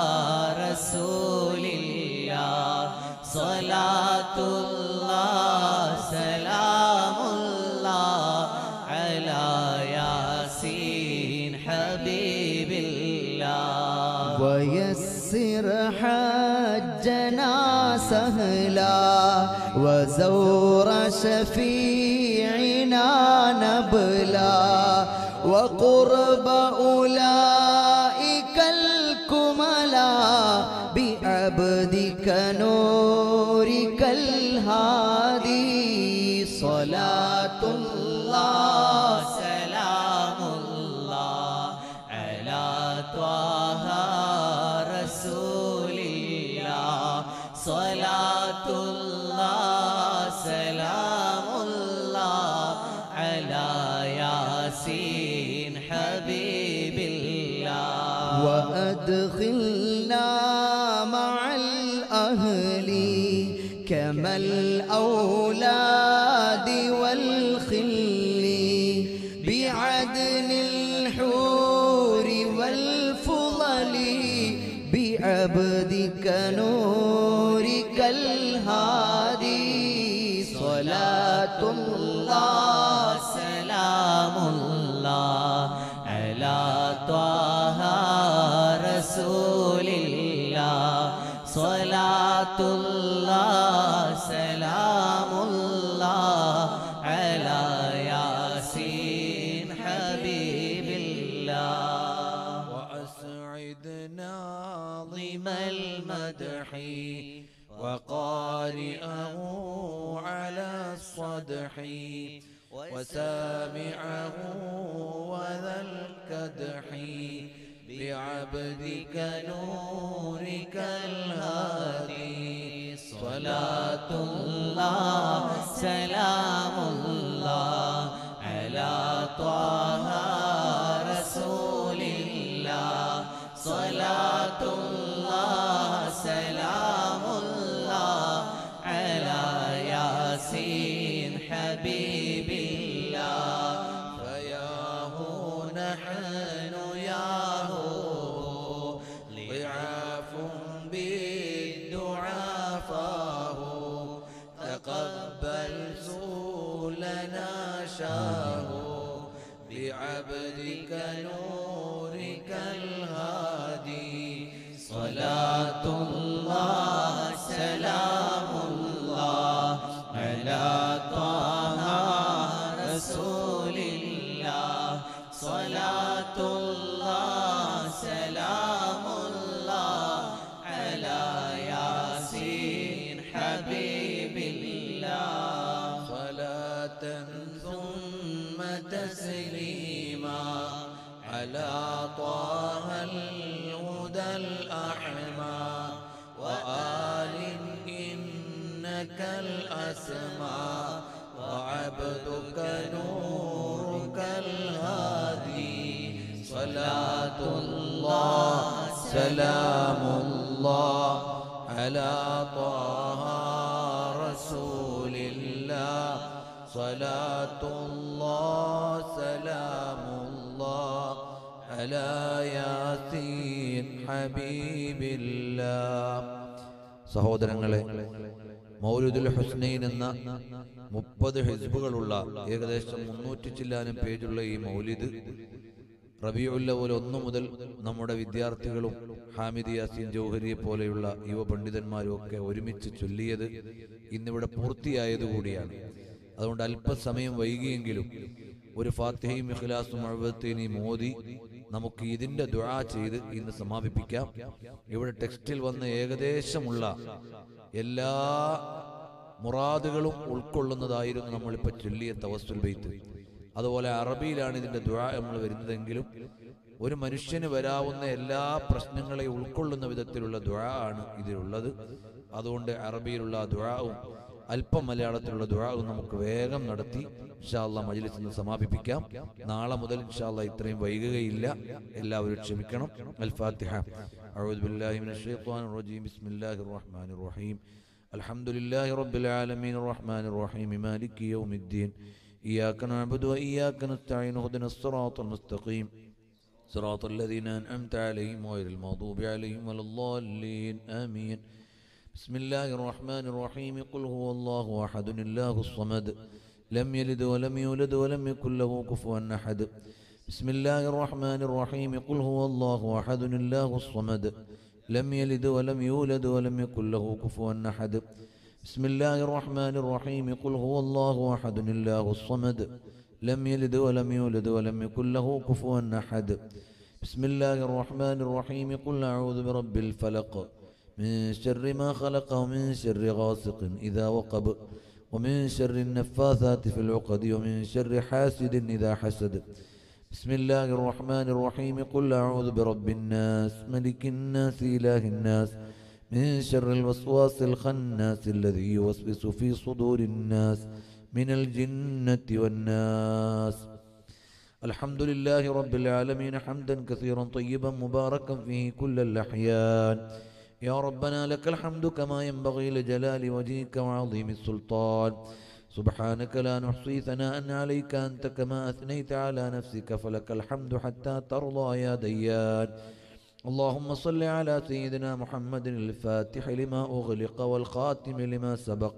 رسول الله صلاة الله سلام الله على ياسين حبيب الله ويسر حجنا سهلا وزور شفيعنا نبلا وقرب أولئك الكملا بعبدك نورك الهادي صلاة الله سلام الله على طه رسول الله صلاة الله سلام الله على ياسين حبيب الله وأدخلنا مع الأهل كما الأولاد والخل بعدن الحور والفضل بعبدك نورك الهادي صلاة الله سلام الله الله سلام الله على ياسين حبيب الله وأسعد ناظم المدح وقارئه على الصدح وسامعه وذا الكدح بعبدك نورك الهادي صلاة الله سلام الله على طه رسول الله صلاة الله سلام الله على ياسين حبيب الله فياه نحن ياه ضعاف بالدعاء فاه تقبل سولنا شاه بعبدك نورك الهادي صلاة الله سلام الله على طه رسول الله صلاة الله سلام الله على ياسين حبيب الله صلاة ثم تسليما على طه الهدى الأحمى وآل إنك الأسمى وعبدك نورك الهادي صلاة الله سلام الله على طه رسول الله صلاة الله سلام الله على ياسين حبيب الله സഹോദരങ്ങളെ മൗലുദുൽ ഹുസ്നൈൻ എന്ന മുപ്പത് ഹിസ്ബുകളുള്ള ഏകദേശം മുന്നൂറ്റി ചില്ലാനും പേജുള്ള ഈ മൗലിദ് റബിയുല്ലവൽ ഒന്നു മുതൽ നമ്മുടെ വിദ്യാർത്ഥികളും ഹാമിദ് യാസീൻ ജൗഹരിയെ പോലെയുള്ള യുവ പണ്ഡിതന്മാരും ഒക്കെ ഒരുമിച്ച് ചൊല്ലിയത് ഇന്നിവിടെ പൂർത്തിയായതുകൂടിയാണ് അതുകൊണ്ട് അല്പസമയം വൈകിയെങ്കിലും ഒരു ഫാത്തിഹയും ഇഖ്ലാസും അഴുപത്തേനി മോദി നമുക്ക് ഇതിന്റെ ദുആ ചെയ്ത് ഇന്ന് സമാപിപ്പിക്കാം ഇവിടെ ടെക്സ്റ്റിൽ വന്ന് ഏകദേശമുള്ള എല്ലാ മുറാദുകളും ഉൾക്കൊള്ളുന്നതായിരുന്നു നമ്മളിപ്പോൾ ചൊല്ലിയ തവസ്സുൽ ബൈത്ത് അതുപോലെ അറബിയിലാണ് ഇതിന്റെ ദുആ നമ്മൾ വരുന്നതെങ്കിലും ഒരു മനുഷ്യന് വരാവുന്ന എല്ലാ പ്രശ്നങ്ങളെയും ഉൾക്കൊള്ളുന്ന വിധത്തിലുള്ള ദുആ ആണ് ഇതിലുള്ളത് അതുകൊണ്ട് അറബിയിലുള്ള ആ ദുആവും അല്പം മലയാളത്തിലുള്ള ദുആവും നമുക്ക് വേഗം നടത്തി ഇൻഷാല്ല മജ്ലിസ് ഇന്ന് സമാപിപ്പിക്കാം നാളെ മുതൽ ഇൻഷാല്ല ഇത്രയും വൈകുകയില്ല എല്ലാവരും ക്ഷമിക്കണം അൽ ഫാത്തിഹ അഊദു ബില്ലാഹി മിനശ് ശൈത്വാനിർ റജീം ബിസ്മില്ലാഹിർ റഹ്മാനിർ റഹീം الحمد لله رب العالمين الرحمن الرحيم مالك يوم الدين إياك نعبد وإياك نستعين اهدنا الصراط المستقيم صراط الذين أنعمت عليهم غير المغضوب عليهم ولا الضالين آمين بسم الله الرحمن الرحيم قل هو الله أحد الله الصمد لم يلد ولم يولد ولم يكن له كفوا أحد بسم الله الرحمن الرحيم قل هو الله أحد الله الصمد لم يلد ولم يولد ولم يكن له كفوا أحد بسم الله الرحمن الرحيم قل هو الله أحد الله الصمد لم يلد ولم يولد ولم يكن له كفوا أحد بسم الله الرحمن الرحيم قل أعوذ برب الفلق من شر ما خلق ومن شر غاسق إذا وقب ومن شر النفاثات في العقد ومن شر حاسد إذا حسد بسم الله الرحمن الرحيم قل أعوذ برب الناس ملك الناس إله الناس من شر الوسواس الخناس الذي يوسوس في صدور الناس من الجنة والناس الحمد لله رب العالمين حمدا كثيرا طيبا مباركا فيه كل الأحيان يا ربنا لك الحمد كما ينبغي لجلال وجهك وعظيم السلطان سبحانك لا نحصي ثناء عليك أنت كما أثنيت على نفسك فلك الحمد حتى ترضى يا ديان اللهم صل على سيدنا محمد الفاتح لما أغلق والخاتم لما سبق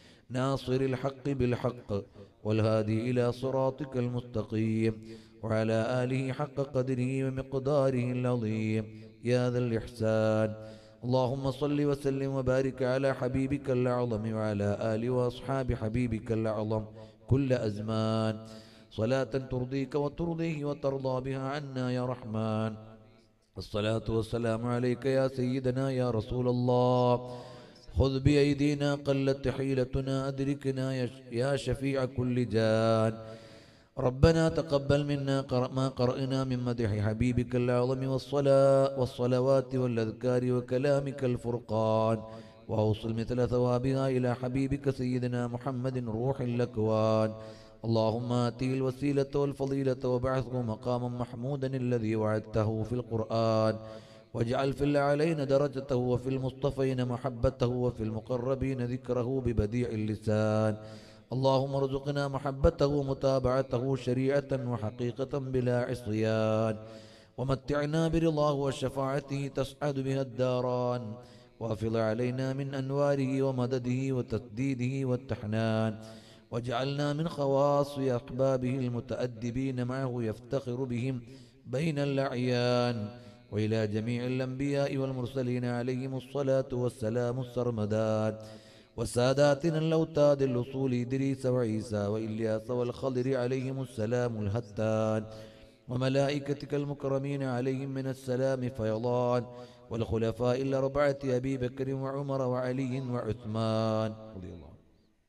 ناصر الحق بالحق والهادي إلى صراطك المستقيم وعلى آله حق قدره ومقداره العظيم يا ذا الإحسان اللهم صل وسلم وبارك على حبيبك الأعظم وعلى آله وأصحاب حبيبك الأعظم كل أزمان صلاة ترضيك وترضيه وترضى بها عنا يا رحمن الصلاة والسلام عليك يا سيدنا يا رسول الله خذ بأيدينا قلت حيلتنا أدركنا يا ش- يا شفيع كل جان ربنا تقبل منا قر- ما قرأنا من مدح حبيبك الأعظم والصلاة والصلوات والأذكار وكلامك الفرقان وأوصل مثل ثوابها إلى حبيبك سيدنا محمد روح الأكوان اللهم آتيه الوسيلة والفضيلة وبعثه مقاما محمودا الذي وعدته في القرآن واجعل في الأعلين درجته وفي المصطفين محبته وفي المقربين ذكره ببديع اللسان اللهم ارزقنا محبته ومتابعته شريعة وحقيقة بلا عصيان ومتعنا برضاه وشفاعته تسعد بها الداران وافض علينا من أنواره ومدده وتسديده والتحنان واجعلنا من خواص أحبابه المتأدبين معه يفتخر بهم بين الأعيان وإلى جميع الأنبياء والمرسلين عليهم الصلاة والسلام السرمدان وساداتنا الأوتاد الأصول إدريس وعيسى وإلياس والخضر عليهم السلام الهتان وملائكتك المكرمين عليهم من السلام فيضان والخلفاء الأربعة أبي بكر وعمر وعلي وعثمان رضي الله عنهم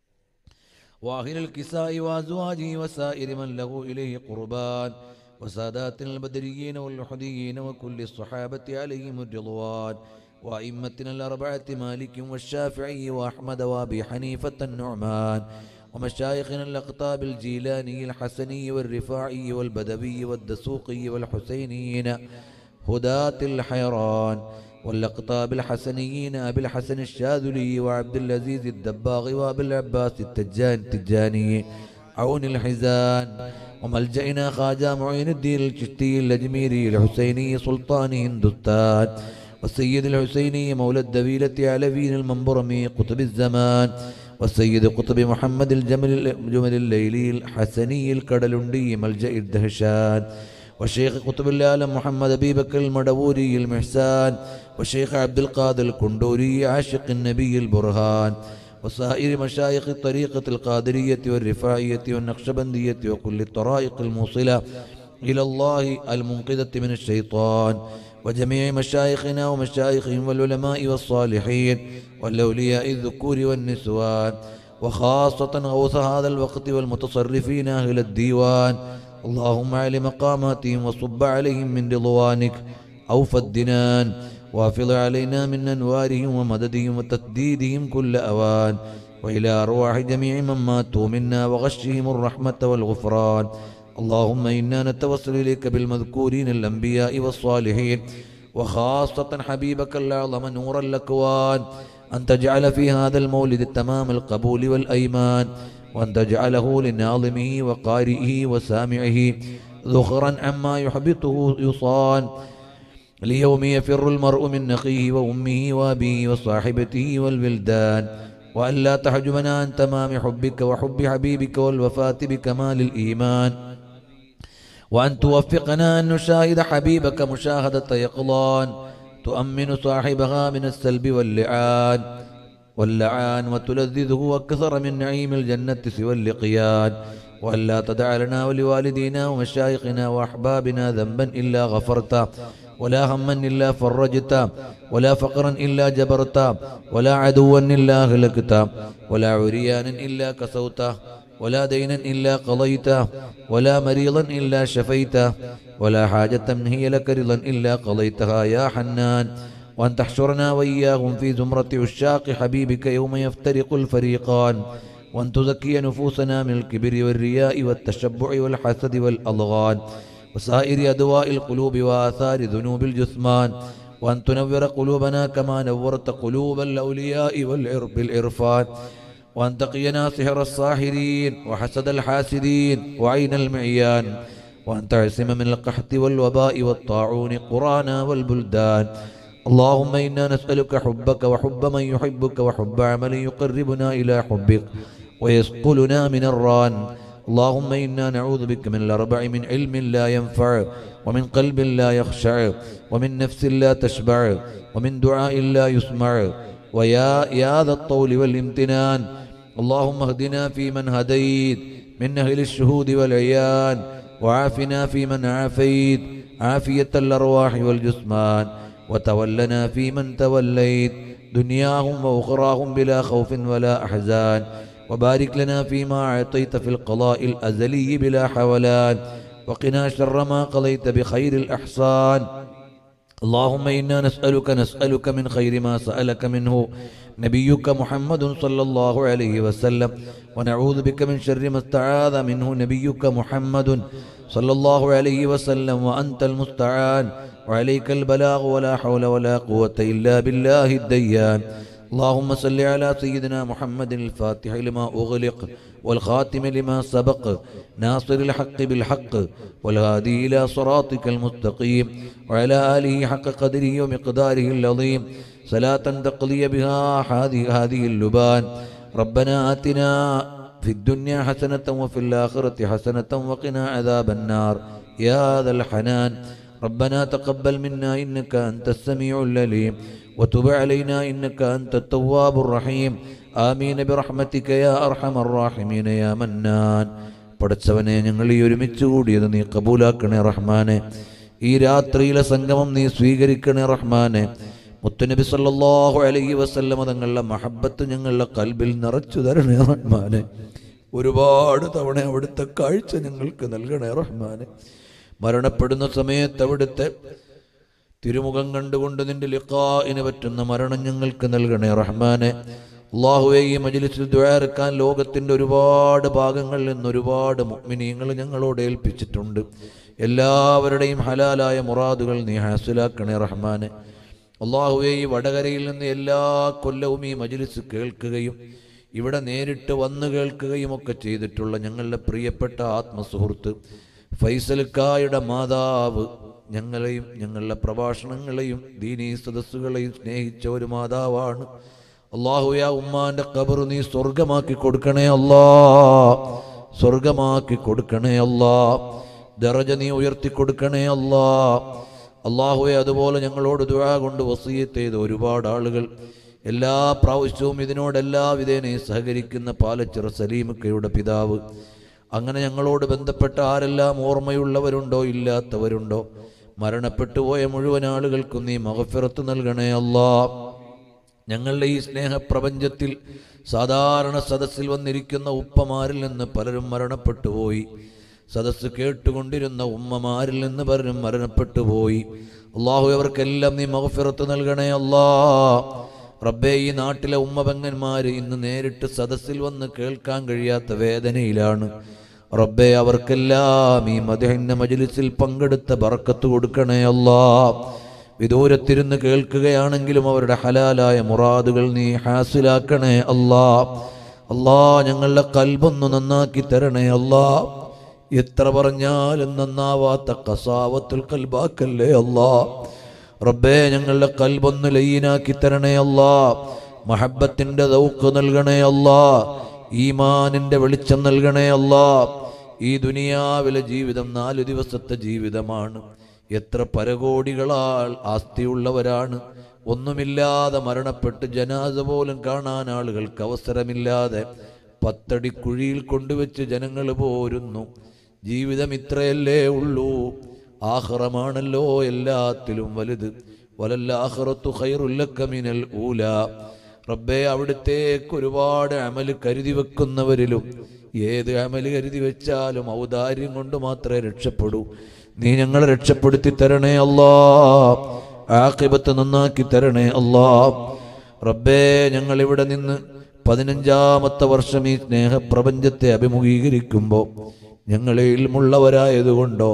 وأهل الكساء وأزواجه وسائر من له إليه قربان وساداتنا البدريين واللحديين وكل الصحابة عليهم الرضوان وأئمتنا الأربعة مالك والشافعي وأحمد وأبي حنيفة النعمان ومشايخنا الأقطاب الجيلاني الحسني والرفاعي والبدوي والدسوقي والحسينيين هداة الحيران والأقطاب الحسنيين أبي الحسن الشاذلي وعبد العزيز الدباغ وأبي العباس التجان التجاني عون الحزان وملجئنا خواجة معين الدين الشتي الأجميري الحسيني سلطان هندوستان والسيد الحسيني مولى الدبيلة علوين المنبرمي قطب الزمان والسيد قطب محمد الجمل الجمل الليلي الحسني الكدلندي ملجأ الدهشان والشيخ قطب العالم محمد أبي بكر المدبوري المحسان والشيخ عبد القادر الكندوري عاشق النبي البرهان وسائر مشايخ الطريقة القادرية والرفاعية والنقشبندية وكل الطرائق الموصلة إلى الله المنقذة من الشيطان وجميع مشايخنا ومشايخهم والعلماء والصالحين والأولياء الذكور والنسوان وخاصة غوث هذا الوقت والمتصرفين أهل الديوان اللهم على مقاماتهم وصب عليهم من رضوانك أوفى الدنان وافض علينا من أنوارهم ومددهم وتسديدهم كل أوان وإلى أرواح جميع من ماتوا منا وغشهم الرحمة والغفران اللهم إنا نتوسل إليك بالمذكورين الأنبياء والصالحين وخاصة حبيبك الأعظم نور الأكوان أن تجعل في هذا المولد تمام القبول والأيمان وأن تجعله لناظمه وقارئه وسامعه ذخرا عما يحبطه يصان ليوم يفر المرء من أخيه وأمه وأبيه وصاحبته والولدان وأن لا تحجبنا عن تمام حبك وحب حبيبك والوفاة بكمال الإيمان وأن توفقنا أن نشاهد حبيبك مشاهدة يقظان تؤمن صاحبها من السلب واللعان واللعان وتلذذه أكثر من نعيم الجنة سوى اللقيان وأن لا تدع لنا ولوالدينا ومشايخنا وأحبابنا ذنبا إلا غفرته ولا هما إلا فرجته ولا فقرا إلا جبرته ولا عدوا إلا أهلكته ولا عريانا إلا كسوته ولا دينا إلا قضيته ولا مريضا إلا شفيته ولا حاجة هي لك رضا إلا قضيتها يا حنان وأن تحشرنا وإياهم في زمرة عشاق حبيبك يوم يفترق الفريقان وأن تزكي نفوسنا من الكبر والرياء والتشبع والحسد والأضغان وسائر أدواء القلوب وآثار ذنوب الجثمان وأن تنور قلوبنا كما نورت قلوب الأولياء والعرب الإرفان وأن تقينا سحر الساحرين وحسد الحاسدين وعين المعيان وأن تعصم من القحط والوباء والطاعون قرانا والبلدان اللهم إنا نسألك حبك وحب من يحبك وحب عمل يقربنا إلى حبك ويسقلنا من الران اللهم إنا نعوذ بك من الأربع من علم لا ينفع ومن قلب لا يخشع ومن نفس لا تشبع ومن دعاء لا يسمع ويا يا ذا الطول والامتنان اللهم اهدنا فيمن هديت من أهل الشهود والعيان وعافنا فيمن عافيت عافية الأرواح والجسمان وتولنا فيمن توليت دنياهم وأخراهم بلا خوف ولا أحزان وبارك لنا فيما أعطيت في القضاء الأزلي بلا حولان وقنا شر ما قضيت بخير الأحسان اللهم إنا نسألك نسألك من خير ما سألك منه نبيك محمد صلى الله عليه وسلم ونعوذ بك من شر ما استعاذ منه نبيك محمد صلى الله عليه وسلم وأنت المستعان وعليك البلاغ ولا حول ولا قوة إلا بالله الديان اللهم صل على سيدنا محمد الفاتح لما أغلق والخاتم لما سبق ناصر الحق بالحق والهادي إلى صراطك المستقيم وعلى آله حق قدره ومقداره العظيم صلاة تقضي بها هذه هذه اللبان ربنا آتنا في الدنيا حسنة وفي الآخرة حسنة وقنا عذاب النار يا ذا الحنان ربنا تقبل منا إنك أنت السميع العليم وتب علينا إنك أنت التواب الرحيم آمين برحمتك يا أرحم الراحمين يا منان പടച്ചവനെ ഞങ്ങൾ ഈ ഒരുമിച്ച് കൂടിയത് നീ കബൂലാക്കണേ റഹ്മാനെ ഈ രാത്രിയിലെ സംഗമം നീ സ്വീകരിക്കണേ റഹ്മാനെ മുത്തുനബി സല്ലല്ലാഹു അലൈഹി വസല്ലമ തങ്ങളുടെ മഹബത്ത് ഞങ്ങളുടെ കൽബിൽ നിറച്ചു തരണേ റഹ്മാനെ ഒരുപാട് തവണ അവിടുത്തെ കാഴ്ച ഞങ്ങൾക്ക് നൽകണേ റഹ്മാനെ മരണപ്പെടുന്ന സമയത്ത് അവിടുത്തെ തിരുമുഖം കണ്ടുകൊണ്ട് നിന്റെ ലിഖായിന് പറ്റുന്ന മരണം ഞങ്ങൾക്ക് നൽകണേ റഹ്മാനെ അള്ളാഹുവെ ഈ മജ്ലിസിൽ ദ്വാരക്കാൻ ലോകത്തിന്റെ ഒരുപാട് ഭാഗങ്ങളിൽ നിന്ന് ഒരുപാട് മുഗ്മിനീങ്ങൾ ഞങ്ങളോട് ഏൽപ്പിച്ചിട്ടുണ്ട് എല്ലാവരുടെയും ഹലാലായ മുറാദുകൾ നീ ഹാസിലാക്കണേ റഹ്മാനെ അള്ളാഹുവെ ഈ വടകരയിൽ നിന്ന് എല്ലാ കൊല്ലവും ഈ മജ്ലിസ് കേൾക്കുകയും ഇവിടെ നേരിട്ട് വന്നു കേൾക്കുകയും ഒക്കെ ചെയ്തിട്ടുള്ള ഞങ്ങളുടെ പ്രിയപ്പെട്ട ആത്മസുഹൃത്ത് ഫൈസൽക്കായുടെ മാതാവ് ഞങ്ങളെയും ഞങ്ങളുടെ പ്രഭാഷണങ്ങളെയും ദീനീ സദസ്സുകളെയും സ്നേഹിച്ച ഒരു മാതാവാണ് അള്ളാഹുയ ഉമ്മാന്റെ കബർ നീ സ്വർഗമാക്കി കൊടുക്കണേ അല്ലാ സ്വർഗമാക്കി കൊടുക്കണേ അല്ലാ ദറജ നീ ഉയർത്തി കൊടുക്കണേ അല്ലാ അള്ളാഹുവെ അതുപോലെ ഞങ്ങളോട് ദുആ കൊണ്ട് വസീയത്ത് ചെയ്ത ഒരുപാട് ആളുകൾ എല്ലാ പ്രാവശ്യവും ഇതിനോട് എല്ലാ വിധേനയും സഹകരിക്കുന്ന പാലച്ചിറ സലീമക്കയുടെ പിതാവ് അങ്ങനെ ഞങ്ങളോട് ബന്ധപ്പെട്ട ആരെല്ലാം ഓർമ്മയുള്ളവരുണ്ടോ ഇല്ലാത്തവരുണ്ടോ മരണപ്പെട്ടു പോയ മുഴുവൻ ആളുകൾക്കും നീ മഹഫിറത്ത് നൽകണേ അല്ലാ ഞങ്ങളുടെ ഈ സ്നേഹപ്രപഞ്ചത്തിൽ സാധാരണ സദസ്സിൽ വന്നിരിക്കുന്ന ഉപ്പമാരിൽ നിന്ന് പലരും മരണപ്പെട്ടു പോയി സദസ്സ് കേട്ടുകൊണ്ടിരുന്ന ഉമ്മമാരിൽ നിന്ന് പലരും മരണപ്പെട്ടു പോയി അള്ളാഹു അവർക്കെല്ലാം നീ മഹഫിറത്ത് നൽകണേ അല്ലാ റബ്ബേ ഈ നാട്ടിലെ ഉമ്മപെങ്ങന്മാര് ഇന്ന് നേരിട്ട് സദസ്സിൽ വന്ന് കേൾക്കാൻ കഴിയാത്ത വേദനയിലാണ് റബ്ബേ അവർക്കെല്ലാം ഈ മദഹിന്ന മജ്ലിസിൽ പങ്കെടുത്ത ബറക്കത്ത് കൊടുക്കണേ അല്ലാ വിദൂരത്തിരുന്ന് കേൾക്കുകയാണെങ്കിലും അവരുടെ ഹലാലായ മുറാദുകൾ നീ ഹാസിലാക്കണേ അല്ലാ അല്ലാ ഞങ്ങളുടെ കൽബൊന്ന് നന്നാക്കി തരണേ അല്ലാ എത്ര പറഞ്ഞാലും നന്നാവാത്ത കസാവത്തുൽ കൽബാക്കല്ലേ അല്ലാ റബ്ബേ ഞങ്ങളുടെ കൽബൊന്ന് ലയ്യനാക്കി തരണേ അല്ലാ മഹബത്തിന്റെ ദൗക്ക് നൽകണേ അല്ലാ ഈമാനിന്റെ വെളിച്ചം നൽകണേ അല്ലാ ഈ ദുനിയാവിലെ ജീവിതം നാലു ദിവസത്തെ ജീവിതമാണ് എത്ര പരകോടികളാൾ ആസ്തിയുള്ളവരാണ് ഒന്നുമില്ലാതെ മരണപ്പെട്ട് ജനാസ പോലും കാണാൻ ആളുകൾക്ക് അവസരമില്ലാതെ പത്തടി കുഴിയിൽ കൊണ്ടുവച്ച് ജനങ്ങൾ പോരുന്നു ജീവിതം ഇത്രയല്ലേ ഉള്ളൂ ആഹ്റമാണല്ലോ എല്ലാത്തിലും വലുത് വലല്ലാഹ്റത്തു ഖൈറുല്ലക മിനൽ ഊല റബ്ബേ അവിടുത്തേക്ക് ഒരുപാട് അമല് കരുതി വെക്കുന്നവരിലും ഏത് അമല് കരുതി വെച്ചാലും ഔദാര്യം കൊണ്ട് മാത്രമേ രക്ഷപ്പെടൂ നീ ഞങ്ങളെ രക്ഷപ്പെടുത്തി തരണേ അല്ലാ ആക്കിബത്ത് നന്നാക്കി തരണേ അല്ലാ റബ്ബേ ഞങ്ങൾ ഇവിടെ നിന്ന് പതിനഞ്ചാമത്തെ വർഷം ഈ സ്നേഹപ്രപഞ്ചത്തെ അഭിമുഖീകരിക്കുമ്പോൾ ഞങ്ങളെ ഇൽമുള്ളവരായതുകൊണ്ടോ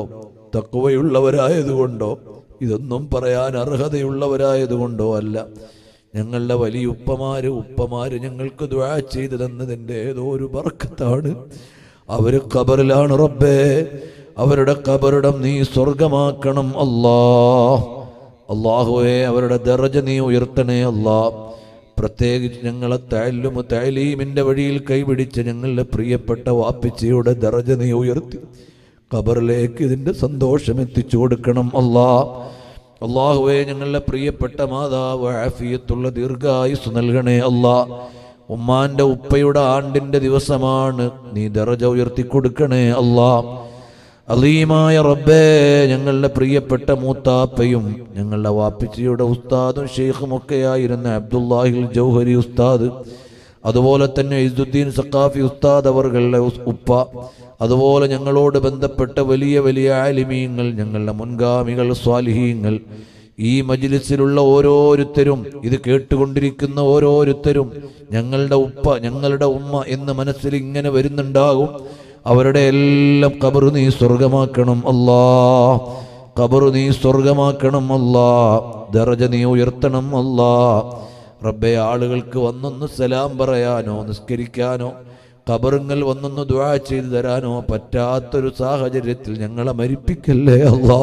തക്കുവയുള്ളവരായതുകൊണ്ടോ ഇതൊന്നും പറയാൻ അർഹതയുള്ളവരായതുകൊണ്ടോ അല്ല ഞങ്ങളുടെ വലിയ ഉപ്പമാര് ഉപ്പമാര് ഞങ്ങൾക്ക് ദ്വാ ചെയ്തു തന്നതിൻ്റെ ഏതോ ഒരു ബർക്കത്താണ് അവര് ഖബറിലാണ് റബ്ബേ അവരുടെ ഖബറിടം നീ സ്വർഗമാക്കണം അല്ലാ അള്ളാഹുവെ അവരുടെ ദറജ നീ ഉയർത്തണേ അല്ലാ പ്രത്യേകിച്ച് ഞങ്ങളെ തയല്ലുമു തയലീമിൻ്റെ വഴിയിൽ കൈപിടിച്ച് ഞങ്ങളുടെ പ്രിയപ്പെട്ട വാപ്പിച്ചയുടെ ദറജ നീ ഉയർത്തി ഖബറിലേക്ക് ഇതിൻ്റെ സന്തോഷം എത്തിച്ചു കൊടുക്കണം അല്ലാ അള്ളാഹുവെ ഞങ്ങളുടെ പ്രിയപ്പെട്ട മാതാവ് ആഫിയത്തുള്ള ദീർഘായുസ് നൽകണേ അല്ലാ ഉമ്മാന്റെ ഉപ്പയുടെ ആണ്ടിന്റെ ദിവസമാണ് നീ ദറജ ഉയർത്തി കൊടുക്കണേ അല്ലാ അലീമായ റബ്ബേ ഞങ്ങളുടെ പ്രിയപ്പെട്ട മൂത്താപ്പയും ഞങ്ങളുടെ വാപ്പിച്ചിയുടെ ഉസ്താദും ഷെയ്ഖും ഒക്കെയായിരുന്ന അബ്ദുല്ലാഹിൽ ജൗഹരി ഉസ്താദ് അതുപോലെ തന്നെ ഇസുദ്ദീൻ സക്കാഫി ഉസ്താദ് അവർകളുടെ ഉസ്- ഉപ്പ അതുപോലെ ഞങ്ങളോട് ബന്ധപ്പെട്ട വലിയ വലിയ ആലിമീങ്ങൾ ഞങ്ങളുടെ മുൻഗാമികൾ സ്വാലിഹീങ്ങൾ ഈ മജ്ലിസിലുള്ള ഓരോരുത്തരും ഇത് കേട്ടുകൊണ്ടിരിക്കുന്ന ഓരോരുത്തരും ഞങ്ങളുടെ ഉപ്പ ഞങ്ങളുടെ ഉമ്മ എന്ന് മനസ്സിൽ ഇങ്ങനെ വരുന്നുണ്ടാകും അവരുടെ എല്ലാം കബറ് നീ സ്വർഗമാക്കണം അല്ലാ കബറ് നീ സ്വർഗമാക്കണം അല്ലാ ദറജ നീ ഉയർത്തണം അല്ലാ റബ്ബെ ആളുകൾക്ക് വന്നൊന്ന് സലാം പറയാനോ നിസ്കരിക്കാനോ കബറുങ്ങൾ വന്നൊന്ന് ദുആ ചെയ്തു തരാനോ പറ്റാത്തൊരു സാഹചര്യത്തിൽ ഞങ്ങളെ മരിപ്പിക്കല്ലേ അല്ലാ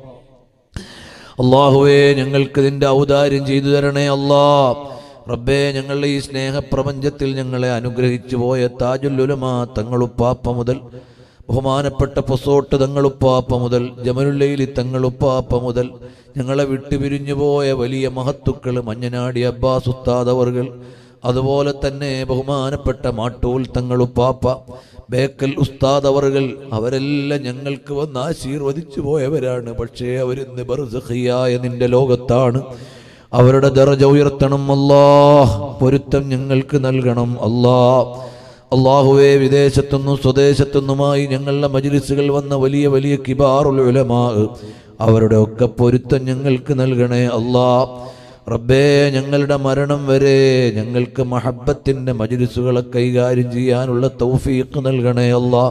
അള്ളാഹുവേ ഞങ്ങൾക്ക് നിന്റെ ഔദാര്യം ചെയ്തു തരണേ അല്ലാ റബ്ബേ ഞങ്ങളുടെ ഈ സ്നേഹപ്രപഞ്ചത്തിൽ ഞങ്ങളെ അനുഗ്രഹിച്ചു പോയ താജുല്ലുലമാ തങ്ങളുപ്പാപ്പ മുതൽ ബഹുമാനപ്പെട്ട പൊസോട്ട് തങ്ങളുപ്പാപ്പ മുതൽ ജമലുല്ലയിലി തങ്ങളുപ്പാപ്പ മുതൽ ഞങ്ങളെ വിട്ടുപിരിഞ്ഞു പോയ വലിയ മഹത്തുക്കൾ മഞ്ഞനാടി അബ്ബാസ് ഉസ്താദ് അവർകൾ അതുപോലെ തന്നെ ബഹുമാനപ്പെട്ട മാട്ടൂൽ തങ്ങളുപ്പാപ്പ ബേക്കൽ ഉസ്താദ് അവറുകൾ അവരെല്ലാം ഞങ്ങൾക്ക് വന്ന് ആശീർവദിച്ചു പോയവരാണ് പക്ഷേ അവരിന്ന് ബർസഖിയായ നിന്റെ ലോകത്താണ് അവരുടെ ദറജ ഉയർത്തണം അല്ലാ പൊരുത്തം ഞങ്ങൾക്ക് നൽകണം അല്ലാ അള്ളാഹുവെ വിദേശത്തുനിന്നും സ്വദേശത്തുനിന്നുമായി ഞങ്ങളുടെ മജ്ലിസുകൾ വന്ന വലിയ വലിയ കിബാറുൽ ഉലമാ അവരുടെ ഒക്കെ പൊരുത്തം ഞങ്ങൾക്ക് നൽകണേ അല്ലാ റബ്ബേ ഞങ്ങളുടെ മരണം വരെ ഞങ്ങൾക്ക് മഹബത്തിന്റെ മജ്ലിസുകളെ കൈകാര്യം ചെയ്യാനുള്ള തൗഫീഖ് നൽകണേ അല്ലാ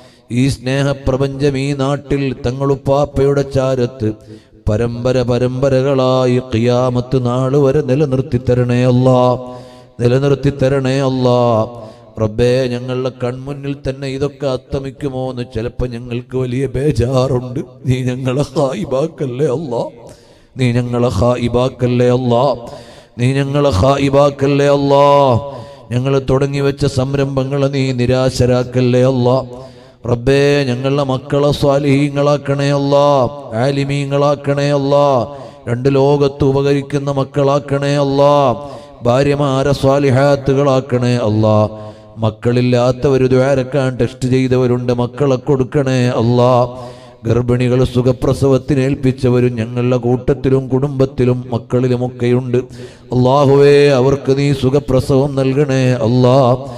ഈ സ്നേഹപ്രപഞ്ചം ഈ നാട്ടിൽ തങ്ങളുപ്പാപ്പയുടെ ചാരത്ത് പരമ്പര പരമ്പരകളായി ഖിയാമത്ത് നാൾ വരെ നിലനിർത്തി തരണേ അല്ലാ നിലനിർത്തി തരണേ അല്ലാ റബ്ബേ ഞങ്ങളുടെ കൺമുന്നിൽ തന്നെ ഇതൊക്കെ അസ്തമിക്കുമോ എന്ന് ചിലപ്പോൾ ഞങ്ങൾക്ക് വലിയ ബേജാറുണ്ട് നീ ഞങ്ങളെ ഹായിബാക്കല്ലേ അല്ലാ നീ ഞങ്ങളെ ഹായിബാക്കല്ലേ അല്ലാ നീ ഞങ്ങളെ ഹായിബാക്കല്ലേ അല്ലാ ഞങ്ങൾ തുടങ്ങി വെച്ച സംരംഭങ്ങളെ നീ നിരാശരാക്കല്ലേ അല്ലാ റബ്ബേ ഞങ്ങളുടെ മക്കളെ സ്വാലിഹീങ്ങളാക്കണേ അല്ലാ ആലിമീങ്ങളാക്കണേ അല്ലാ രണ്ട് ലോകത്ത് ഉപകരിക്കുന്ന മക്കളാക്കണേ അല്ലാ ഭാര്യമാരെ സ്വാലിഹാത്തുകളാക്കണേ അല്ലാ മക്കളില്ലാത്തവർ ദ്വാരക്കാൻ ടെസ്റ്റ് ചെയ്തവരുണ്ട് മക്കളെ കൊടുക്കണേ അല്ലാ ഗർഭിണികൾ സുഖപ്രസവത്തിന് ഏൽപ്പിച്ചവരും ഞങ്ങളുടെ കൂട്ടത്തിലും കുടുംബത്തിലും മക്കളിലുമൊക്കെയുണ്ട് അള്ളാഹുവേ അവർക്ക് നീ സുഖപ്രസവം നൽകണേ അല്ലാ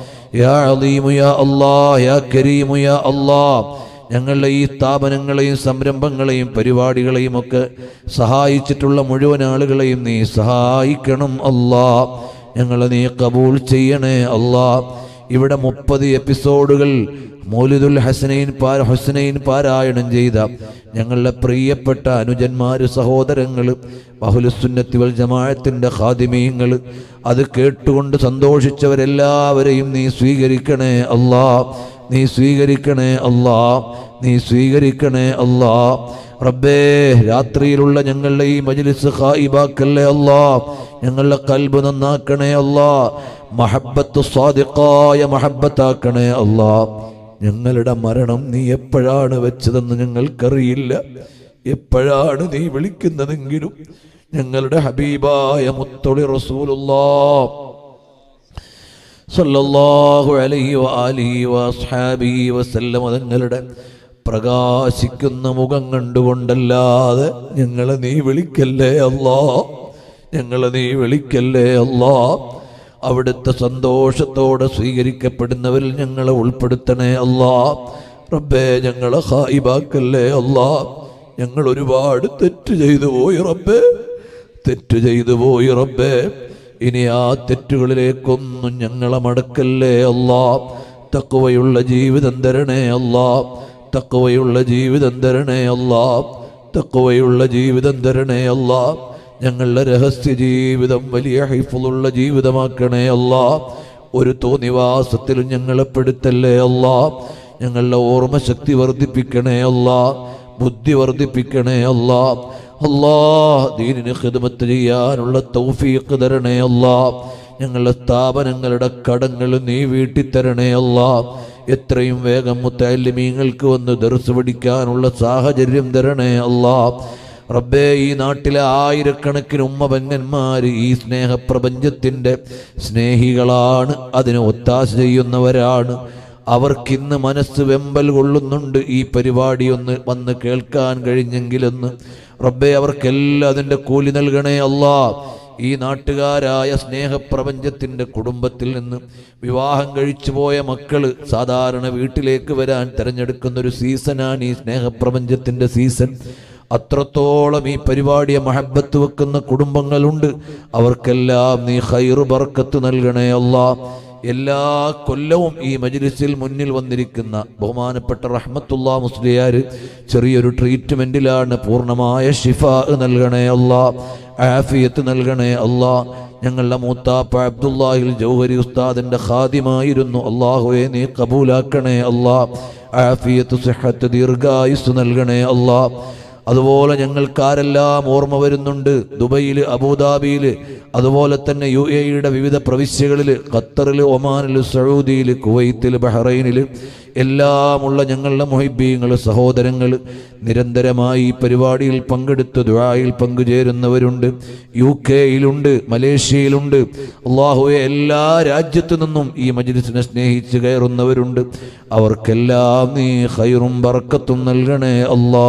യാ അലീമു യാ അല്ലാ യാ കരീമു യാ അല്ലാ ഞങ്ങളുടെ ഈ സ്ഥാപനങ്ങളെയും സംരംഭങ്ങളെയും പരിപാടികളെയും ഒക്കെ സഹായിച്ചിട്ടുള്ള മുഴുവൻ ആളുകളെയും നീ സഹായിക്കണം അല്ലാ ഞങ്ങളെ നീ കബൂൾ ചെയ്യണേ അല്ലാ ഇവിടെ മുപ്പത് എപ്പിസോഡുകൾ മൗലിദുൽ ഹസനൈൻ പാ ഹുസനൈൻ പാരായണം ചെയ്ത ഞങ്ങളുടെ പ്രിയപ്പെട്ട അനുജന്മാര് സഹോദരങ്ങള് ബഹുലുസുന്നത്തി വൽ ജമാഅത്തിന്റെ ഖാദിമീങ്ങൾ അത് കേട്ടുകൊണ്ട് സന്തോഷിച്ചവരെല്ലാവരെയും നീ സ്വീകരിക്കണേ അല്ലാ നീ സ്വീകരിക്കണേ അല്ലാ നീ സ്വീകരിക്കണേ അല്ലാ റബ്ബേ രാത്രിയിലുള്ള ഞങ്ങളുടെ ഈ മജ്ലിസ് ഖായിബാക്കല്ലേ അല്ലാ ഞങ്ങളുടെ കൽബ് നന്നാക്കണേ അല്ലാ മഹബത്ത് സ്വാദിഖായ മഹബത്താക്കണേ അല്ലാ ഞങ്ങളുടെ മരണം നീ എപ്പോഴാണ് വെച്ചതെന്ന് ഞങ്ങൾക്കറിയില്ല എപ്പോഴാണ് നീ വിളിക്കുന്നതെങ്കിലും ഞങ്ങളുടെ ഹബീബായ മുത്തൊളി റസൂലുള്ളാ സല്ലല്ലാഹു അലൈഹി വആലിഹി വഅസ്ഹാബിഹി വസല്ലം തങ്ങളുടെ പ്രകാശിക്കുന്ന മുഖം കണ്ടുകൊണ്ടല്ലാതെ ഞങ്ങളെ നീ വിളിക്കല്ലേ അല്ലാ ഞങ്ങളെ നീ വിളിക്കല്ലേ അല്ലാ അവിടുത്തെ സന്തോഷത്തോടെ സ്വീകരിക്കപ്പെടുന്നവരിൽ ഞങ്ങളെ ഉൾപ്പെടുത്തണേ അല്ലാ റബ്ബേ ഞങ്ങളെ ഹായിബാക്കല്ലേ അല്ലാ ഞങ്ങൾ ഒരുപാട് തെറ്റ് ചെയ്തു പോയി റബ്ബേ തെറ്റ് ചെയ്തു പോയി റബ്ബേ ഇനി ആ തെറ്റുകളിലേക്കൊന്നും ഞങ്ങളെ മടക്കല്ലേ അല്ലാ തക്കുവയുള്ള ജീവിതം തരണേ അല്ലാ തക്കുവയുള്ള ജീവിതം തരണേ അല്ലാ തക്കുവയുള്ള ജീവിതം തരണേ അല്ലാ ഞങ്ങളുടെ രഹസ്യ ജീവിതം വലിയ ഹൈഫുള്ള ജീവിതമാക്കണേ അല്ലാ ഒരു തോന്നിവാസത്തിലും ഞങ്ങളെ പെടുത്തല്ലേ അല്ലാ ഞങ്ങളുടെ ഓർമ്മശക്തി വർദ്ധിപ്പിക്കണേ അല്ലാ ബുദ്ധി വർദ്ധിപ്പിക്കണേ അല്ലാ അല്ലാ ദീനിന് ഖിദ്മത്ത് ചെയ്യാനുള്ള തൗഫീഖ് തരണേ അല്ലാ ഞങ്ങളുടെ സ്ഥാപനങ്ങളുടെ കടങ്ങൾ നീ വീട്ടിത്തരണേ അല്ലാ എത്രയും വേഗം മുത്തല്ലിമീങ്ങൾക്ക് വന്ന് ദർസ് പഠിക്കാനുള്ള സാഹചര്യം തരണേ അല്ലാ റബ്ബേ ഈ നാട്ടിലെ ആയിരക്കണക്കിന് ഉമ്മപെങ്ങന്മാർ ഈ സ്നേഹപ്രപഞ്ചത്തിൻ്റെ സ്നേഹികളാണ് അതിന് ഒത്താശ ചെയ്യുന്നവരാണ് അവർക്കിന്ന് മനസ്സ് വെമ്പൽ കൊള്ളുന്നുണ്ട് ഈ പരിപാടി ഒന്ന് വന്ന് കേൾക്കാൻ കഴിഞ്ഞെങ്കിലൊന്ന് റബ്ബേ അവർക്കെല്ലാം അതിൻ്റെ കൂലി നൽകണേ അല്ലാ ഈ നാട്ടുകാരായ സ്നേഹപ്രപഞ്ചത്തിൻ്റെ കുടുംബത്തിൽ നിന്ന് വിവാഹം കഴിച്ചു പോയ മക്കള് സാധാരണ വീട്ടിലേക്ക് വരാൻ തിരഞ്ഞെടുക്കുന്ന ഒരു സീസണാണ് ഈ സ്നേഹപ്രപഞ്ചത്തിൻ്റെ സീസൺ അത്രത്തോളം ഈ പരിപാടിയെ മഹബത്ത് വെക്കുന്ന കുടുംബങ്ങളുണ്ട് അവർക്കെല്ലാം നീ ഹൈറ് ബർക്കത്ത് നൽകണേ അല്ലാ എല്ലാ കൊല്ലവും ഈ മജ്ലിസിൽ മുന്നിൽ വന്നിരിക്കുന്ന ബഹുമാനപ്പെട്ട റഹ്മത്തുള്ള മുസ്ലിയാർ ചെറിയൊരു ട്രീറ്റ്മെൻറ്റിലാണ് പൂർണ്ണമായ ഷിഫ നൽകണേ അല്ലാ ആഫിയത്ത് നൽകണേ അല്ലാ ഞങ്ങളുടെ മൂത്താപ്പ അബ്ദുല്ലാഹിൽ ജൗഹരി ഉസ്താദിന്റെ ഖാദിമായിരുന്നു അള്ളാഹുവെ നീ കബൂലാക്കണേ അല്ലാ ആഫിയത്ത് സിഹത്ത് ദീർഘായുസ് നൽകണേ അല്ലാ അതുപോലെ ഞങ്ങൾക്കാരെല്ലാം ഓർമ്മ വരുന്നുണ്ട് ദുബൈയിൽ അബുദാബിയിൽ അതുപോലെ തന്നെ യു എ ഇയുടെ വിവിധ പ്രവിശ്യകളിൽ ഖത്തറിൽ ഒമാനിൽ സൗദിയിൽ കുവൈത്തിൽ ബഹ്റൈനിൽ എല്ലാമുള്ള ഞങ്ങളുടെ മൊഹിബീങ്ങൾ സഹോദരങ്ങൾ നിരന്തരമായി ഈ പരിപാടിയിൽ പങ്കെടുത്ത് ദുആയിൽ പങ്കുചേരുന്നവരുണ്ട് യു കെയിലുണ്ട് മലേഷ്യയിലുണ്ട് അള്ളാഹുവെ എല്ലാ രാജ്യത്തു നിന്നും ഈ മജ്ലിസിനെ സ്നേഹിച്ച് കയറുന്നവരുണ്ട് അവർക്കെല്ലാം നീ ഹൈറും ബർക്കത്തും നൽകണേ അല്ലാ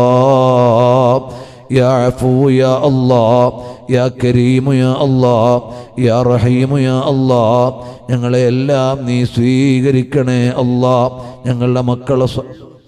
يا عفو يا الله يا كريم يا الله يا رحيم يا الله ഞങ്ങളെ എല്ലാം നീ സ്വീകരിക്കണേ അല്ലാ ഞങ്ങളുടെ മക്കളെ സ്വ-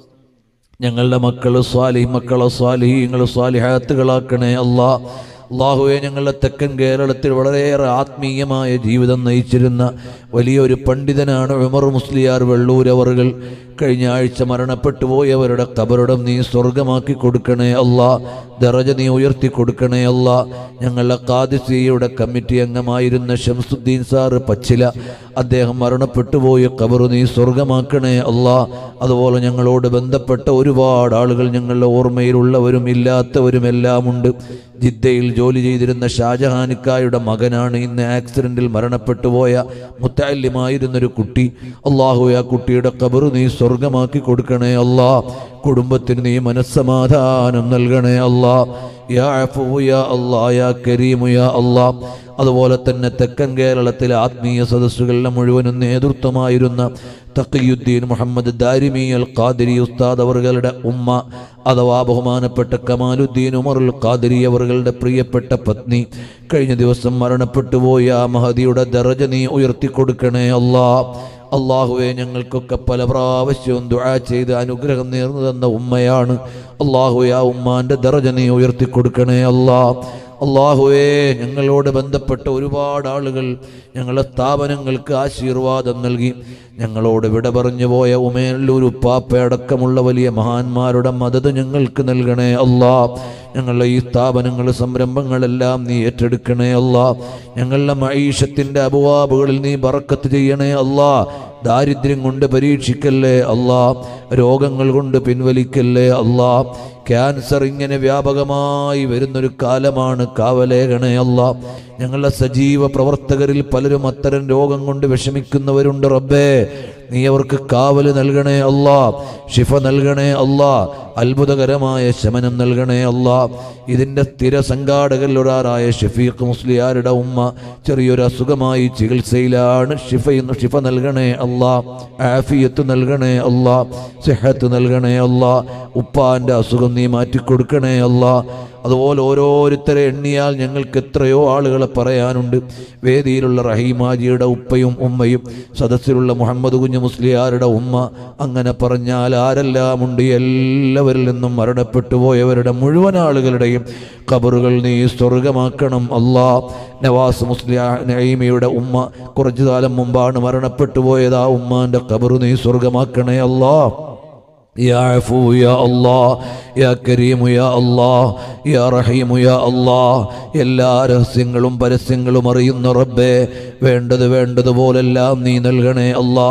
ഞങ്ങളുടെ മക്കള് സ്വാലി മക്കളെ സ്വാലിഹീങ്ങൾ സ്വാലിഹാത്തുകളാക്കണേ അല്ലാ അള്ളാഹുവെ ഞങ്ങളുടെ തെക്കൻ കേരളത്തിൽ വളരെയേറെ ആത്മീയമായ ജീവിതം നയിച്ചിരുന്ന വലിയൊരു പണ്ഡിതനാണ് ഉമർ മുസ്ലിയാർ വെള്ളൂരവറുകൾ കഴിഞ്ഞ ആഴ്ച മരണപ്പെട്ടു പോയവരുടെ കബറിടം നീ സ്വർഗമാക്കി കൊടുക്കണേ അല്ലാ ദറജ നീ ഉയർത്തി കൊടുക്കണേ അല്ലാ ഞങ്ങളുടെ കാദിസിയുടെ കമ്മിറ്റി അംഗമായിരുന്ന ഷംസുദ്ദീൻ സാറ് പച്ചില അദ്ദേഹം മരണപ്പെട്ടു പോയ കബർ നീ സ്വർഗമാക്കണേ അല്ലാ അതുപോലെ ഞങ്ങളോട് ബന്ധപ്പെട്ട ഒരുപാട് ആളുകൾ ഞങ്ങളുടെ ഓർമ്മയിലുള്ളവരും ഇല്ലാത്തവരും എല്ലാം ഉണ്ട് ജിദ്ദയിൽ ജോലി ചെയ്തിരുന്ന ഷാജഹാനിക്കായുടെ മകനാണ് ഇന്ന് ആക്സിഡന്റിൽ മരണപ്പെട്ടു പോയ മുത്താല്യമായിരുന്നൊരു കുട്ടി അള്ളാഹു ആ കുട്ടിയുടെ കബറ് നീ സ്വർഗമാക്കി കൊടുക്കണേ അല്ലാ കുടുംബത്തിന് നീ മനസ്സമാധാനം നൽകണേ അല്ലാ യാ അഫൂ യാ അല്ലാ യാ കരീമു യാ അല്ലാ അതുപോലെ തന്നെ തെക്കൻ കേരളത്തിലെ ആത്മീയ സദസ്സുകളിലെ മുഴുവനും നേതൃത്വമായിരുന്ന തഖിയുദ്ദീൻ മുഹമ്മദ് ദാരിമി അൽ ഖാദിരി ഉസ്താദ് അവറുകളുടെ ഉമ്മ അഥവാ ബഹുമാനപ്പെട്ട കമാലുദ്ദീൻ ഉമറുൽ ഖാദിരി അവറുകളുടെ പ്രിയപ്പെട്ട പത്നി കഴിഞ്ഞ ദിവസം മരണപ്പെട്ടു പോയ ആ മഹദിയുടെ ദറജ നീ ഉയർത്തി കൊടുക്കണേ അല്ലാ അള്ളാഹുവെ ഞങ്ങൾക്കൊക്കെ പല പ്രാവശ്യവും ദുആ ചെയ്ത് അനുഗ്രഹം നേർന്നു തന്ന ഉമ്മയാണ് അള്ളാഹുവെ ആ ഉമ്മാന്റെ ദറജ നീ ഉയർത്തി കൊടുക്കണേ അല്ലാ അള്ളാഹുവേ ഞങ്ങളോട് ബന്ധപ്പെട്ട ഒരുപാട് ആളുകൾ ഞങ്ങളുടെ സ്ഥാപനങ്ങൾക്ക് ആശീർവാദം നൽകി ഞങ്ങളോട് വിട പറഞ്ഞു പോയ ഉമേനല്ലൂർ ഉപ്പാപ്പയടക്കമുള്ള വലിയ മഹാന്മാരുടെ മദത് ഞങ്ങൾക്ക് നൽകണേ അല്ലാ ഞങ്ങളുടെ ഈ സ്ഥാപനങ്ങൾ സംരംഭങ്ങളെല്ലാം നീ ഏറ്റെടുക്കണേ അല്ലാ ഞങ്ങളുടെ മൈഷത്തിൻ്റെ അപവാബുകളിൽ നീ ബറക്കത്ത് ചെയ്യണേ അല്ലാ ദാരിദ്ര്യം കൊണ്ട് പരീക്ഷിക്കല്ലേ അല്ലാ രോഗങ്ങൾ കൊണ്ട് പിൻവലിക്കല്ലേ അല്ലാ ക്യാൻസർ ഇങ്ങനെ വ്യാപകമായി വരുന്നൊരു കാലമാണ് കാവലേഖണേ അല്ല ഞങ്ങളുടെ സജീവ പ്രവർത്തകരിൽ പലരും അത്തരം രോഗം കൊണ്ട് വിഷമിക്കുന്നവരുണ്ട് റബ്ബേ നീ അവർക്ക് കാവല് നൽകണേ അല്ല ഷിഫ നൽകണേ അല്ല അത്ഭുതകരമായ ശമനം നൽകണേ അല്ല ഇതിൻ്റെ സ്ഥിര സംഘാടകരിൽ ഒരാളായ ഷഫീഖ് മുസ്ലിയാരുടെ ഉമ്മ ചെറിയൊരു അസുഖമായി ചികിത്സയിലാണ് ഷിഫ ഇന്ന് ഷിഫ നൽകണേ അല്ല ആഫിയത്ത് നൽകണേ അല്ല സിഹത്ത് നൽകണേ അല്ല ഉപ്പാന്റെ അസുഖം നീ മാറ്റിക്കൊടുക്കണേ അല്ല അതുപോലെ ഓരോരുത്തരെ എണ്ണിയാൽ ഞങ്ങൾക്ക് എത്രയോ ആളുകളെ പറയാനുണ്ട് വേദിയിലുള്ള റഹീമാജിയുടെ ഉപ്പയും ഉമ്മയും സദസ്സിലുള്ള മുഹമ്മദ് കുഞ്ഞു മുസ്ലിയാരുടെ ഉമ്മ അങ്ങനെ പറഞ്ഞാൽ ആരെല്ലാം ഉണ്ട് എല്ലാവരിൽ നിന്നും മരണപ്പെട്ടു പോയവരുടെ മുഴുവൻ ആളുകളുടെയും ഖബറുകൾ നീ സ്വർഗമാക്കണം അല്ലാ നവാസ് മുസ്ലിയ നഈമയുടെ ഉമ്മ കുറച്ചു കാലം മുമ്പാണ് മരണപ്പെട്ടു പോയത് ആ ഉമ്മാന്റെ ഖബറ് നീ സ്വർഗമാക്കണേ അല്ലാ يا عفو يا الله يا كريم يا الله يا رحيم يا الله എല്ലാ രഹസ്യങ്ങളും പരസ്യങ്ങളും അറിയുന്ന റബ്ബേ വേണ്ടത് വേണ്ടതുപോലെല്ലാം നീ നൽകണേ അല്ലാ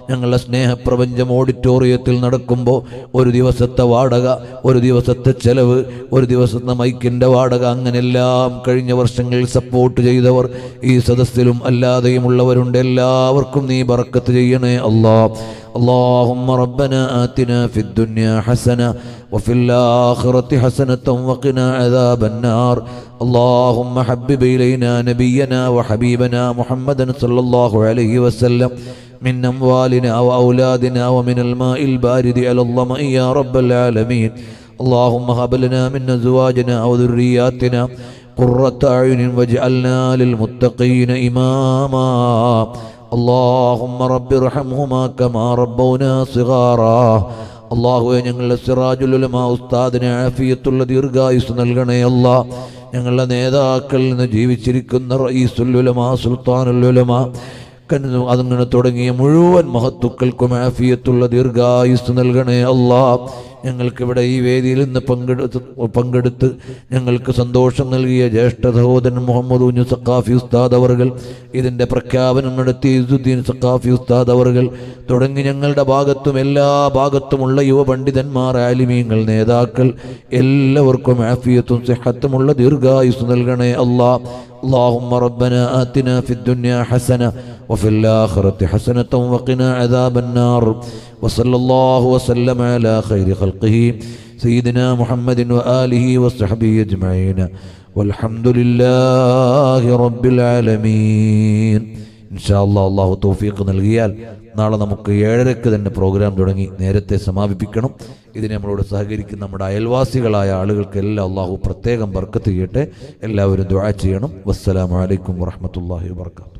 ഞങ്ങളുടെ സ്നേഹപ്രപഞ്ചം ഓഡിറ്റോറിയത്തിൽ നടക്കുമ്പോൾ ഒരു ദിവസത്തെ വാടക ഒരു ദിവസത്തെ ചെലവ് ഒരു ദിവസത്തെ മൈക്കിൻ്റെ വാടക അങ്ങനെല്ലാം കഴിഞ്ഞ വർഷങ്ങളിൽ സപ്പോർട്ട് ചെയ്തവർ ഈ സദസ്സിലും അല്ലാതെയുമുള്ളവരുണ്ട് എല്ലാവർക്കും നീ ബറക്കത്ത് ചെയ്യണേ അല്ലാ اللهم ربنا آتنا في الدنيا حسنة وفي الآخرة حسنة وقنا عذاب النار اللهم حبب إلينا نبينا وحبيبنا محمدا صلى الله عليه وسلم من أموالنا وأولادنا ومن الماء البارد على الظمأ يا رب العالمين اللهم هب لنا من أزواجنا وذرياتنا قرة أعين واجعلنا للمتقين إماما اللهم رب ارحمهما كما ربونا صغارا അള്ളാഹുവെ ഞങ്ങളുടെ സിറാജുലുലമ ഉസ്താദിന് ആഫിയത്തുള്ള ദീർഘായുസ് നൽകണേ അല്ല ഞങ്ങളുടെ നേതാക്കളിൽ നിന്ന് ജീവിച്ചിരിക്കുന്ന റയീസുല്ലുലമ സുൽത്താനുല്ലുലമ കന്നു അതങ്ങനെ തുടങ്ങിയ മുഴുവൻ മഹത്തുക്കൾക്കും ആഫിയത്തുള്ള ദീർഘായുസ് നൽകണേ അല്ലാ ഞങ്ങൾക്കിവിടെ ഈ വേദിയിൽ നിന്ന് പങ്കെടുത്ത് പങ്കെടുത്ത് ഞങ്ങൾക്ക് സന്തോഷം നൽകിയ ജ്യേഷ്ഠ സഹോദരൻ മുഹമ്മദ് ഉഞ്ഞു സക്കാഫി ഉസ്താദ് അവർകൾ ഇതിൻ്റെ പ്രഖ്യാപനം നടത്തി ഇസുദ്ദീൻ സക്കാഫി ഉസ്താദ് അവർകൾ തുടങ്ങി ഞങ്ങളുടെ ഭാഗത്തും എല്ലാ ഭാഗത്തുമുള്ള യുവ പണ്ഡിതന്മാർ ആലിമീങ്ങൾ നേതാക്കൾ എല്ലാവർക്കും ആഫിയത്തും സിഹത്തുമുള്ള ദീർഘായുസ് നൽകണേ അല്ലാ اللهم ربنا آتنا في الدنيا حسنة وفي الآخرة حسنة وقنا عذاب النار وصلى الله وسلم على خير خلقه سيدنا محمد وآله وصحبه أجمعين والحمد لله رب العالمين إن شاء الله الله توفيق നൽകിയാൽ നാളെ നമുക്ക് ഏഴരക്ക് തന്നെ പ്രോഗ്രാം തുടങ്ങി നേരത്തെ സമാപിപ്പിക്കണം ഇതിനെ നമ്മളോട് സഹകരിക്കുന്ന നമ്മുടെ അയൽവാസികളായ ആളുകൾക്കെല്ലാം അള്ളാഹു പ്രത്യേകം ബർക്കത്ത് ചെയ്യട്ടെ എല്ലാവരും ദുആ ചെയ്യണം വസ്സലാമു അലൈക്കും വറഹ്മത്തുള്ളാഹി വബർക്കാത്തു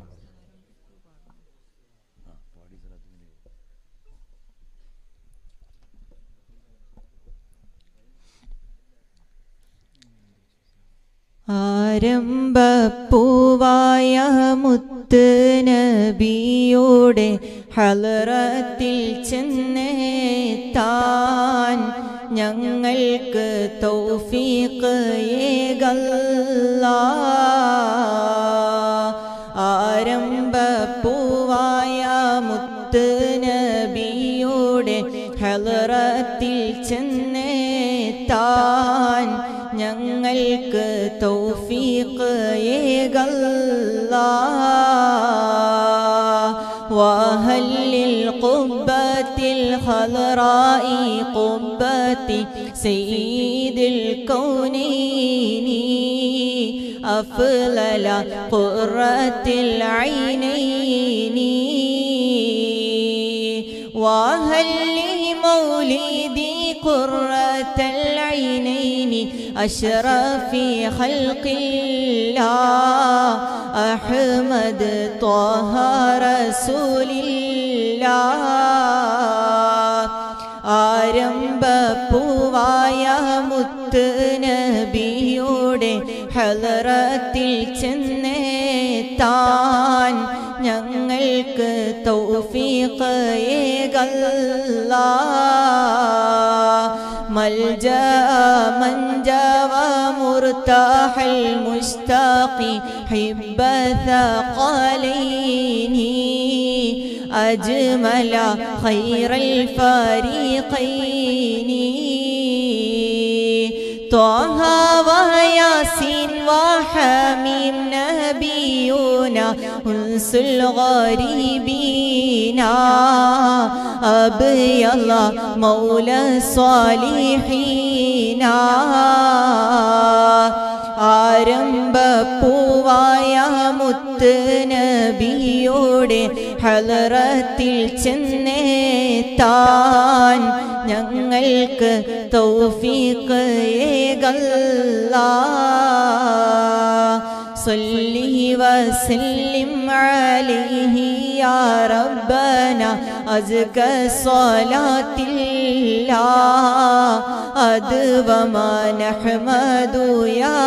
ആരംഭപ്പൂവായ മുത്ത് നബിയോടെ ഹലറത്തിൽ ചെന്നെത്താൻ ഞങ്ങൾക്ക് തൗഫീഖ് ഏകല്ല ആരംഭപ്പൂവായ മുത്ത് നബിയോടെ ഹലറത്തിൽ ചെന്നെത്താൻ ഞങ്ങൾക്ക് തൗഫീഖ് ഏകല്ല وهل للقبة الخضراء قبة سيد الكونين أفلل قرة العينين وهل لمولدي قرة العينين أشرف خلق الله أحمد طه رسول الله ആരംഭപ്പൂവായ മുത്ത് നബിയുടെ ഹലറത്തിൽ ചെന്നെത്താൻ ഞങ്ങൾക്ക് തൗഫീഖ് ഏകല്ല ملجأ من جاوى مرتاح المشتاق حب ثقلين أجمل خير الفريقين طه وياسين وحميم نبينا أنس الغريبين أبي الله مولى الصالحين ആരംഭപ്പൂവായ മുത്ത് നബിയോടെ ഹലറത്തിൽ ചെന്നെത്താൻ ഞങ്ങൾക്ക് തൗഫീഖ് ഏകല്ല صلي وسلم عليه يا ربنا أزكى صلاة الله أدب ما نحمد يا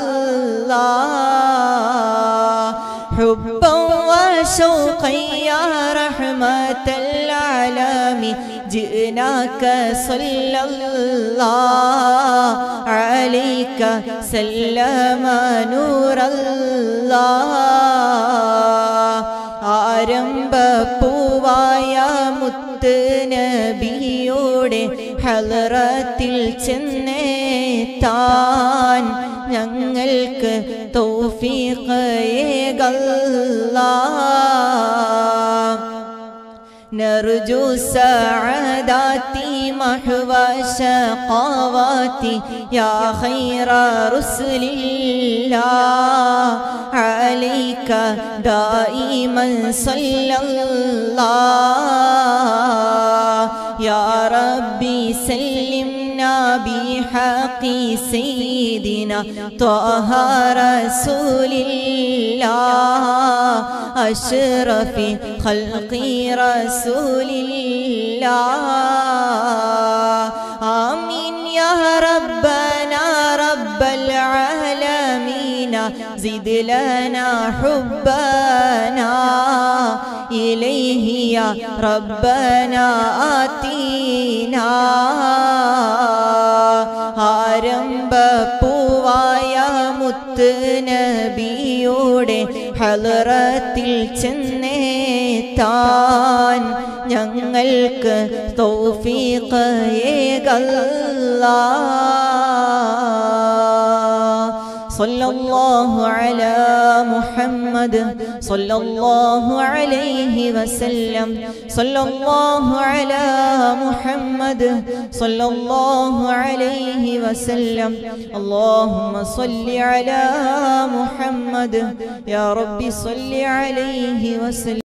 الله حبا وشوقا يا رحمة العالمين جئناك صلى الله عليك سلم نور الله ആരംഭപ്പൂവായ മുത്ത് നബിയോടെ ഹലറത്തിൽ ചെന്നേത്താൻ ഞങ്ങൾക്ക് തൗഫീഖേകല്ലാ نرجو سعاداتي محو شقواتي يا خير رسل الله عليك دائما صلى الله يا ربي سلمنا بحق سيدنا طه رسول الله أشرف خلق رسول الله آمين يا ربنا رب العالمين زد لنا حبنا إليه يا ربنا آتينا ആരംഭപ്പൂവായ മുത്ത് നബിയുടെ ഹലറത്തിൽ ചെന്നേത്താൻ ഞങ്ങൾക്ക് തൗഫീഖ് ഏകല്ലാ صلى الله على محمد صلى الله عليه وسلم صلى الله على محمد صلى الله عليه وسلم اللهم صل على محمد يا رب صل عليه وسلم